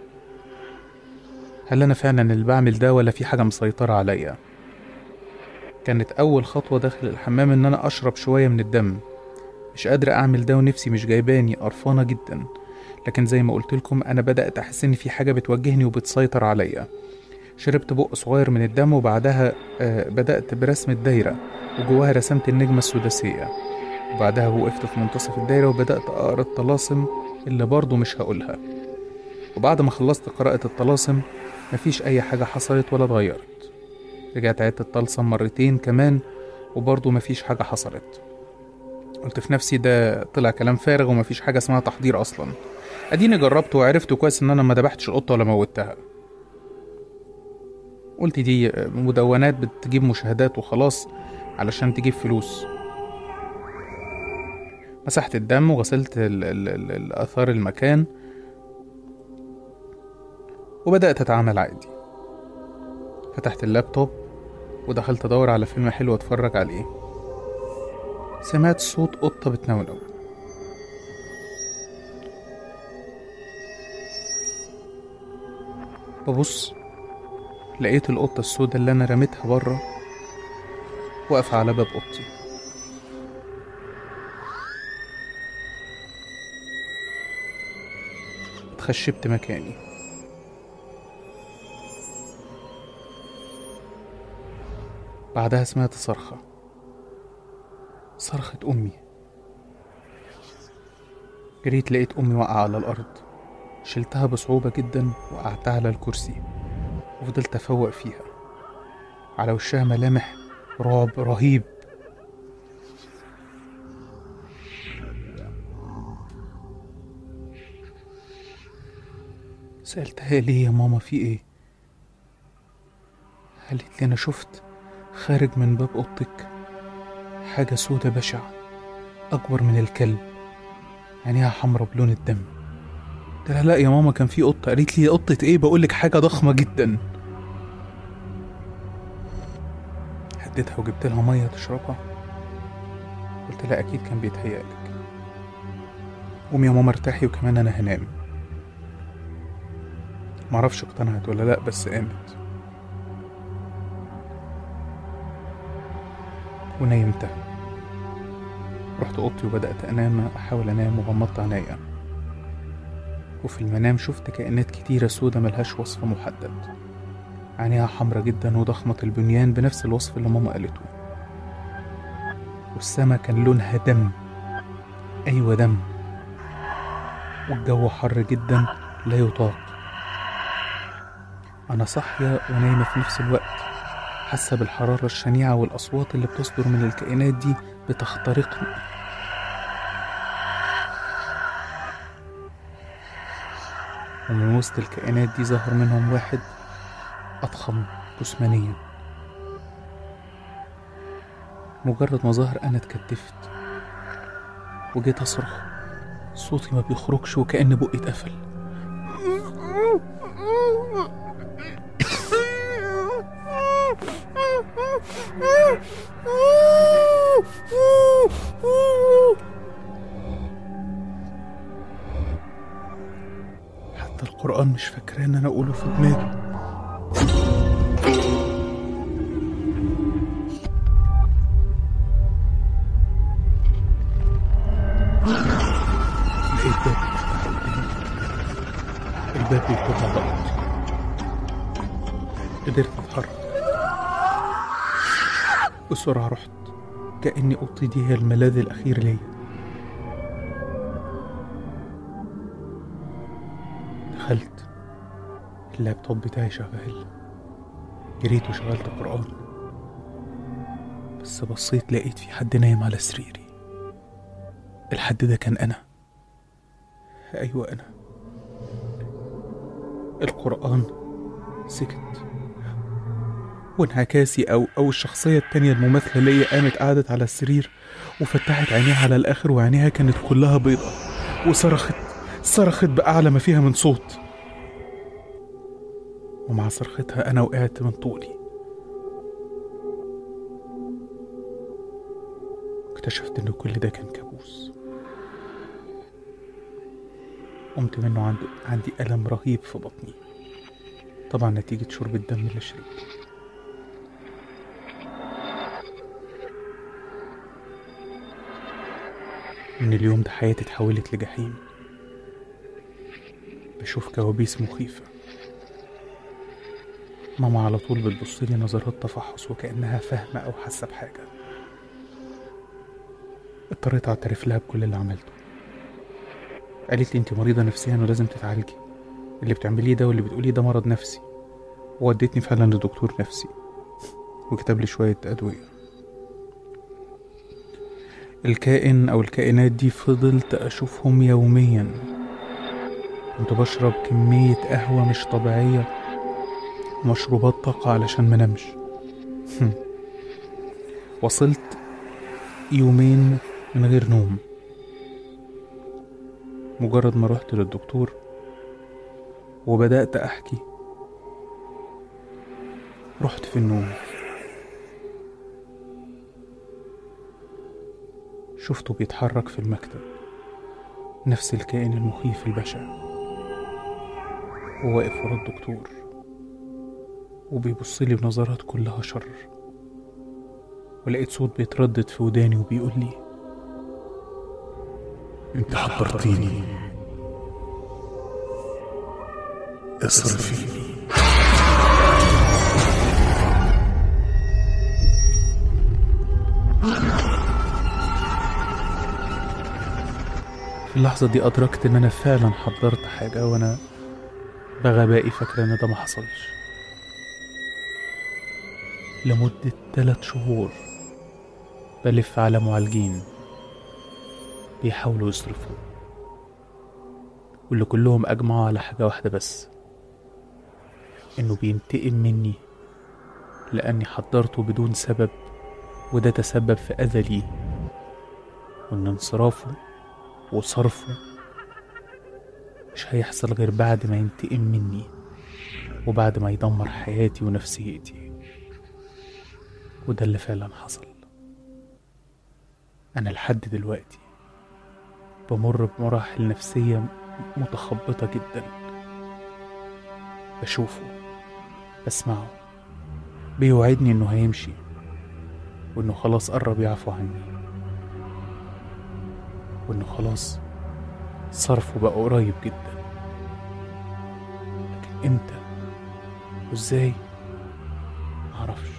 Speaker 1: هل أنا فعلا اللي بعمل ده ولا في حاجة مسيطرة عليا كانت أول خطوة داخل الحمام إن أنا أشرب شوية من الدم مش قادرة أعمل ده ونفسي مش جايباني قرفانة جدا لكن زي ما قلت لكم أنا بدأت أحس إن في حاجة بتوجهني وبتسيطر عليا شربت بق صغير من الدم وبعدها آه بدأت برسم الدايرة وجواها رسمت النجمة السداسية وبعدها وقفت في منتصف الدايرة وبدأت أقرأ الطلاسم اللي برضه مش هقولها وبعد ما خلصت قراءة الطلاسم مفيش أي حاجة حصلت ولا اتغيرت رجعت عدت الطلسم مرتين كمان وبرضه مفيش حاجة حصلت قلت في نفسي ده طلع كلام فارغ ومفيش حاجة اسمها تحضير أصلا أديني جربت وعرفت كويس إن أنا ما دبحتش القطة ولا موتها قلت دي مدونات بتجيب مشاهدات وخلاص علشان تجيب فلوس مسحت الدم وغسلت ال ال ال الآثار المكان وبدأت أتعامل عادي فتحت اللابتوب ودخلت أدور على فيلم حلو أتفرج عليه سمعت صوت قطة بتنونو ببص لقيت القطة السوداء اللي أنا رميتها بره واقفة على باب أوضتي اتخشبت مكاني بعدها سمعت صرخة صرخة أمي جريت لقيت أمي واقعة على الأرض شلتها بصعوبة جدا وقعدتها على الكرسي وفضلت أفوق فيها على وشها ملامح رعب رهيب سألتها ليه يا ماما في ايه قالت لي أنا شفت خارج من باب أوضتك حاجة سودة بشعة أكبر من الكلب عينيها حمرا بلون الدم قلت لها لا يا ماما كان في قطة قالت لي قطة ايه بقولك حاجة ضخمة جدا هديتها وجبت لها مية تشربها قلت لها أكيد كان بيتهيألك قومي يا ماما ارتاحي وكمان أنا هنام معرفش اقتنعت ولا لأ بس قامت ونيمتها رحت اوضتي وبدأت أنام أحاول أنام وغمضت عينيا وفي المنام شفت كائنات كتيرة سودة ملهاش وصف محدد عينيها حمرا جدا وضخمة البنيان بنفس الوصف اللي ماما قالته والسما كان لونها دم أيوة دم والجو حر جدا لا يطاق أنا صاحية ونايمة في نفس الوقت حاسة بالحرارة الشنيعة والأصوات اللي بتصدر من الكائنات دي بتخترقني ومن وسط الكائنات دي ظهر منهم واحد أضخم جسمانيا مجرد ما ظهر أنا اتكتفت وجيت أصرخ صوتي ما بيخرجش وكأن بقي اتقفل حتى القرآن مش فاكراه إن أنا أقوله في دماغي لقيت باب بيفتح قدامي الباب بيفتح على أوضتي قدرت أتحرك بسرعة رحت كأني أوضتي دي هي الملاذ الأخير ليا دخلت اللابتوب بتاعي شغال جريت وشغلت قرآن بس بصيت لقيت في حد نايم على سريري الحد ده كان أنا أيوة أنا القرآن سكت
Speaker 7: وانعكاسي أو أو الشخصية التانية المماثلة ليا قامت قعدت على السرير وفتحت عينيها على الآخر وعينيها كانت كلها بيضة وصرخت صرخت بأعلى ما فيها من صوت ومع صرختها أنا وقعت من طولي اكتشفت إن كل ده كان كابوس قمت منه عند... عندي ألم رهيب في بطني طبعا نتيجة شرب الدم اللي شربته من اليوم ده حياتي اتحولت لجحيم بشوف كوابيس مخيفة ماما على طول بتبصلي نظرات تفحص وكأنها فاهمة أو حاسة بحاجة اضطريت أعترف لها بكل اللي عملته قالت لي انت مريضة نفسيا ولازم تتعالجي اللي بتعمليه ده واللي بتقوليه ده مرض نفسي وودتني فعلا لدكتور نفسي وكتب لي شوية أدوية الكائن أو الكائنات دي فضلت أشوفهم يوميا كنت بشرب كمية قهوة مش طبيعية ومشروبات طاقة علشان منامش وصلت يومين من غير نوم مجرد ما رحت للدكتور وبدأت أحكي رحت في النوم شفته بيتحرك في المكتب نفس الكائن المخيف البشع وواقف ورا الدكتور وبيبصلي بنظرات كلها شر ولقيت صوت بيتردد في وداني وبيقول لي
Speaker 2: انت حضرتيني اصرفي
Speaker 7: في اللحظة دي أدركت إن أنا فعلا حضرت حاجة وأنا بغبائي فاكرة إن ده ما حصلش لمدة تلات شهور بلف على معالجين بيحاولوا يصرفوا واللي كلهم أجمعوا على حاجة واحدة بس إنه بينتقم مني لأني حضرته بدون سبب وده تسبب في أذى ليه وإن انصرافه وصرفه مش هيحصل غير بعد ما ينتقم مني وبعد ما يدمر حياتي ونفسيتي وده اللي فعلا حصل أنا لحد دلوقتي بمر بمراحل نفسية متخبطة جدا بشوفه بسمعه بيوعدني إنه هيمشي وإنه خلاص قرب يعفو عني وإنه خلاص صرفه بقى قريب جدا لكن إمتى وإزاي معرفش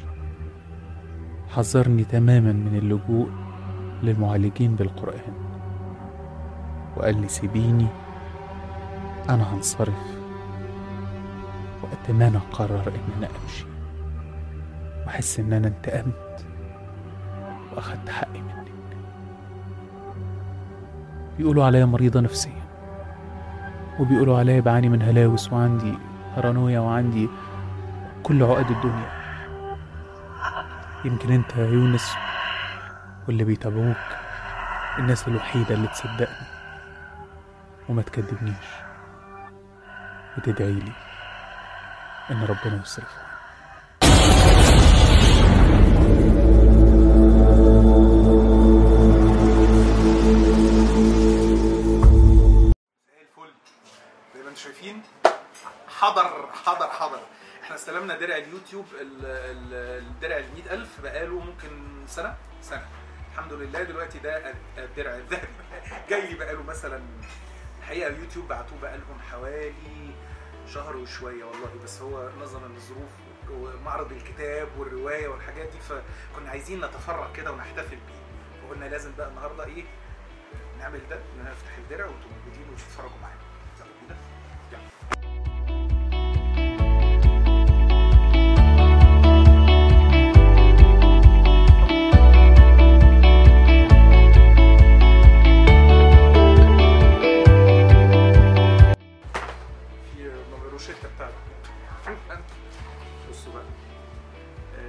Speaker 7: حذرني تماما من اللجوء للمعالجين بالقرآن وقال لي سيبيني أنا هنصرف وقت ما أنا أقرر إن أنا أمشي وأحس إن أنا انتقمت وأخدت حقي منك بيقولوا عليا مريضة نفسيا وبيقولوا عليا بعاني من هلاوس وعندي بارانويا وعندي كل عقد الدنيا يمكن انت يا يونس واللي بيتابعوك الناس الوحيدة اللي تصدقني وما تكذبنيش وتدعي لي ان ربنا يصرفها
Speaker 1: زي الفل زي ما انتم شايفين حضر حضر حضر احنا استلمنا درع اليوتيوب ال- ال- الدرع ال 100000 بقاله ممكن سنه سنه الحمد لله دلوقتي ده الدرع الذهبي جاي لي بقاله مثلا الحقيقه يوتيوب بعتوه بقالهم حوالي شهر وشويه والله بس هو نظرا للظروف ومعرض الكتاب والروايه والحاجات دي فكنا عايزين نتفرغ كده ونحتفل بيه وقلنا لازم بقى النهارده ايه نعمل ده ان انا افتح الدرع وانتم موجودين وتتفرجوا معانا يلا بينا يلا في الروشته بتاعته بصوا بقى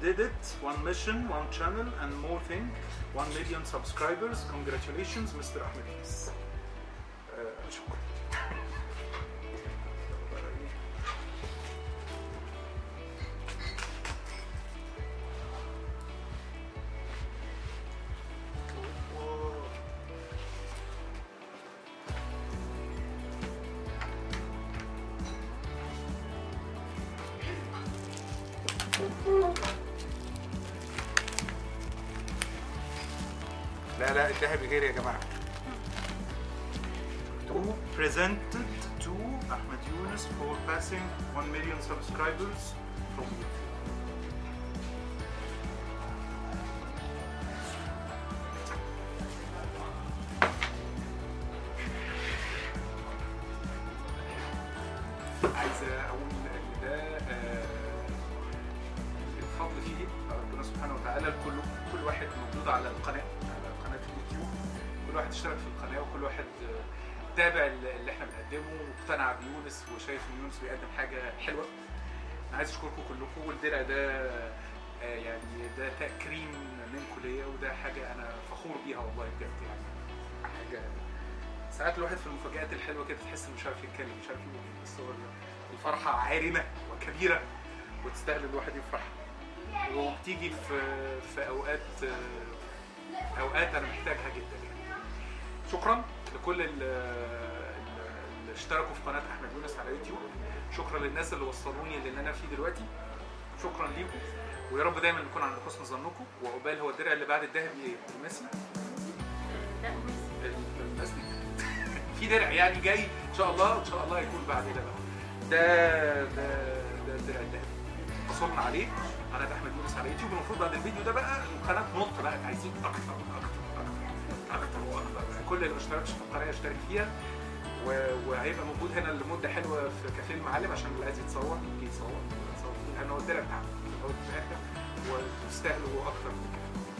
Speaker 1: did it one mission one channel and more thing 1 million subscribers congratulations Mr. Ahmed Yunus آه، شكرا لا لا الذهبي غير يا جماعه to presented to Ahmed Yunus for passing 1 million subscribers from YouTube. عايز اقول ان ده آه، الفضل فيه ربنا سبحانه وتعالى لكل كل واحد موجود على القناه على قناه اليوتيوب كل واحد اشترك في القناه وكل واحد آه، تابع اللي احنا بنقدمه واقتنع بيونس وشايف ان يونس بيقدم حاجه حلوه انا عايز اشكركم كلكم والدرع ده آه، يعني ده تكريم منكم ليا وده حاجه انا فخور بيها والله بجد يعني حاجه ساعات الواحد في المفاجآت الحلوه كده تحس انه مش عارف يتكلم مش عارف يقول إيه، بس هو الفرحه عارمه وكبيره وتستاهل الواحد يفرح وبتيجي في في اوقات آه، اوقات انا محتاجها جدا يعني شكرا لكل ال- ال- اللي اشتركوا في قناه احمد يونس على يوتيوب شكرا للناس اللي وصلوني للي انا فيه دلوقتي شكرا ليكم ويا رب دايما نكون عند حسن ظنكم وعقبال هو الدرع اللي بعد الذهبي ايه؟ المسي المسي في درع يعني جاي ان شاء الله ان شاء الله يكون بعد ده بقى ده ده ده الدرع الذهبي وصلنا عليه قناه احمد يونس على يوتيوب المفروض بعد الفيديو ده بقى القناه تنط بقى عايزين اكتر واكتر واكتر اكتر واكتر كل اللي ما اشتركش في القناه يشترك فيها و- وهيبقى موجود هنا لمده حلوه في كفيلم معلم عشان اللي عايز يتصور يجي يصور يتصور لان هو الدرع بتاعنا هو في الاخر وتستاهلوا اكتر من كده